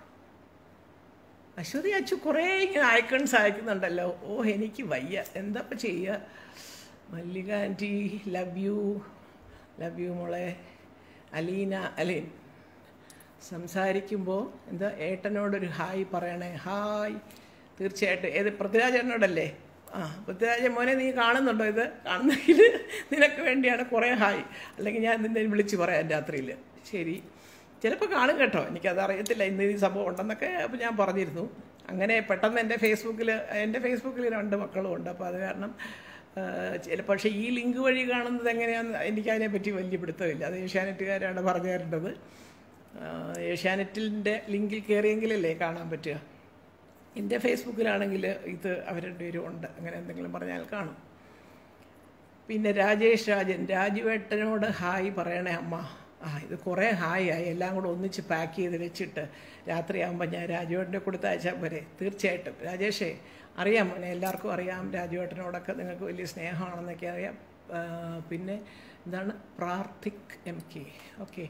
Ashwathi Achu കുറേ ഇങ്ങനെ ഐക്കൺസ് അയക്കുന്നുണ്ടല്ലോ ഓ എനിക്ക് വയ്യ എന്താ ഇപ്പം ചെയ്യുക Mallika aunty love you love you മോളെ അലീന അലീൻ സംസാരിക്കുമ്പോൾ എന്താ ഏട്ടനോടൊരു ഹായ് പറയണേ ഹായ് തീർച്ചയായിട്ടും ഏത് പൃഥ്വിരാജനോടല്ലേ ആ പൃഥ്വിരാജൻ മോനെ നീ കാണുന്നുണ്ടോ ഇത് കാണുന്നെങ്കിൽ നിനക്ക് വേണ്ടിയാണ് കുറേ ഹായ് അല്ലെങ്കിൽ ഞാൻ നിന്നെ വിളിച്ച് പറയാം രാത്രിയിൽ ശരി ചിലപ്പോൾ കാണും കേട്ടോ എനിക്കത് അറിയത്തില്ല ഇന്ന് ഈ സംഭവം ഉണ്ടെന്നൊക്കെ അപ്പോൾ ഞാൻ പറഞ്ഞിരുന്നു അങ്ങനെ പെട്ടെന്ന് എൻ്റെ ഫേസ്ബുക്കിൽ എൻ്റെ ഫേസ്ബുക്കിൽ രണ്ട് മക്കളും ഉണ്ട് അപ്പോൾ അത് കാരണം ചില പക്ഷേ ഈ ലിങ്ക് വഴി കാണുന്നത് എങ്ങനെയാണെന്ന് എനിക്കതിനെ പറ്റി വലിയ പിടുത്തമില്ല അത് ഏഷ്യാനെറ്റുകാരാണ് പറഞ്ഞു തരേണ്ടത് ആ, ഏഷ്യാനെറ്റിൻ്റെ ലിങ്കിൽ കയറിയെങ്കിലല്ലേ കാണാൻ പറ്റുക എൻ്റെ ഫേസ്ബുക്കിലാണെങ്കിൽ ഇത് അവരുടെ പേരും ഉണ്ട് അങ്ങനെ എന്തെങ്കിലും പറഞ്ഞാൽ കാണും പിന്നെ രാജേഷ് രാജൻ രാജുവേട്ടനോട് ഹായ് പറയണേ അമ്മ ആ ഇത് കുറേ ഹായ് ആയി എല്ലാം കൂടെ ഒന്നിച്ച് പാക്ക് ചെയ്ത് വെച്ചിട്ട് രാത്രിയാകുമ്പോൾ ഞാൻ രാജുവേട്ടനെ കൊടുത്ത് അയച്ചാൽ പോരെ തീർച്ചയായിട്ടും രാജേഷേ അറിയാം മോനെ എല്ലാവർക്കും അറിയാം രാജുവേട്ടനോടൊക്കെ നിങ്ങൾക്ക് വലിയ സ്നേഹമാണെന്നൊക്കെ അറിയാം ആ, പിന്നെ എന്താണ് Prarthik M K okay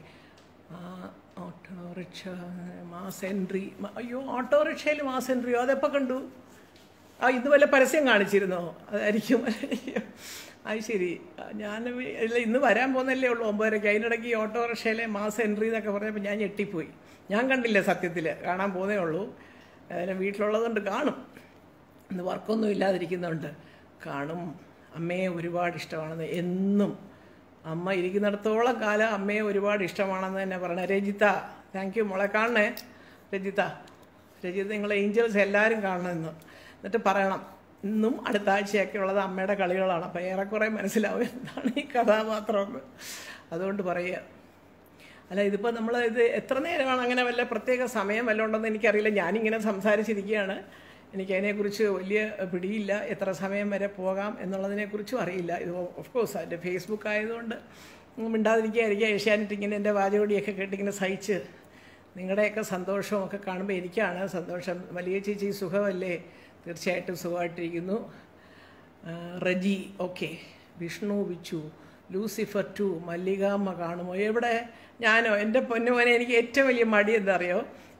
autorickshaw mass entry അയ്യോ ഓട്ടോറിക്ഷയിൽ മാസ് എൻട്രിയോ അതെപ്പോൾ കണ്ടു ആ ഇത് വല്ല പരസ്യം കാണിച്ചിരുന്നോ അതായിരിക്കും അത് ശരി ആ, ഞാൻ വി- ഇല്ല ഇന്ന് വരാൻ പോകുന്നല്ലേ ഉള്ളൂ ഒമ്പതരയ്ക്ക് അതിനിടയ്ക്ക് ഈ ഓട്ടോറിക്ഷയിലെ മാസം എൻട്രി എന്നൊക്കെ പറഞ്ഞപ്പോൾ ഞാൻ ഞെട്ടിപ്പോയി ഞാൻ കണ്ടില്ല സത്യത്തിൽ കാണാൻ പോകുന്നേ ഉള്ളൂ അതിന് വീട്ടിലുള്ളതുകൊണ്ട് കാണും ഇന്ന് വർക്കൊന്നും ഇല്ലാതിരിക്കുന്നുണ്ട് കാണും അമ്മയെ ഒരുപാട് ഇഷ്ടമാണെന്ന് എന്നും അമ്മ ഇരിക്കുന്നിടത്തോളം കാലം അമ്മയെ ഒരുപാട് ഇഷ്ടമാണെന്ന് തന്നെ പറയണേ രജിത താങ്ക് യു മോളെ കാണണേ രജിത രജിത നിങ്ങൾ ഏഞ്ചൽസ് എല്ലാവരും കാണണം ഇന്ന് എന്നിട്ട് പറയണം ഇന്നും അടുത്ത ആഴ്ചയൊക്കെ ഉള്ളത് അമ്മയുടെ കളികളാണ് അപ്പോൾ ഏറെക്കുറെ മനസ്സിലാവും എന്താണ് ഈ കഥാപാത്രമെന്ന് അതുകൊണ്ട് പറയുക അല്ല ഇതിപ്പോൾ നമ്മൾ ഇത് എത്ര നേരമാണ് അങ്ങനെ വല്ല പ്രത്യേക സമയം വല്ലതും ഉണ്ടെന്ന് എനിക്കറിയില്ല ഞാനിങ്ങനെ സംസാരിച്ചിരിക്കുകയാണ് എനിക്കതിനെക്കുറിച്ച് വലിയ പിടിയില്ല എത്ര സമയം വരെ പോകാം എന്നുള്ളതിനെക്കുറിച്ചും അറിയില്ല ഇത് ഓഫ് കോഴ്സ് അതിൻ്റെ ഫേസ്ബുക്ക് ആയതുകൊണ്ട് മിണ്ടാതിരിക്കുകയായിരിക്കും ഏഷ്യാനെറ്റ് ഇങ്ങനെ എൻ്റെ വാചകടിയൊക്കെ കേട്ടിങ്ങനെ സഹിച്ച് നിങ്ങളുടെയൊക്കെ സന്തോഷമൊക്കെ കാണുമ്പോൾ എനിക്കാണ് സന്തോഷം വലിയ ചേച്ചി സുഖമല്ലേ തീർച്ചയായിട്ടും സുഖമായിട്ടിരിക്കുന്നു ആ, Reji okay Vishnu Vichu Lucifer two Mallikamma കാണുമോ എവിടെ ഞാനോ എൻ്റെ പൊന്നുമോനെ എനിക്ക് ഏറ്റവും വലിയ മടി എന്താ അറിയോ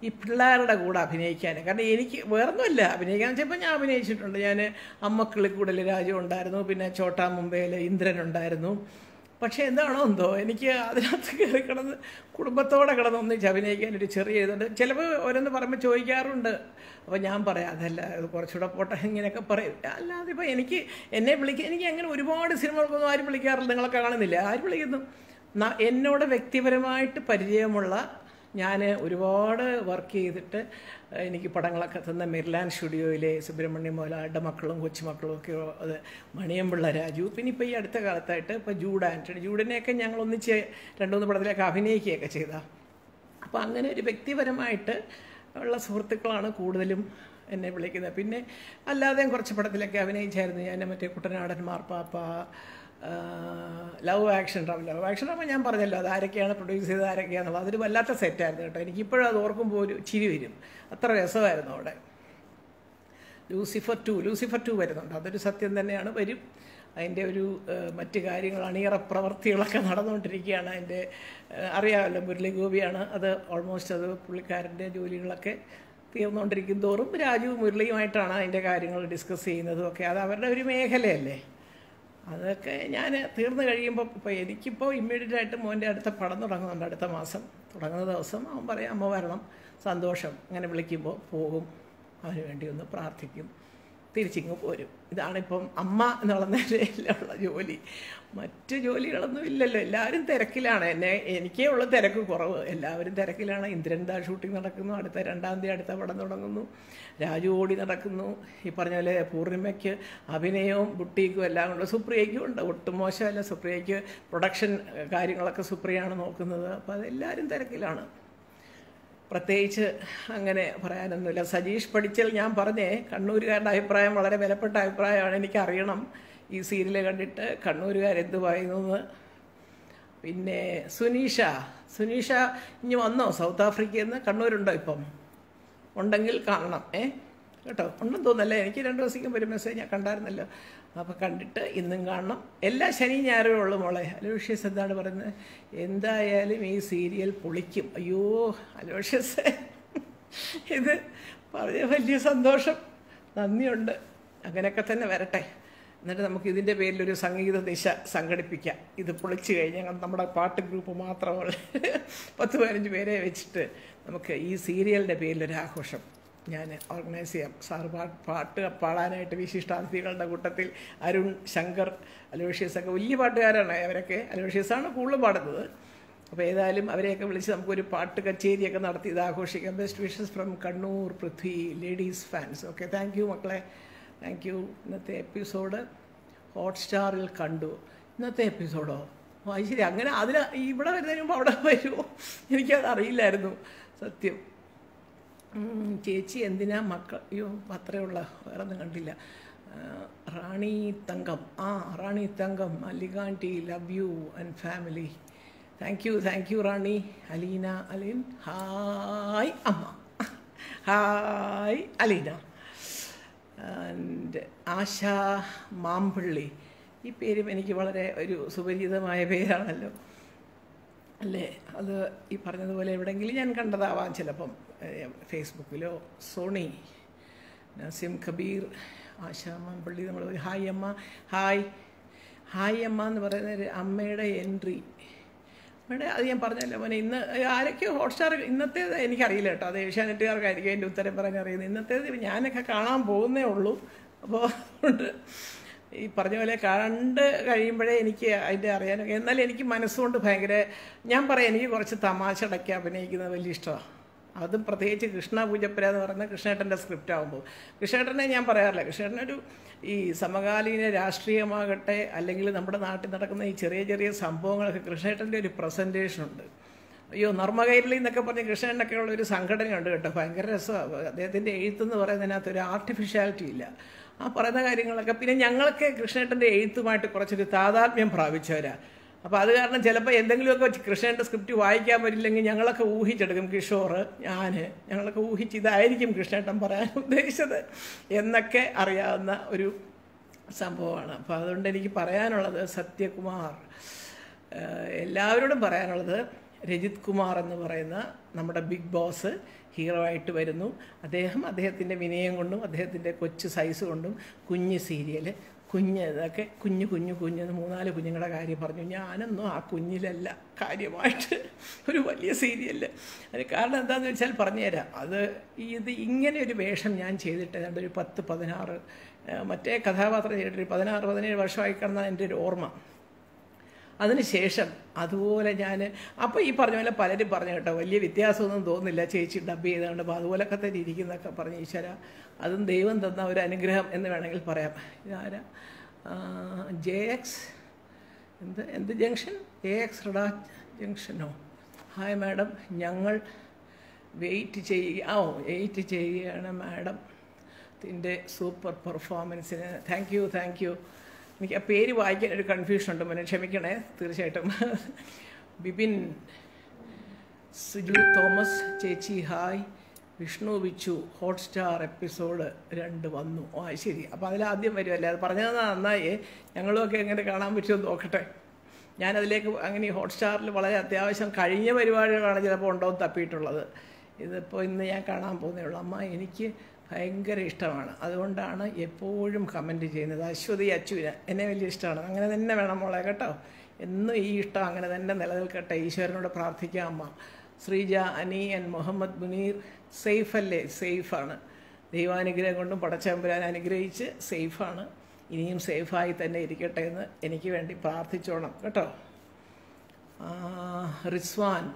ഈ പിള്ളേരുടെ കൂടെ അഭിനയിക്കാൻ കാരണം എനിക്ക് വേറൊന്നുമില്ല അഭിനയിക്കാൻ വെച്ചപ്പോൾ ഞാൻ അഭിനയിച്ചിട്ടുണ്ട് ഞാൻ അമ്മക്കിളിക്കൂടൽ രാജു ഉണ്ടായിരുന്നു പിന്നെ ചോട്ടാ മുംബൈയിൽ ഇന്ദ്രൻ ഉണ്ടായിരുന്നു പക്ഷേ എന്താണോ എന്തോ എനിക്ക് അതിനകത്ത് കയറി കിടന്ന് കുടുംബത്തോടെ കിടന്ന് ഒന്നിച്ച് അഭിനയിക്കാൻ ഒരു ചെറിയ ഇതുണ്ട് ചിലപ്പോൾ ഓരോന്ന് പറയുമ്പോൾ ചോദിക്കാറുണ്ട് അപ്പോൾ ഞാൻ പറയാം അതല്ല അത് കുറച്ചുകൂടെ പോട്ടെ ഇങ്ങനെയൊക്കെ പറയും അല്ലാതെ ഇപ്പോൾ എനിക്ക് എന്നെ വിളിക്കുക എനിക്ക് അങ്ങനെ ഒരുപാട് സിനിമകൾക്കൊന്നും ആരും വിളിക്കാറില്ല നിങ്ങളൊക്കെ കാണുന്നില്ല ആരും വിളിക്കുന്നു ന- എന്നോട് വ്യക്തിപരമായിട്ട് പരിചയമുള്ള ഞാൻ ഒരുപാട് വർക്ക് ചെയ്തിട്ട് എനിക്ക് പടങ്ങളൊക്കെ തന്ന മെർലാൻ സ്റ്റുഡിയോയിലെ സുബ്രഹ്മണ്യം മോലാരുടെ മക്കളും കൊച്ചുമക്കളും ഒക്കെ അത് മണിയമ്പിള്ള രാജു പിന്നെ ഇപ്പോൾ ഈ അടുത്ത കാലത്തായിട്ട് ഇപ്പോൾ ജൂഡ് ആൻ്റണി ജൂഡിനെയൊക്കെ ഞങ്ങൾ ഒന്നിച്ച് രണ്ട് മൂന്ന് പടത്തിലൊക്കെ അഭിനയിക്കുകയൊക്കെ ചെയ്ത അപ്പോൾ അങ്ങനെ ഒരു വ്യക്തിപരമായിട്ട് ഉള്ള സുഹൃത്തുക്കളാണ് കൂടുതലും എന്നെ വിളിക്കുന്നത് പിന്നെ അല്ലാതെയും കുറച്ച് പടത്തിലൊക്കെ അഭിനയിച്ചായിരുന്നു ഞാൻ മറ്റേ Kuttanadan Marpappa love action drama love action drama ഞാൻ പറഞ്ഞല്ലോ അത് ആരൊക്കെയാണ് പ്രൊഡ്യൂസ് ചെയ്തത് ആരൊക്കെയാണെന്നുള്ളത് അതൊരു വല്ലാത്ത സെറ്റായിരുന്നു കേട്ടോ എനിക്കിപ്പോഴും അത് ഓർക്കുമ്പോൾ ഒരു ചിരി വരും അത്ര രസമായിരുന്നു അവിടെ ലൂസിഫർ ടു ലൂസിഫർ ടു വരുന്നുണ്ട് അതൊരു സത്യം തന്നെയാണ് വരും അതിൻ്റെ ഒരു ഏഹ്, മറ്റ് കാര്യങ്ങൾ അണിയറ പ്രവർത്തികളൊക്കെ നടന്നുകൊണ്ടിരിക്കുകയാണ് അതിൻ്റെ ഏഹ്, അറിയാമല്ലോ മുരളി ഗോപിയാണ് അത് ഓൾമോസ്റ്റ് അത് പുള്ളിക്കാരൻ്റെ ജോലികളൊക്കെ തീർന്നുകൊണ്ടിരിക്കും തോറും രാജു മുരളിയുമായിട്ടാണ് അതിൻ്റെ കാര്യങ്ങൾ ഡിസ്കസ് ചെയ്യുന്നതും ഒക്കെ അത് അവരുടെ ഒരു മേഖലയല്ലേ അതൊക്കെ ഞാൻ തീർന്നു കഴിയുമ്പോൾ ഇപ്പോൾ എനിക്കിപ്പോൾ ഇമ്മീഡിയറ്റ് ആയിട്ട് മോൻ്റെ അടുത്ത പടം തുടങ്ങുന്നുണ്ട് അടുത്ത മാസം തുടങ്ങുന്ന ദിവസം അവൻ പറയും അമ്മ വരണം സന്തോഷം അങ്ങനെ വിളിക്കുമ്പോൾ പോകും അവന് വേണ്ടി ഒന്ന് പ്രാർത്ഥിക്കും തിരിച്ചിങ്ങ് പോരും ഇതാണിപ്പം അമ്മ എന്നുള്ള നിലയിലുള്ള ജോലി മറ്റ് ജോലികളൊന്നും ഇല്ലല്ലോ എല്ലാവരും തിരക്കിലാണ് എന്നെ എനിക്കേ ഉള്ള തിരക്ക് കുറവ് എല്ലാവരും തിരക്കിലാണ് ഇന്ദ്രൻദാ ഷൂട്ടിംഗ് നടക്കുന്നു അടുത്ത രണ്ടാം തീയതി അടുത്ത പടം തുടങ്ങുന്നു രാജു ഓടി നടക്കുന്നു ഈ പറഞ്ഞ പോലെ പൂർണിമയ്ക്ക് അഭിനയവും ബുട്ടീക്കും എല്ലാം കൊണ്ട് സുപ്രിയയ്ക്കും ഉണ്ട് ഒട്ടും മോശമല്ല സുപ്രിയയ്ക്ക് പ്രൊഡക്ഷൻ കാര്യങ്ങളൊക്കെ സുപ്രിയയാണ് നോക്കുന്നത് അപ്പോൾ അതെല്ലാവരും തിരക്കിലാണ് പ്രത്യേകിച്ച് അങ്ങനെ പറയാനൊന്നുമില്ല സജീഷ് പഠിച്ചൽ ഞാൻ പറഞ്ഞേ കണ്ണൂരുകാരുടെ അഭിപ്രായം വളരെ വിലപ്പെട്ട അഭിപ്രായമാണ് എനിക്കറിയണം ഈ സീരിയൽ കണ്ടിട്ട് കണ്ണൂരുകാരെന്ത് പറയുന്നു എന്ന് പിന്നെ സുനീഷ സുനീഷ ഇനി വന്നോ സൗത്ത് ആഫ്രിക്കയിൽ നിന്ന് കണ്ണൂരുണ്ടോ ഇപ്പം ഉണ്ടെങ്കിൽ കാണണം ഏ കേട്ടോ ഉണ്ടെന്ന് തോന്നല്ലേ എനിക്ക് രണ്ട് ദിവസം ഒരു മെസ്സേജ് ഞാൻ കണ്ടായിരുന്നല്ലോ അപ്പോൾ കണ്ടിട്ട് ഇന്നും കാണണം എല്ലാ ശനി ഞായറും ഉള്ളു മോളെ അലോഷ്യസ് എന്താണ് പറയുന്നത് എന്തായാലും ഈ സീരിയൽ പൊളിക്കും അയ്യോ അലോഷ്യസ് ഇത് പറഞ്ഞ വലിയ സന്തോഷം നന്ദിയുണ്ട് അങ്ങനെയൊക്കെ തന്നെ വരട്ടെ എന്നിട്ട് നമുക്ക് ഇതിൻ്റെ പേരിലൊരു സംഗീത ദിശ സംഘടിപ്പിക്കാം ഇത് പൊളിച്ചു കഴിഞ്ഞാൽ നമ്മുടെ പാട്ട് ഗ്രൂപ്പ് മാത്രമുള്ള പത്ത് പതിനഞ്ച് പേരെ വെച്ചിട്ട് നമുക്ക് ഈ സീരിയലിൻ്റെ പേരിലൊരു ആഘോഷം ഞാൻ ഓർഗനൈസ് ചെയ്യാം സാറ് പാട്ട് പാട്ട് പാടാനായിട്ട് വിശിഷ്ടാതിഥികളുടെ കൂട്ടത്തിൽ അരുൺ ശങ്കർ അലോഷ്യസ് ഒക്കെ വലിയ പാട്ടുകാരാണ് അവരൊക്കെ അലോഷ്യസാണ് കൂടുതൽ പാടുന്നത് അപ്പോൾ ഏതായാലും അവരെയൊക്കെ വിളിച്ച് നമുക്കൊരു പാട്ട് കച്ചേരിയൊക്കെ നടത്തി ഇത് ആഘോഷിക്കാം best wishes from Kannur Prithvi ladies fans okay thank you മക്കളെ താങ്ക് യു ഇന്നത്തെ എപ്പിസോഡ് ഹോട്ട്സ്റ്റാറിൽ കണ്ടു ഇന്നത്തെ എപ്പിസോഡോ ഓ അത് ശരി അങ്ങനെ അതിൽ ഇവിടെ വരുന്നതിന് മുമ്പ് അവിടെ വരുമോ എനിക്കത് അറിയില്ലായിരുന്നു സത്യം ഉം, ചേച്ചി എന്തിനാ മക്കൾ അയ്യോ അത്രേ ഉള്ള വേറെ ഒന്നും കണ്ടില്ല ആ, റാണി തങ്കം ആ റാണി തങ്കം അലിഗാൻറ്റി love you and family thank you thank you Rani Aleena Aleen hi അമ്മ ഹായ് അലീന ആൻഡ് ആശ മാമ്പിള്ളി ഈ പേരും എനിക്ക് വളരെ ഒരു സുപരിചിതമായ പേരാണല്ലോ അല്ലേ അത് ഈ പറഞ്ഞതുപോലെ എവിടെയെങ്കിലും ഞാൻ കണ്ടതാവാം ചിലപ്പം ഏഹ്, ഫേസ്ബുക്കിലോ സോണി നസീം കബീർ ആശാ മാമ്പള്ളി നമ്മൾ ഒരു ഹായ് അമ്മ ഹായ് ഹായ് അമ്മ എന്ന് പറയുന്ന ഒരു അമ്മയുടെ എൻട്രി അമ്മയുടെ അത് ഞാൻ പറഞ്ഞല്ലോ മോനെ ഇന്ന് ആരൊക്കെയോ ഹോട്ട്സ്റ്റാർ ഇന്നത്തേത് എനിക്കറിയില്ല കേട്ടോ അത് ഏഷ്യാനെറ്റുകാർക്കായിരിക്കും അതിൻ്റെ ഉത്തരം പറയാൻ അറിയുന്നത് ഇന്നത്തേത് ഞാനൊക്കെ കാണാൻ പോകുന്നേ ഉള്ളൂ അപ്പോൾ അതുകൊണ്ട് ഈ പറഞ്ഞ പോലെ കണ്ട് കഴിയുമ്പോഴേ എനിക്ക് അതിൻ്റെ അറിയാനൊക്കെ എന്നാലും എനിക്ക് മനസ്സുകൊണ്ട് ഭയങ്കര ഞാൻ പറയാം എനിക്ക് കുറച്ച് തമാശടക്കി അഭിനയിക്കുന്നത് വലിയ ഇഷ്ടമാണ് അതും പ്രത്യേകിച്ച് കൃഷ്ണ പൂജപ്പുര എന്ന് പറയുന്ന കൃഷ്ണേട്ടൻ്റെ സ്ക്രിപ്റ്റ് ആകുമ്പോൾ കൃഷ്ണേട്ടനെ ഞാൻ പറയാറില്ല കൃഷ്ണേട്ടനൊരു ഈ സമകാലീന രാഷ്ട്രീയമാകട്ടെ അല്ലെങ്കിൽ നമ്മുടെ നാട്ടിൽ നടക്കുന്ന ഈ ചെറിയ ചെറിയ സംഭവങ്ങളൊക്കെ കൃഷ്ണേട്ടൻ്റെ ഒരു പ്രസൻറ്റേഷൻ ഉണ്ട് അയ്യോ നർമ്മകൈരളി എന്നൊക്കെ പറഞ്ഞ് കൃഷ്ണനൊക്കെ ഉള്ള ഒരു സംഘടനയുണ്ട് കേട്ടോ ഭയങ്കര രസമാണ് അദ്ദേഹത്തിൻ്റെ എഴുത്തെന്ന് പറയുന്നതിനകത്ത് ഒരു ആർട്ടിഫിഷ്യാലിറ്റി ഇല്ല ആ പറയുന്ന കാര്യങ്ങളൊക്കെ പിന്നെ ഞങ്ങളൊക്കെ കൃഷ്ണേട്ടൻ്റെ എഴുത്തുമായിട്ട് കുറച്ചൊരു താതാത്മ്യം പ്രാപിച്ചവരാ അപ്പോൾ അത് കാരണം ചിലപ്പോൾ എന്തെങ്കിലുമൊക്കെ വെച്ച് കൃഷ്ണൻ്റെ സ്ക്രിപ്റ്റ് വായിക്കാൻ പറ്റില്ലെങ്കിൽ ഞങ്ങളൊക്കെ ഊഹിച്ചെടുക്കും കിഷോർ ഞാൻ ഞങ്ങളൊക്കെ ഊഹിച്ച് ഇതായിരിക്കും കൃഷ്ണേട്ടൻ പറയാൻ ഉദ്ദേശിച്ചത് എന്നൊക്കെ അറിയാവുന്ന ഒരു സംഭവമാണ് അപ്പോൾ അതുകൊണ്ട് എനിക്ക് പറയാനുള്ളത് സത്യകുമാർ ഏഹ് എല്ലാവരോടും പറയാനുള്ളത് രജിത് കുമാർ എന്ന് പറയുന്ന നമ്മുടെ ബിഗ് ബോസ് ഹീറോ ആയിട്ട് വരുന്നു അദ്ദേഹം അദ്ദേഹത്തിൻ്റെ വിനയം കൊണ്ടും അദ്ദേഹത്തിൻ്റെ കൊച്ചു സൈസ് കൊണ്ടും കുഞ്ഞ് സീരിയൽ കുഞ്ഞ് ഇതൊക്കെ കുഞ്ഞു കുഞ്ഞു കുഞ്ഞെന്ന് മൂന്നാല് കുഞ്ഞുങ്ങളുടെ കാര്യം പറഞ്ഞു ഞാനൊന്നും ആ കുഞ്ഞിലല്ല കാര്യമായിട്ട് ഒരു വലിയ സീരിയല് അതിന് കാരണം എന്താണെന്ന് വെച്ചാൽ പറഞ്ഞുതരാം അത് ഇത് ഇങ്ങനെ ഒരു വേഷം ഞാൻ ചെയ്തിട്ട് ഏതാണ്ട് ഒരു പത്ത് പതിനാറ് ആ, മറ്റേ കഥാപാത്രം ചെയ്തിട്ടൊരു പതിനാറ് പതിനേഴ് വർഷമായി കിടന്ന എൻ്റെ ഒരു ഓർമ്മ അതിനുശേഷം അതുപോലെ ഞാൻ അപ്പോൾ ഈ പറഞ്ഞ പോലെ പലരും പറഞ്ഞു കേട്ടോ വലിയ വ്യത്യാസമൊന്നും തോന്നുന്നില്ല ചേച്ചി ഡബ് ചെയ്തുകൊണ്ട് അപ്പോൾ അതുപോലൊക്കെ തന്നെ ഇരിക്കുന്നതൊക്കെ പറഞ്ഞു ഈശ്വര അതും ദൈവം തന്ന ഒരു അനുഗ്രഹം എന്ന് വേണമെങ്കിൽ പറയാം ഇതാരാ ജെ എക്സ് എന്ത് എന്ത് ജംഗ്ഷൻ എ എക്സ് റഡാ ജംഗ്ഷനോ ഹായ് മാഡം ഞങ്ങൾ വെയിറ്റ് ചെയ്യുക ഓ വെയിറ്റ് ചെയ്യുകയാണ് മാഡം ത്തിൻ്റെ സൂപ്പർ പെർഫോമൻസിന് താങ്ക് യു താങ്ക് യു എനിക്ക് ആ പേര് വായിക്കാൻ ഒരു കൺഫ്യൂഷൻ ഉണ്ട് മോനെ ക്ഷമിക്കണേ തീർച്ചയായിട്ടും ബിപിൻ സുജു തോമസ് ചേച്ചി hi Vishnu Vichu Hotstar episode രണ്ട് വന്നു ഓ അത് ശരി അപ്പോൾ അതിലാദ്യം വരുമല്ലേ അത് പറഞ്ഞത് നന്നായി ഞങ്ങളുമൊക്കെ എങ്ങനെ കാണാൻ പറ്റുമോ എന്ന് നോക്കട്ടെ ഞാനതിലേക്ക് അങ്ങനെ ഈ ഹോട്ട്സ്റ്റാറിൽ വളരെ അത്യാവശ്യം കഴിഞ്ഞ പരിപാടികളാണ് ചിലപ്പോൾ ഉണ്ടോ എന്ന് തപ്പിയിട്ടുള്ളത് ഇതിപ്പോൾ ഇന്ന് ഞാൻ കാണാൻ പോകുന്നേ ഉള്ളൂ അമ്മ എനിക്ക് ഭയങ്കര ഇഷ്ടമാണ് അതുകൊണ്ടാണ് എപ്പോഴും കമൻറ്റ് ചെയ്യുന്നത് അശ്വതി അച്ചുവിന് എന്നെ വലിയ ഇഷ്ടമാണ് അങ്ങനെ തന്നെ വേണം മോളെ കേട്ടോ എന്നും ഈ ഇഷ്ടം അങ്ങനെ തന്നെ നിലനിൽക്കട്ടെ ഈശ്വരനോട് പ്രാർത്ഥിക്കാം അമ്മ ശ്രീജ അനി ആൻഡ് മുഹമ്മദ് മുനീർ സേഫ് അല്ലേ സേഫാണ് ദൈവാനുഗ്രഹം കൊണ്ടും പടച്ചമ്പുരാൻ അനുഗ്രഹിച്ച് സേഫാണ് ഇനിയും സേഫായി തന്നെ ഇരിക്കട്ടെ എന്ന് എനിക്ക് വേണ്ടി പ്രാർത്ഥിച്ചോണം കേട്ടോ ആ, റിസ്വാൻ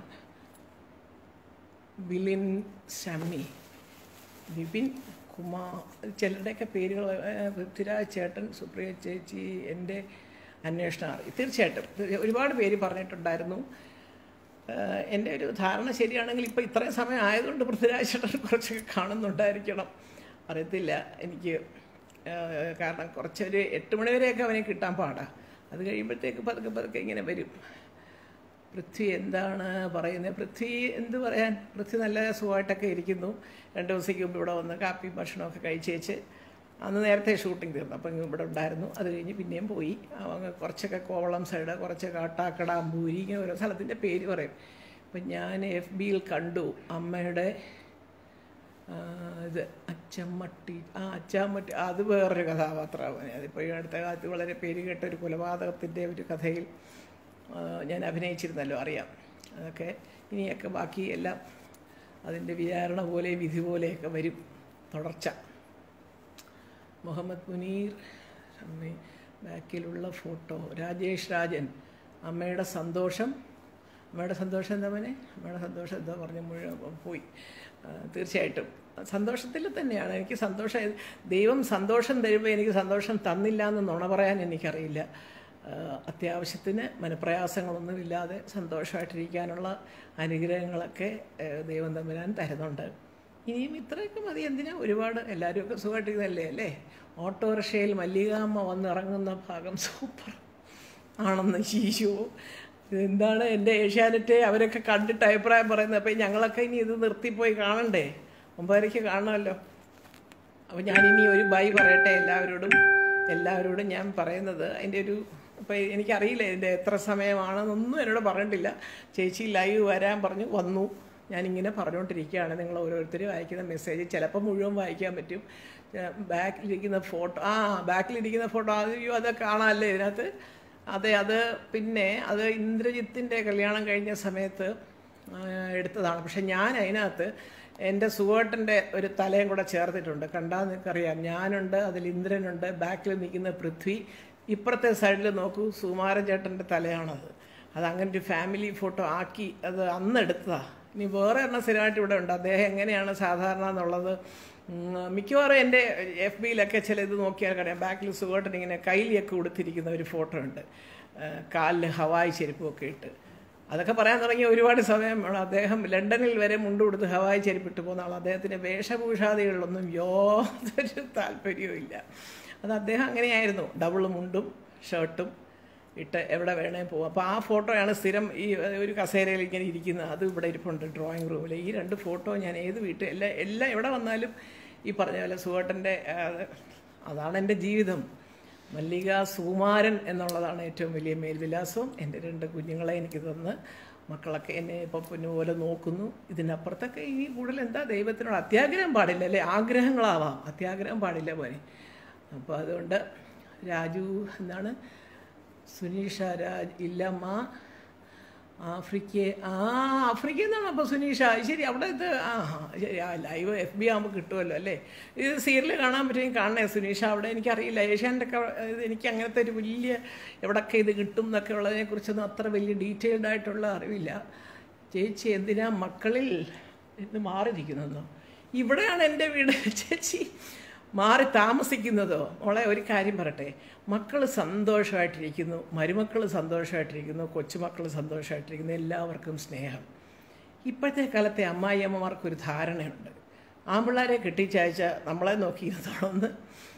ബിലിൻ ഷമ്മി വിപിൻ കുമാർ ചിലരുടെയൊക്കെ പേരുകൾ ഏഹ്, പൃഥ്വിരാജ് ചേട്ടൻ സുപ്രിയ ചേച്ചി എൻ്റെ അന്വേഷണം അറിയും തീർച്ചയായിട്ടും തീർ- ഒരുപാട് പേര് പറഞ്ഞിട്ടുണ്ടായിരുന്നു ഏഹ്, എൻ്റെ ഒരു ധാരണ ശരിയാണെങ്കിൽ ഇപ്പോൾ ഇത്രയും സമയം ആയതുകൊണ്ട് പൃഥ്വിരാജ് ചേട്ടൻ കുറച്ചൊക്കെ കാണുന്നുണ്ടായിരിക്കണം അറിയത്തില്ല എനിക്ക് ഏഹ്, കാരണം കുറച്ചൊരു എട്ട് മണി വരെയൊക്കെ അവനെ കിട്ടാൻ പാടാ അത് കഴിയുമ്പോഴത്തേക്ക് പതുക്കെ പതുക്കെ ഇങ്ങനെ വരും പൃഥ്വി എന്താണ് പറയുന്നത് പൃഥ്വി എന്ത് പറയാൻ പൃഥ്വി നല്ല സുഖമായിട്ടൊക്കെ ഇരിക്കുന്നു രണ്ട് ദിവസത്തേക്ക് മുമ്പ് ഇവിടെ വന്ന് കാപ്പി ഭക്ഷണമൊക്കെ കഴിച്ചേച്ച് അന്ന് നേരത്തെ ഷൂട്ടിംഗ് തീർന്നു അപ്പം ഇങ്ങ് ഇവിടെ ഉണ്ടായിരുന്നു അത് കഴിഞ്ഞ് പിന്നെയും പോയി அவங்க കുറച്ചൊക്കെ കോവളം സൈഡ് കുറച്ച് കാട്ടാക്കട അമ്പൂരി ഇങ്ങനെ ഓരോ സ്ഥലത്തിൻ്റെ പേര് പറയും അപ്പം ഞാൻ എഫ് ബിയിൽ കണ്ടു അമ്മയുടെ ആ, ഇത് അച്ചമ്മട്ടി ആ അച്ചാമ്മട്ടി അത് വേറൊരു കഥാപാത്രമാണ് അതിപ്പോൾ ഈ അടുത്ത കാലത്ത് വളരെ പേര് കേട്ട ഒരു കൊലപാതകത്തിൻ്റെ ഒരു കഥയിൽ ആ, ഞാൻ അഭിനയിച്ചിരുന്നല്ലോ അറിയാം അതൊക്കെ ഇനിയൊക്കെ ബാക്കി എല്ലാം അതിൻ്റെ വിചാരണ പോലെ വിധി പോലെയൊക്കെ വരും തുടർച്ച മുഹമ്മദ് മുനീർ അമ്മ ബാക്കിലുള്ള ഫോട്ടോ രാജേഷ് രാജൻ അമ്മയുടെ സന്തോഷം അമ്മയുടെ സന്തോഷം എന്താ മോനെ അമ്മയുടെ സന്തോഷം എന്താ പറഞ്ഞു മുഴുവൻ പോയി ആ, തീർച്ചയായിട്ടും സന്തോഷത്തിൽ തന്നെയാണ് എനിക്ക് സന്തോഷം ദൈവം സന്തോഷം തരുമ്പോൾ എനിക്ക് സന്തോഷം തന്നില്ല എന്ന് നുണ പറയാൻ എനിക്കറിയില്ല ആ, അത്യാവശ്യത്തിന് മനപ്രയാസങ്ങളൊന്നുമില്ലാതെ സന്തോഷമായിട്ടിരിക്കാനുള്ള അനുഗ്രഹങ്ങളൊക്കെ ആ, ദൈവം തമ്പുരാൻ തരുന്നുണ്ട് ഇനിയും ഇത്രയൊക്കെ മതി എന്തിനാ ഒരുപാട് എല്ലാവരും ഒക്കെ സുഖമായിട്ടിരുന്നല്ലേ അല്ലേ ഓട്ടോറിക്ഷയിൽ മല്ലികാമ്മ വന്നിറങ്ങുന്ന ഭാഗം സൂപ്പർ ആണെന്ന് ശീശു എന്താണ് എൻ്റെ ഏഷ്യാനെറ്റ് അവരൊക്കെ കണ്ടിട്ട് അഭിപ്രായം പറയുന്നത് അപ്പം ഞങ്ങളൊക്കെ ഇനി ഇത് നിർത്തിപ്പോയി കാണണ്ടേ ഒമ്പതരയ്ക്ക് കാണണമല്ലോ അപ്പോൾ ഞാനിനി ഒരു ബൈ പറയട്ടെ എല്ലാവരോടും എല്ലാവരോടും ഞാൻ പറയുന്നത് അതിൻ്റെ ഒരു ഇപ്പോൾ എനിക്കറിയില്ല ഇതിൻ്റെ എത്ര സമയമാണെന്നൊന്നും എന്നോട് പറഞ്ഞിട്ടില്ല ചേച്ചി ലൈവ് വരാൻ പറഞ്ഞു വന്നു ഞാനിങ്ങനെ പറഞ്ഞുകൊണ്ടിരിക്കുകയാണ് നിങ്ങൾ ഓരോരുത്തരും അയക്കുന്ന മെസ്സേജ് ചിലപ്പോൾ മുഴുവൻ വായിക്കാൻ പറ്റും ഏഹ് ബാക്കിലിരിക്കുന്ന ഫോട്ടോ ആ ബാക്കിലിരിക്കുന്ന ഫോട്ടോ അയ്യോ അത് കാണാമല്ലേ ഇതിനകത്ത് അതെ അത് പിന്നെ അത് ഇന്ദ്രജിത്തിൻ്റെ കല്യാണം കഴിഞ്ഞ സമയത്ത് ആ, എടുത്തതാണ് പക്ഷെ ഞാൻ അതിനകത്ത് എൻ്റെ സുവേട്ടൻ്റെ ഒരു തലയും കൂടെ ചേർത്തിട്ടുണ്ട് കണ്ടാൽ നിങ്ങൾക്കറിയാം ഞാനുണ്ട് അതിൽ ഇന്ദ്രനുണ്ട് ബാക്കിൽ നിൽക്കുന്ന പൃഥ്വി ഇപ്പുറത്തെ സൈഡിൽ നോക്കൂ സുമാരൻ ചേട്ടൻ്റെ തലയാണത് അത് അങ്ങനെ ഒരു ഫാമിലി ഫോട്ടോ ആക്കി അത് അന്ന് എടുത്തതാണ് ഇനി വേറെ എണ്ണം സ്ഥിരമായിട്ട് ഇവിടെ ഉണ്ട് അദ്ദേഹം എങ്ങനെയാണ് സാധാരണ എന്നുള്ളത് ഉം, മിക്കവാറും എൻ്റെ എഫ് ബിയിലൊക്കെ ചില ഇത് നോക്കിയാൽ കാണാം ബാക്കിൽ സുഖമായിട്ട് ഇങ്ങനെ കയ്യിലൊക്കെ കൊടുത്തിരിക്കുന്ന ഒരു ഫോട്ടോ ഉണ്ട് കാലിൽ ഹവായി ചെരുപ്പൊക്കെ ഇട്ട് അതൊക്കെ പറയാൻ തുടങ്ങിയ ഒരുപാട് സമയം വേണം അദ്ദേഹം ലണ്ടനിൽ വരെ മുണ്ട് കൊടുത്ത് ഹവായി ചെരുപ്പിട്ട് പോകുന്ന ആൾ അദ്ദേഹത്തിൻ്റെ വേഷഭൂഷാദികളിലൊന്നും യാതൊരു താല്പര്യവും ഇല്ല അത് അദ്ദേഹം അങ്ങനെയായിരുന്നു ഡബിൾ മുണ്ടും ഷർട്ടും ഇട്ട് എവിടെ വേണേ പോകും അപ്പോൾ ആ ഫോട്ടോയാണ് സ്ഥിരം ഈ ഒരു കസേരയിൽ ഇങ്ങനെ ഇരിക്കുന്നത് അത് ഇവിടെ ഇരിപ്പുണ്ട് ഡ്രോയിങ് റൂമിൽ ഈ രണ്ട് ഫോട്ടോ ഞാൻ ഏത് വീട്ടിൽ എല്ലാം എല്ലാം എവിടെ വന്നാലും ഈ പറഞ്ഞ പോലെ സുഹേട്ടൻ്റെ അതാണ് എൻ്റെ ജീവിതം മല്ലിക സുകുമാരൻ എന്നുള്ളതാണ് ഏറ്റവും വലിയ മേൽവിലാസവും എൻ്റെ രണ്ട് കുഞ്ഞുങ്ങളെ എനിക്ക് തന്ന് മക്കളൊക്കെ എന്നെ ഇപ്പോൾ പൊന്നുപോലെ നോക്കുന്നു ഇതിനപ്പുറത്തൊക്കെ ഈ കൂടുതൽ എന്താ ദൈവത്തിനോട് അത്യാഗ്രഹം പാടില്ല അല്ലേ ആഗ്രഹങ്ങളാവാം അത്യാഗ്രഹം പാടില്ല പോലെ അപ്പോൾ അതുകൊണ്ട് രാജു എന്താണ് സുനീഷ രാജ് ഇല്ലമ്മ ആഫ്രിക്ക ആ ആഫ്രിക്ക എന്നാണ് അപ്പോൾ സുനീഷ ശരി അവിടെ ഇത് ആ ആ, ശരി ആ ലൈവ് എഫ് ബി ആകുമ്പോൾ കിട്ടുമല്ലോ അല്ലേ ഇത് സീരിയൽ കാണാൻ പറ്റുമെങ്കിൽ കാണണേ സുനീഷ അവിടെ എനിക്കറിയില്ല ഏഷ്യാൻ്റെ ഒക്കെ ഇത് എനിക്ക് അങ്ങനത്തെ ഒരു വലിയ എവിടൊക്കെ ഇത് കിട്ടും എന്നൊക്കെ ഉള്ളതിനെക്കുറിച്ചൊന്നും അത്ര വലിയ ഡീറ്റെയിൽഡ് ആയിട്ടുള്ള അറിവില്ല ചേച്ചി എന്തിനാ മക്കളിൽ ഇത് മാറിയിരിക്കുന്നതെന്നോ ഇവിടെയാണ് എൻ്റെ വീട് ചേച്ചി മാറി താമസിക്കുന്നതോ മോളെ ഒരു കാര്യം പറയട്ടെ മക്കൾ സന്തോഷമായിട്ടിരിക്കുന്നു മരുമക്കൾ സന്തോഷമായിട്ടിരിക്കുന്നു കൊച്ചുമക്കൾ സന്തോഷമായിട്ടിരിക്കുന്നു എല്ലാവർക്കും സ്നേഹം ഇപ്പോഴത്തെ കാലത്തെ അമ്മായിയമ്മമാർക്കൊരു ധാരണയുണ്ട് ആമ്പിള്ളാരെ കെട്ടിച്ചയച്ച നമ്മളെ നോക്കിയിരുന്നോളന്ന്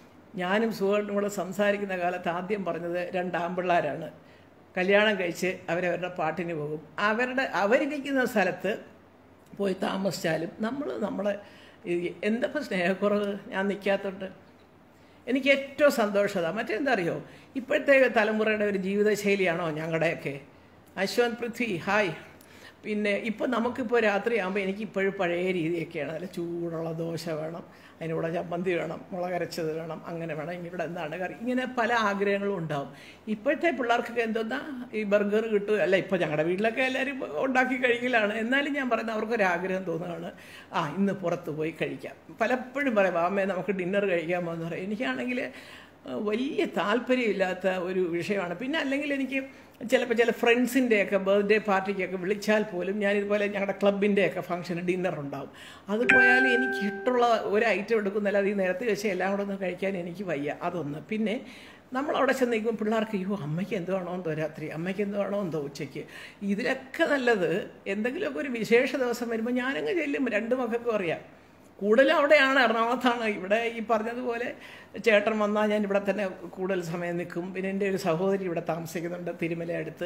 ഞാനും സുഹൃത്തും കൂടെ സംസാരിക്കുന്ന കാലത്ത് ആദ്യം പറഞ്ഞത് രണ്ട് ആമ്പിള്ളാരാണ് കല്യാണം കഴിച്ച് അവരവരുടെ പാട്ടിന് പോകും അവരുടെ അവരിരിക്കുന്ന സ്ഥലത്ത് പോയി താമസിച്ചാലും നമ്മൾ നമ്മളെ എന്തപ്പോൾ സ്നേഹക്കുറവ് ഞാൻ നിൽക്കാത്തോണ്ട് എനിക്ക് ഏറ്റവും സന്തോഷത മറ്റെന്താ അറിയോ ഇപ്പോഴത്തെ തലമുറയുടെ ഒരു ജീവിതശൈലിയാണോ ഞങ്ങളുടെയൊക്കെ അശ്വന്ത് പൃഥ്വി ഹായ് പിന്നെ ഇപ്പോൾ നമുക്കിപ്പോൾ രാത്രിയാകുമ്പോൾ എനിക്ക് ഇപ്പോഴും പഴയ രീതിയൊക്കെയാണ് നല്ല ചൂടുള്ള ദോശ വേണം അതിനൂടെ ചമ്മന്തി വേണം മുളകരച്ചത് വേണം അങ്ങനെ വേണം ഇനി ഇവിടെ എന്താണ് കറി ഇങ്ങനെ പല ആഗ്രഹങ്ങളും ഉണ്ടാവും ഇപ്പോഴത്തെ പിള്ളേർക്കൊക്കെ എന്തോന്നാ ഈ ബർഗർ കിട്ടും അല്ല ഇപ്പോൾ ഞങ്ങളുടെ വീട്ടിലൊക്കെ എല്ലാവരും ഉണ്ടാക്കി കഴിക്കലാണ് എന്നാലും ഞാൻ പറയുന്നത് അവർക്കൊരാഗ്രഹം തോന്നുകയാണ് ആ ഇന്ന് പുറത്ത് പോയി കഴിക്കാം പലപ്പോഴും പറയാം അമ്മേ നമുക്ക് ഡിന്നർ കഴിക്കാമോ എന്ന് പറയും എനിക്കാണെങ്കിൽ ഏഹ്, വലിയ താല്പര്യമില്ലാത്ത ഒരു വിഷയമാണ് പിന്നെ അല്ലെങ്കിൽ എനിക്ക് ചിലപ്പോൾ ചില ഫ്രണ്ട്സിൻ്റെയൊക്കെ ബർത്ത്ഡേ പാർട്ടിക്കൊക്കെ വിളിച്ചാൽ പോലും ഞാനിതുപോലെ ഞങ്ങളുടെ ക്ലബിൻ്റെയൊക്കെ ഫംഗ്ഷന് ഡിന്നർ ഉണ്ടാവും അത് പോയാൽ എനിക്ക് ഇഷ്ടമുള്ള ഒരു ഐറ്റം എടുക്കുന്നില്ല അത് ഈ നേരത്തെ വെച്ച് എല്ലാം കൂടെ ഒന്ന് കഴിക്കാൻ എനിക്ക് വയ്യ അതൊന്ന് പിന്നെ നമ്മളവിടെ ചെന്ന് നിൽക്കുമ്പോൾ പിള്ളേർക്ക് അയ്യോ അമ്മയ്ക്ക് എന്ത് വേണോ എന്തോ രാത്രി അമ്മയ്ക്ക് എന്ത് വേണോ എന്തോ ഉച്ചയ്ക്ക് ഇതിലൊക്കെ നല്ലത് എന്തെങ്കിലുമൊക്കെ ഒരു വിശേഷ ദിവസം വരുമ്പോൾ ഞാനങ്ങ് ചെല്ലും രണ്ട് മക്കൾക്കും അറിയാം കൂടുതലും അവിടെയാണ് എറണാകുളത്താണ് ഇവിടെ ഈ പറഞ്ഞതുപോലെ ചേട്ടൻ വന്നാൽ ഞാൻ ഇവിടെ തന്നെ കൂടുതൽ സമയം നിൽക്കും പിന്നെ എൻ്റെ ഒരു സഹോദരി ഇവിടെ താമസിക്കുന്നുണ്ട് തിരുമല അടുത്ത്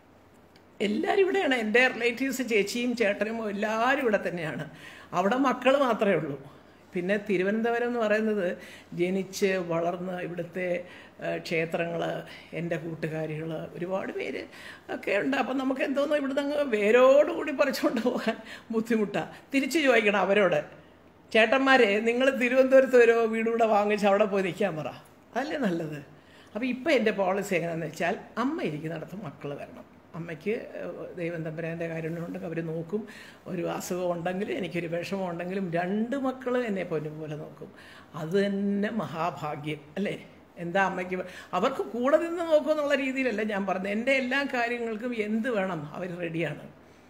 എല്ലാവരും ഇവിടെയാണ് എൻ്റെ റിലേറ്റീവ്സ് ചേച്ചിയും ചേട്ടനും എല്ലാവരും ഇവിടെ തന്നെയാണ് അവിടെ മക്കൾ മാത്രമേ ഉള്ളൂ പിന്നെ തിരുവനന്തപുരം എന്ന് പറയുന്നത് ജനിച്ച് വളർന്ന് ഇവിടുത്തെ ക്ഷേത്രങ്ങൾ എൻ്റെ കൂട്ടുകാരികൾ ഒരുപാട് പേര് ഒക്കെ ഉണ്ട് അപ്പം നമുക്ക് എന്തോന്നോ ഇവിടുന്ന് അങ്ങ് വേരോടുകൂടി പറിച്ചുകൊണ്ട് പോകാൻ ബുദ്ധിമുട്ടാണ് തിരിച്ചു ചോദിക്കണം അവരോട് ചേട്ടന്മാരെ നിങ്ങൾ തിരുവനന്തപുരത്ത് വരുമോ വീട് കൂടെ വാങ്ങിച്ച് അവിടെ പോയി നിൽക്കാൻ പറ അതല്ലേ നല്ലത് അപ്പോൾ ഇപ്പം എൻ്റെ പോളിസി എങ്ങനെയാണെന്ന് വെച്ചാൽ അമ്മ ഇരിക്കുന്നിടത്ത് മക്കൾ വരണം അമ്മയ്ക്ക് ഏഹ്, ദൈവം തമ്പുരാൻ്റെ കാരുണ്യമുണ്ടെങ്കിൽ അവർ നോക്കും ഒരു അസുഖം ഉണ്ടെങ്കിലും എനിക്കൊരു വിഷമം ഉണ്ടെങ്കിലും രണ്ട് മക്കൾ എന്നെ പൊന്നും പോലെ നോക്കും അത് തന്നെ മഹാഭാഗ്യം അല്ലേ എന്താ അമ്മയ്ക്ക് വേ- അവർക്ക് കൂടെ നിന്ന് നോക്കുമെന്നുള്ള രീതിയിലല്ല ഞാൻ പറഞ്ഞത് എൻ്റെ എല്ലാ കാര്യങ്ങൾക്കും എന്ത് വേണം അവർ റെഡിയാണ്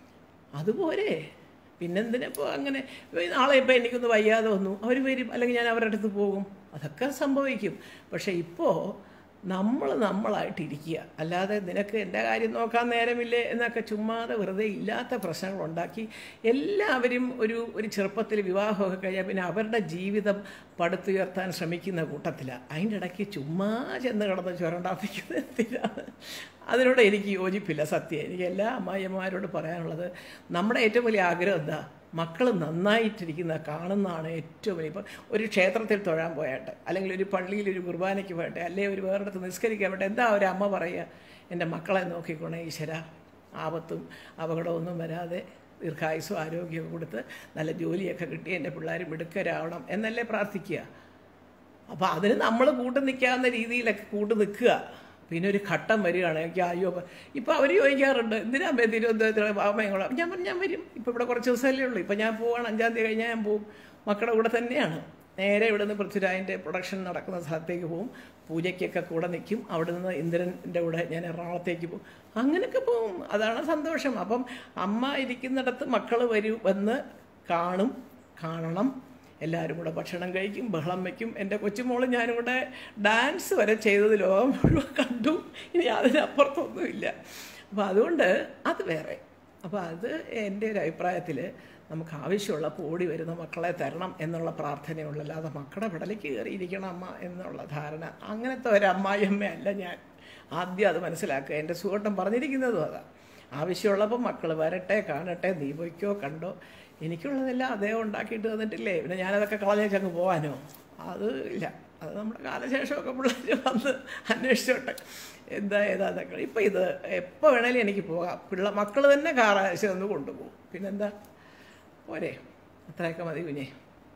അതുപോലെ പിന്നെന്തിനിപ്പോൾ അങ്ങനെ ഇപ്പൊ നാളെ ഇപ്പോൾ എനിക്കൊന്ന് വയ്യാതെ വന്നു അവർ വരും അല്ലെങ്കിൽ ഞാൻ അവരുടെ അടുത്ത് പോകും അതൊക്കെ സംഭവിക്കും പക്ഷേ ഇപ്പോൾ നമ്മൾ നമ്മളായിട്ടിരിക്കുക അല്ലാതെ നിനക്ക് എൻ്റെ കാര്യം നോക്കാൻ നേരമില്ലേ എന്നൊക്കെ ചുമ്മാതെ വെറുതെ ഇല്ലാത്ത പ്രശ്നങ്ങൾ ഉണ്ടാക്കി എല്ലാവരും ഒരു ഒരു ചെറുപ്പത്തിൽ വിവാഹമൊക്കെ കഴിഞ്ഞാൽ പിന്നെ അവരുടെ ജീവിതം പടുത്തുയർത്താൻ ശ്രമിക്കുന്ന കൂട്ടത്തിലാണ് അതിൻ്റെ ഇടയ്ക്ക് ചുമ്മാ ചെന്ന് കിടന്ന് ചുരണ്ടാപ്പിക്കുന്നത് എന്തിനാണ് അതിനോട് എനിക്ക് യോജിപ്പില്ല സത്യം എനിക്ക് എല്ലാ അമ്മായിയമ്മമാരോട് പറയാനുള്ളത് നമ്മുടെ ഏറ്റവും വലിയ ആഗ്രഹം എന്താ മക്കൾ നന്നായിട്ടിരിക്കുന്ന കാണുന്നതാണ് ഏറ്റവും വലിയ ഇപ്പോൾ ഒരു ക്ഷേത്രത്തിൽ തൊഴാൻ പോയാട്ടെ അല്ലെങ്കിൽ ഒരു പള്ളിയിൽ ഒരു കുർബാനയ്ക്ക് പോയട്ടെ അല്ലെങ്കിൽ ഒരു വേറിടത്ത് നിസ്കരിക്കാൻ പോട്ടെ എന്താ ഒരു അമ്മ പറയുക എൻ്റെ മക്കളെ നോക്കിക്കോണേ ഈശ്വര ആപത്തും അപകടമൊന്നും വരാതെ ദീർഘായുസ്സും ആരോഗ്യമൊക്കെ കൊടുത്ത് നല്ല ജോലിയൊക്കെ കിട്ടി എൻ്റെ പിള്ളേർ മിടുക്കരാവണം എന്നല്ലേ പ്രാർത്ഥിക്കുക അപ്പോൾ അതിന് നമ്മൾ കൂട്ട് നിൽക്കാവുന്ന രീതിയിലൊക്കെ കൂട്ട് നിൽക്കുക പിന്നെ ഒരു ഘട്ടം വരികയാണ് എനിക്ക് അയ്യോ ഇപ്പോൾ അവർ ചോദിക്കാറുണ്ട് എന്തിനാ അമ്മേ തിരുവനന്തപുരത്ത് അമ്മയും കൂടെ ഞാൻ പറഞ്ഞു ഞാൻ വരും ഇപ്പോൾ ഇവിടെ കുറച്ച് ദിവസമല്ലേ ഉള്ളൂ ഇപ്പോൾ ഞാൻ പോവാണ് അഞ്ചാം തീയതി കഴിഞ്ഞാൽ ഞാൻ പോവും മക്കളുടെ കൂടെ തന്നെയാണ് നേരെ ഇവിടെ നിന്ന് പൃഥ്വിരാജിൻ്റെ പ്രൊഡക്ഷൻ നടക്കുന്ന സ്ഥലത്തേക്ക് പോവും പൂജയ്ക്കൊക്കെ കൂടെ നിൽക്കും അവിടെ നിന്ന് ഇന്ദ്രൻ്റെ കൂടെ ഞാൻ എറണാകുളത്തേക്ക് പോകും അങ്ങനെയൊക്കെ പോവും അതാണ് സന്തോഷം അപ്പം അമ്മ ഇരിക്കുന്നിടത്ത് മക്കൾ വരൂ വന്ന് കാണും കാണണം എല്ലാവരും കൂടെ ഭക്ഷണം കഴിക്കും ബഹളം വയ്ക്കും എൻ്റെ കൊച്ചുമോള് ഞാനും കൂടെ ഡാൻസ് വരെ ചെയ്തത് ലോകം മുഴുവൻ കണ്ടു ഇനി അതിനപ്പുറത്തൊന്നുമില്ല അപ്പോൾ അതുകൊണ്ട് അത് വേറെ അപ്പോൾ അത് എൻ്റെ ഒരു അഭിപ്രായത്തിൽ നമുക്ക് ആവശ്യമുള്ളപ്പോൾ ഓടി വരുന്ന മക്കളെ തരണം എന്നുള്ള പ്രാർത്ഥനയുള്ളൂ അല്ലാതെ മക്കളുടെ പിടലേക്ക് കയറിയിരിക്കണം അമ്മ എന്നുള്ള ധാരണ അങ്ങനത്തെ ഒരു അമ്മായിയമ്മയല്ല ഞാൻ ആദ്യം അത് മനസ്സിലാക്കുക എൻ്റെ സുഹൃത്തം പറഞ്ഞിരിക്കുന്നതും അതാണ് ആവശ്യമുള്ളപ്പോൾ മക്കൾ വരട്ടെ കാണട്ടെ നീ പൊയ്ക്കോ കണ്ടോ എനിക്കുള്ളതെല്ലാം അദ്ദേഹം ഉണ്ടാക്കിയിട്ട് തന്നിട്ടില്ലേ പിന്നെ ഞാനതൊക്കെ കളഞ്ഞേച്ചങ്ങ് പോകാനോ അത് ഇല്ല അത് നമ്മുടെ കാലശേഷമൊക്കെ പിള്ളേർ വന്ന് അന്വേഷിച്ചോട്ടെ എന്താ ഏതാന്നൊക്കെ ഇപ്പം ഇത് എപ്പോൾ വേണേലും എനിക്ക് പോകാം പിള്ള മക്കൾ തന്നെ കാറാശം ഒന്ന് കൊണ്ടുപോകും പിന്നെന്താ പോരെ അത്രയൊക്കെ മതി കുഞ്ഞേ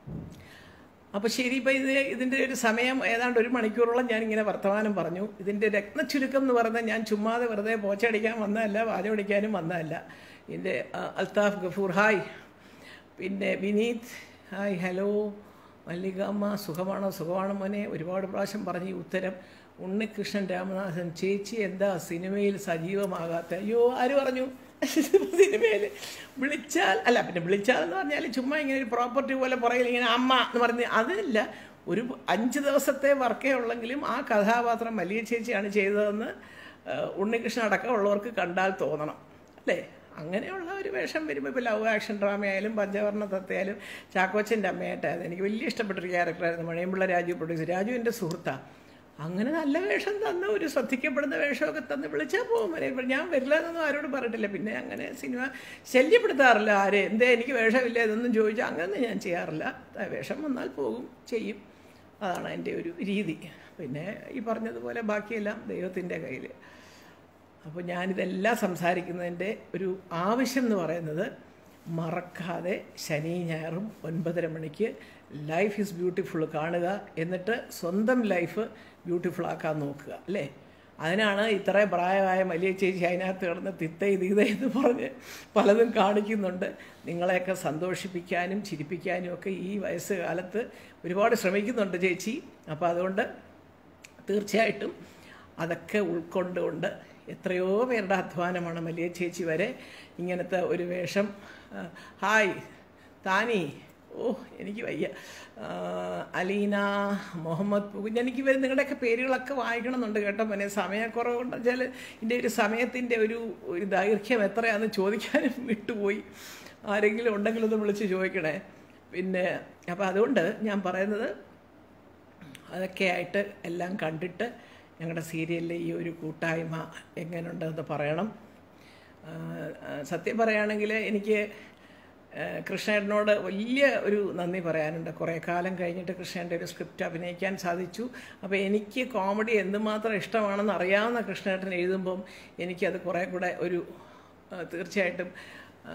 അപ്പോൾ ശരി ഇപ്പം ഇത് ഇതിൻ്റെ ഒരു സമയം ഏതാണ്ട് ഒരു മണിക്കൂറോളം ഞാനിങ്ങനെ വർത്തമാനം പറഞ്ഞു ഇതിൻ്റെ രത്നച്ചുരുക്കം എന്ന് പറഞ്ഞാൽ ഞാൻ ചുമ്മാതെ വെറുതെ പോച്ചടിക്കാൻ വന്നതല്ല വാചമടിക്കാനും വന്നതല്ല ഇതിൻ്റെ ആ, അൽത്താഫ് ഗഫൂർ ഹായ് പിന്നെ വിനീത് ഹായ് ഹലോ മല്ലികാമ്മ സുഖമാണോ സുഖമാണോ മോനെ ഒരുപാട് പ്രാവശ്യം പറഞ്ഞു ഈ ഉത്തരം ഉണ്ണികൃഷ്ണൻ രാമനാഥൻ ചേച്ചി എന്താ സിനിമയിൽ സജീവമാകാത്ത അയ്യോ ആര് പറഞ്ഞു സിനിമയിൽ വിളിച്ചാൽ അല്ല പിന്നെ വിളിച്ചാൽ എന്ന് പറഞ്ഞാൽ ചുമ്മാ ഇങ്ങനെ ഒരു പ്രോപ്പർട്ടി പോലെ പുറകിൽ ഇങ്ങനെ അമ്മ എന്ന് പറഞ്ഞ് അതില്ല ഒരു അഞ്ച് ദിവസത്തെ വർക്കേ ഉള്ളെങ്കിലും ആ കഥാപാത്രം വലിയ ചേച്ചിയാണ് ചെയ്തതെന്ന് ആ, ഉണ്ണികൃഷ്ണൻ അടക്കമുള്ളവർക്ക് കണ്ടാൽ തോന്നണം അല്ലേ അങ്ങനെയുള്ള ഒരു വേഷം വരുമ്പോൾ ഇപ്പോൾ ലവ് ആക്ഷൻ ഡ്രാമ ആയാലും പഞ്ചവർണ്ണ തത്തയായാലും ചാക്കോച്ചൻ്റെ അമ്മയായിട്ടായിരുന്നു എനിക്ക് വലിയ ഇഷ്ടപ്പെട്ടൊരു ക്യാരക്ടറായിരുന്നു മണിയമ്പിള്ള രാജു പ്രൊഡ്യൂസർ രാജു എൻ്റെ സുഹൃത്താണ് അങ്ങനെ നല്ല വേഷം തന്ന ഒരു ശ്രദ്ധിക്കപ്പെടുന്ന വേഷമൊക്കെ തന്ന് വിളിച്ചാൽ പോകും വരെ ഇപ്പോൾ ഞാൻ വരില്ല എന്നൊന്നും ആരോടും പറഞ്ഞിട്ടില്ല പിന്നെ അങ്ങനെ സിനിമ ശല്യപ്പെടുത്താറില്ല ആരെ എന്തേ എനിക്ക് വേഷമില്ല ഇതൊന്നും ചോദിച്ചാൽ അങ്ങനെയൊന്നും ഞാൻ ചെയ്യാറില്ല ആ, വേഷം വന്നാൽ പോകും ചെയ്യും അതാണ് എൻ്റെ ഒരു രീതി പിന്നെ ഈ പറഞ്ഞതുപോലെ ബാക്കിയെല്ലാം ദൈവത്തിൻ്റെ കയ്യിൽ അപ്പോൾ ഞാനിതെല്ലാം സംസാരിക്കുന്നതിൻ്റെ ഒരു ആവശ്യം എന്ന് പറയുന്നത് മറക്കാതെ ശനി ഞായറും ഒൻപതര മണിക്ക് ലൈഫ് ഈസ് ബ്യൂട്ടിഫുൾ കാണുക എന്നിട്ട് സ്വന്തം ലൈഫ് ബ്യൂട്ടിഫുൾ ആക്കാൻ നോക്കുക അല്ലേ അതിനാണ് ഇത്ര പ്രായമായ വലിയ ചേച്ചി അതിനകത്ത് കിടന്ന് തിത്ത ഇത് എന്ന് പറഞ്ഞ് പലതും കാണിക്കുന്നുണ്ട് നിങ്ങളെയൊക്കെ സന്തോഷിപ്പിക്കാനും ചിരിപ്പിക്കാനും ഒക്കെ ഈ വയസ്സ് കാലത്ത് ഒരുപാട് ശ്രമിക്കുന്നുണ്ട് ചേച്ചി അപ്പോൾ അതുകൊണ്ട് തീർച്ചയായിട്ടും അതൊക്കെ ഉൾക്കൊണ്ടുകൊണ്ട് എത്രയോ പേരുടെ അധ്വാനമാണ് വലിയ ചേച്ചി വരെ ഇങ്ങനത്തെ ഒരു വേഷം ആ, ഹായ് താനി ഓ എനിക്ക് വയ്യ ആ, അലീന മുഹമ്മദ് പുകുഞ്ഞ് എനിക്ക് ഇവർ നിങ്ങളുടെയൊക്കെ പേരുകളൊക്കെ വായിക്കണമെന്നുണ്ട് കേട്ടോ മോനെ സമയക്കുറവുണ്ട് വെച്ചാൽ ഇതിൻ്റെ ഒരു സമയത്തിൻ്റെ ഒരു ഒരു ദൈർഘ്യം എത്രയാണെന്ന് ചോദിക്കാനും വിട്ടുപോയി ആരെങ്കിലും ഉണ്ടെങ്കിൽ ഒന്ന് വിളിച്ച് ചോദിക്കണേ പിന്നെ അപ്പോൾ അതുകൊണ്ട് ഞാൻ പറയുന്നത് അതൊക്കെ ആയിട്ട് എല്ലാം കണ്ടിട്ട് ഞങ്ങളുടെ സീരിയലിലെ ഈ ഒരു കൂട്ടായ്മ എങ്ങനെയുണ്ടെന്ന് പറയണം ആ, ആ, സത്യം പറയുകയാണെങ്കിൽ എനിക്ക് ആ, കൃഷ്ണേട്ടനോട് വലിയ ഒരു നന്ദി പറയാനുണ്ട് കുറേ കാലം കഴിഞ്ഞിട്ട് കൃഷ്ണേൻ്റെ ഒരു സ്ക്രിപ്റ്റ് അഭിനയിക്കാൻ സാധിച്ചു അപ്പോൾ എനിക്ക് കോമഡി എന്തുമാത്രം ഇഷ്ടമാണെന്ന് അറിയാവുന്ന കൃഷ്ണേട്ടൻ എഴുതുമ്പം എനിക്കത് കുറേ കൂടെ ഒരു ആ, തീർച്ചയായിട്ടും ആ,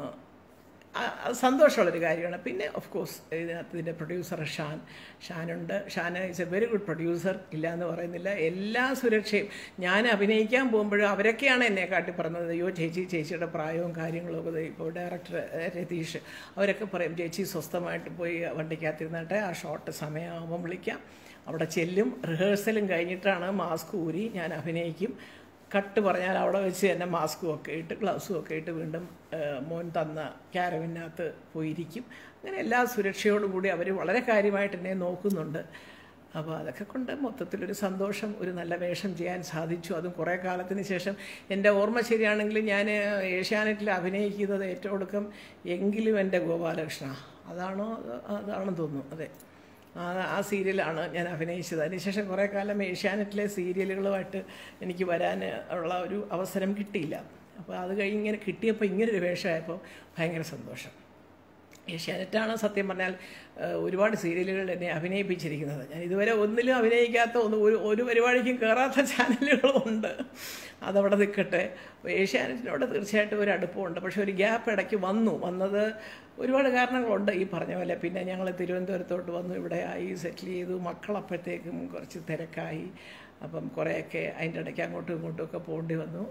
ആ- അത് സന്തോഷമുള്ളൊരു കാര്യമാണ് പിന്നെ ഓഫ് കോഴ്സ് ഇതിനകത്ത് ഇതിൻ്റെ പ്രൊഡ്യൂസർ ഷാൻ ഷാനുണ്ട് Shan is a very good producer ഇല്ല എന്ന് പറയുന്നില്ല എല്ലാ സുരക്ഷയും ഞാൻ അഭിനയിക്കാൻ പോകുമ്പോഴും അവരൊക്കെയാണ് എന്നെ കാട്ടി പറഞ്ഞത് അയ്യോ ചേച്ചി ചേച്ചിയുടെ പ്രായവും കാര്യങ്ങളും ഒക്കെ ദേ ഇപ്പോൾ ഡയറക്ടർ രതീഷ് അവരൊക്കെ പറയും ചേച്ചി സ്വസ്ഥമായിട്ട് പോയി വണ്ടിക്കകത്തിരുന്നിട്ട് ആ ഷോർട്ട് സമയമാകുമ്പം വിളിക്കാം അവിടെ ചെല്ലും റിഹേഴ്സലും കഴിഞ്ഞിട്ടാണ് മാസ്ക് ഊരി ഞാൻ അഭിനയിക്കും കട്ട് പറഞ്ഞാൽ അവിടെ വെച്ച് തന്നെ മാസ്കും ഒക്കെ ഇട്ട് ഗ്ലൗസും ഒക്കെ ഇട്ട് വീണ്ടും ആ, മോൻ തന്ന ക്യാരവിനകത്ത് പോയിരിക്കും അങ്ങനെ എല്ലാ സുരക്ഷയോടും കൂടി അവർ വളരെ കാര്യമായിട്ട് എന്നെ നോക്കുന്നുണ്ട് അപ്പോൾ അതൊക്കെ കൊണ്ട് മൊത്തത്തിലൊരു സന്തോഷം ഒരു നല്ല വേഷം ചെയ്യാൻ സാധിച്ചു അതും കുറേ കാലത്തിന് ശേഷം എൻ്റെ ഓർമ്മ ശരിയാണെങ്കിൽ ഞാൻ ഏഷ്യാനെറ്റിൽ അഭിനയിക്കുന്നത് ഏറ്റവും ഒടുക്കം എങ്കിലും എൻ്റെ ഗോപാലകൃഷ്ണ അതാണോ അത് അതാണെന്ന് തോന്നുന്നു അതെ ആ ആ സീരിയലാണ് ഞാൻ അഭിനയിച്ചത് അതിനുശേഷം കുറേ കാലം ഏഷ്യാനെറ്റിലെ സീരിയലുകളുമായിട്ട് എനിക്ക് വരാൻ ഉള്ള ഒരു അവസരം കിട്ടിയില്ല അപ്പോൾ അത് കഴിഞ്ഞ് ഇങ്ങനെ കിട്ടിയപ്പോൾ ഇങ്ങനൊരു വേഷമായപ്പോൾ ഭയങ്കര സന്തോഷം ഏഷ്യാനെറ്റാണ് സത്യം പറഞ്ഞാൽ ഏഹ്, ഒരുപാട് സീരിയലുകൾ എന്നെ അഭിനയിപ്പിച്ചിരിക്കുന്നത് ഞാൻ ഇതുവരെ ഒന്നിലും അഭിനയിക്കാത്ത ഒന്ന് ഒരു ഒരു പരിപാടിക്കും കയറാത്ത ചാനലുകളുണ്ട് അതവിടെ നിൽക്കട്ടെ അപ്പോൾ ഏഷ്യാനെറ്റിനോട് തീർച്ചയായിട്ടും ഒരു അടുപ്പമുണ്ട് പക്ഷേ ഒരു ഗ്യാപ്പ് ഇടയ്ക്ക് വന്നു വന്നത് ഒരുപാട് കാരണങ്ങളുണ്ട് ഈ പറഞ്ഞ പോലെ പിന്നെ ഞങ്ങൾ തിരുവനന്തപുരത്തോട്ട് വന്നു ഇവിടെ ആയി സെറ്റിൽ ചെയ്തു മക്കളപ്പോഴത്തേക്കും കുറച്ച് തിരക്കായി അപ്പം കുറേയൊക്കെ അതിൻ്റെ ഇടയ്ക്ക് അങ്ങോട്ടും ഇങ്ങോട്ടും ഒക്കെ പോകേണ്ടി വന്നു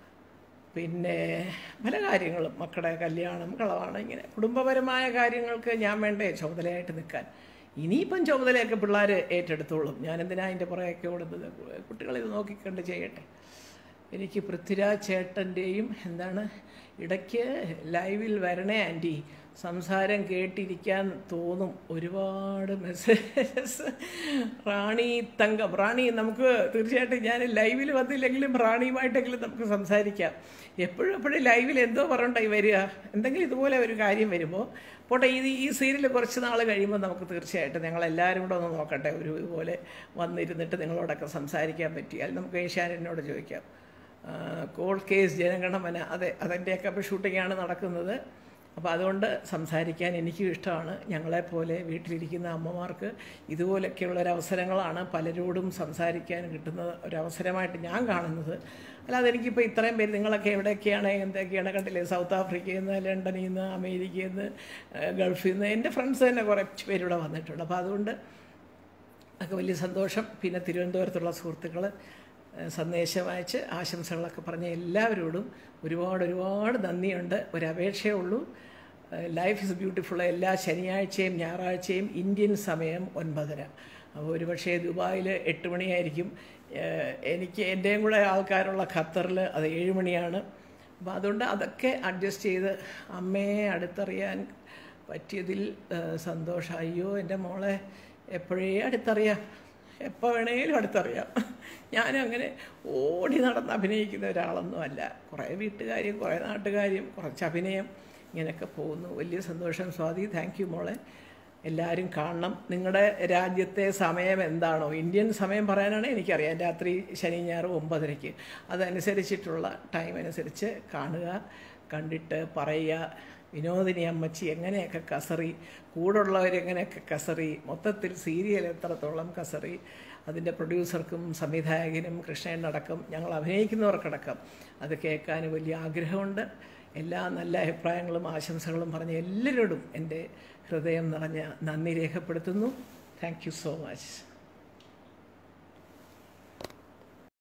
പിന്നെ പല കാര്യങ്ങളും മക്കളുടെ കല്യാണം കളവാണ് ഇങ്ങനെ കുടുംബപരമായ കാര്യങ്ങൾക്ക് ഞാൻ വേണ്ടേ ചുമതലയായിട്ട് നിൽക്കാൻ ഇനിയിപ്പം ചുമതലയൊക്കെ പിള്ളേർ ഏറ്റെടുത്തോളും ഞാൻ എന്തിനാ അതിൻ്റെ പുറകെയൊക്കെ ഓടുന്നത് കുട്ടികളിത് നോക്കിക്കണ്ട് ചെയ്യട്ടെ എനിക്ക് പൃഥ്വിരാജ് ചേട്ടൻ്റെയും എന്താണ് ഇടയ്ക്ക് ലൈവിൽ വരണേ ആൻറ്റി സംസാരം കേട്ടിരിക്കാൻ തോന്നും ഒരുപാട് മെസ്സേജസ് റാണി തങ്കം റാണി നമുക്ക് തീർച്ചയായിട്ടും ഞാൻ ലൈവിൽ വന്നില്ലെങ്കിലും റാണിയുമായിട്ടെങ്കിലും നമുക്ക് സംസാരിക്കാം എപ്പോഴും എപ്പോഴും ലൈവിൽ എന്തോ പറഞ്ഞിട്ടായി വരിക എന്തെങ്കിലും ഇതുപോലെ ഒരു കാര്യം വരുമ്പോൾ പോട്ടെ ഇത് ഈ സീരിയൽ കുറച്ച് നാൾ കഴിയുമ്പോൾ നമുക്ക് തീർച്ചയായിട്ടും ഞങ്ങൾ എല്ലാവരും കൂടെ ഒന്ന് നോക്കട്ടെ ഒരു ഇതുപോലെ വന്നിരുന്നിട്ട് നിങ്ങളോടൊക്കെ സംസാരിക്കാൻ പറ്റിയാൽ നമുക്ക് ഏഷ്യാനെറ്റിനോട് ചോദിക്കാം കോൾ കേസ് ജനഗണമന അതെ അതിൻ്റെയൊക്കെ ഇപ്പോൾ ഷൂട്ടിങ്ങാണ് നടക്കുന്നത് അപ്പോൾ അതുകൊണ്ട് സംസാരിക്കാൻ എനിക്കും ഇഷ്ടമാണ് ഞങ്ങളെപ്പോലെ വീട്ടിലിരിക്കുന്ന അമ്മമാർക്ക് ഇതുപോലൊക്കെയുള്ള ഒരു അവസരങ്ങളാണ് പലരോടും സംസാരിക്കാൻ കിട്ടുന്ന ഒരു അവസരമായിട്ട് ഞാൻ കാണുന്നത് അല്ലാതെ എനിക്കിപ്പോൾ ഇത്രയും പേര് നിങ്ങളൊക്കെ എവിടെയൊക്കെയാണ് എന്തൊക്കെയാണ് കണ്ടില്ലേ സൗത്ത് ആഫ്രിക്കയിൽ നിന്ന് ലണ്ടനിൽ നിന്ന് അമേരിക്കയിൽ നിന്ന് ഏഹ് ഗൾഫിൽ നിന്ന് എൻ്റെ ഫ്രണ്ട്സ് തന്നെ കുറച്ച് പേരിവിടെ വന്നിട്ടുണ്ട് അപ്പോൾ അതുകൊണ്ട് ഒക്കെ വലിയ സന്തോഷം പിന്നെ തിരുവനന്തപുരത്തുള്ള സുഹൃത്തുക്കൾ സന്ദേശം അയച്ച് ആശംസകളൊക്കെ പറഞ്ഞ എല്ലാവരോടും ഒരുപാട് ഒരുപാട് നന്ദിയുണ്ട് ഒരു അപേക്ഷയേ ഉള്ളൂ ലൈഫ് ഇസ് ബ്യൂട്ടിഫുൾ എല്ലാ ശനിയാഴ്ചയും ഞായറാഴ്ചയും ഇന്ത്യൻ സമയം ഒൻപതര അപ്പോൾ ഒരുപക്ഷേ ദുബായിൽ എട്ട് മണിയായിരിക്കും ഏഹ് എനിക്ക് എൻ്റെയും കൂടെ ആൾക്കാരുള്ള ഖത്തറിൽ അത് ഏഴ് മണിയാണ് അപ്പോൾ അതുകൊണ്ട് അതൊക്കെ അഡ്ജസ്റ്റ് ചെയ്ത് അമ്മയെ അടുത്തറിയാൻ പറ്റിയതിൽ ഏഹ് സന്തോഷം അയ്യോ എൻ്റെ മോളെ എപ്പോഴേ അടുത്തറിയാം എപ്പോൾ വേണേലും അടുത്തറിയാം ഞാനും അങ്ങനെ ഓടി നടന്ന് അഭിനയിക്കുന്ന ഒരാളൊന്നുമല്ല കുറേ വീട്ടുകാര്യം കുറേ നാട്ടുകാര്യം കുറച്ച് അഭിനയം ഇങ്ങനെയൊക്കെ പോകുന്നു വലിയ സന്തോഷം സ്വാതി താങ്ക് യു മോളെ എല്ലാവരും കാണണം നിങ്ങളുടെ രാജ്യത്തെ സമയം എന്താണോ ഇന്ത്യൻ സമയം പറയാനാണ് എനിക്കറിയാം രാത്രി ശനി ഞായർ ഒമ്പതരയ്ക്ക് അതനുസരിച്ചിട്ടുള്ള ടൈം അനുസരിച്ച് കാണുക കണ്ടിട്ട് പറയുക വിനോദിനി അമ്മച്ചി എങ്ങനെയൊക്കെ കസറി കൂടുള്ളവരെങ്ങനെയൊക്കെ കസറി മൊത്തത്തിൽ സീരിയൽ എത്രത്തോളം കസറി അതിൻ്റെ പ്രൊഡ്യൂസർക്കും സംവിധായകനും കൃഷ്ണനടക്കം ഞങ്ങൾ അഭിനയിക്കുന്നവർക്കടക്കം അത് കേൾക്കാൻ വലിയ ആഗ്രഹമുണ്ട് എല്ലാ നല്ല അഭിപ്രായങ്ങളും ആശംസകളും പറഞ്ഞ എല്ലാവരോടും എൻ്റെ ഹൃദയം നിറഞ്ഞ നന്ദി രേഖപ്പെടുത്തുന്നു താങ്ക് യു സോ മച്ച്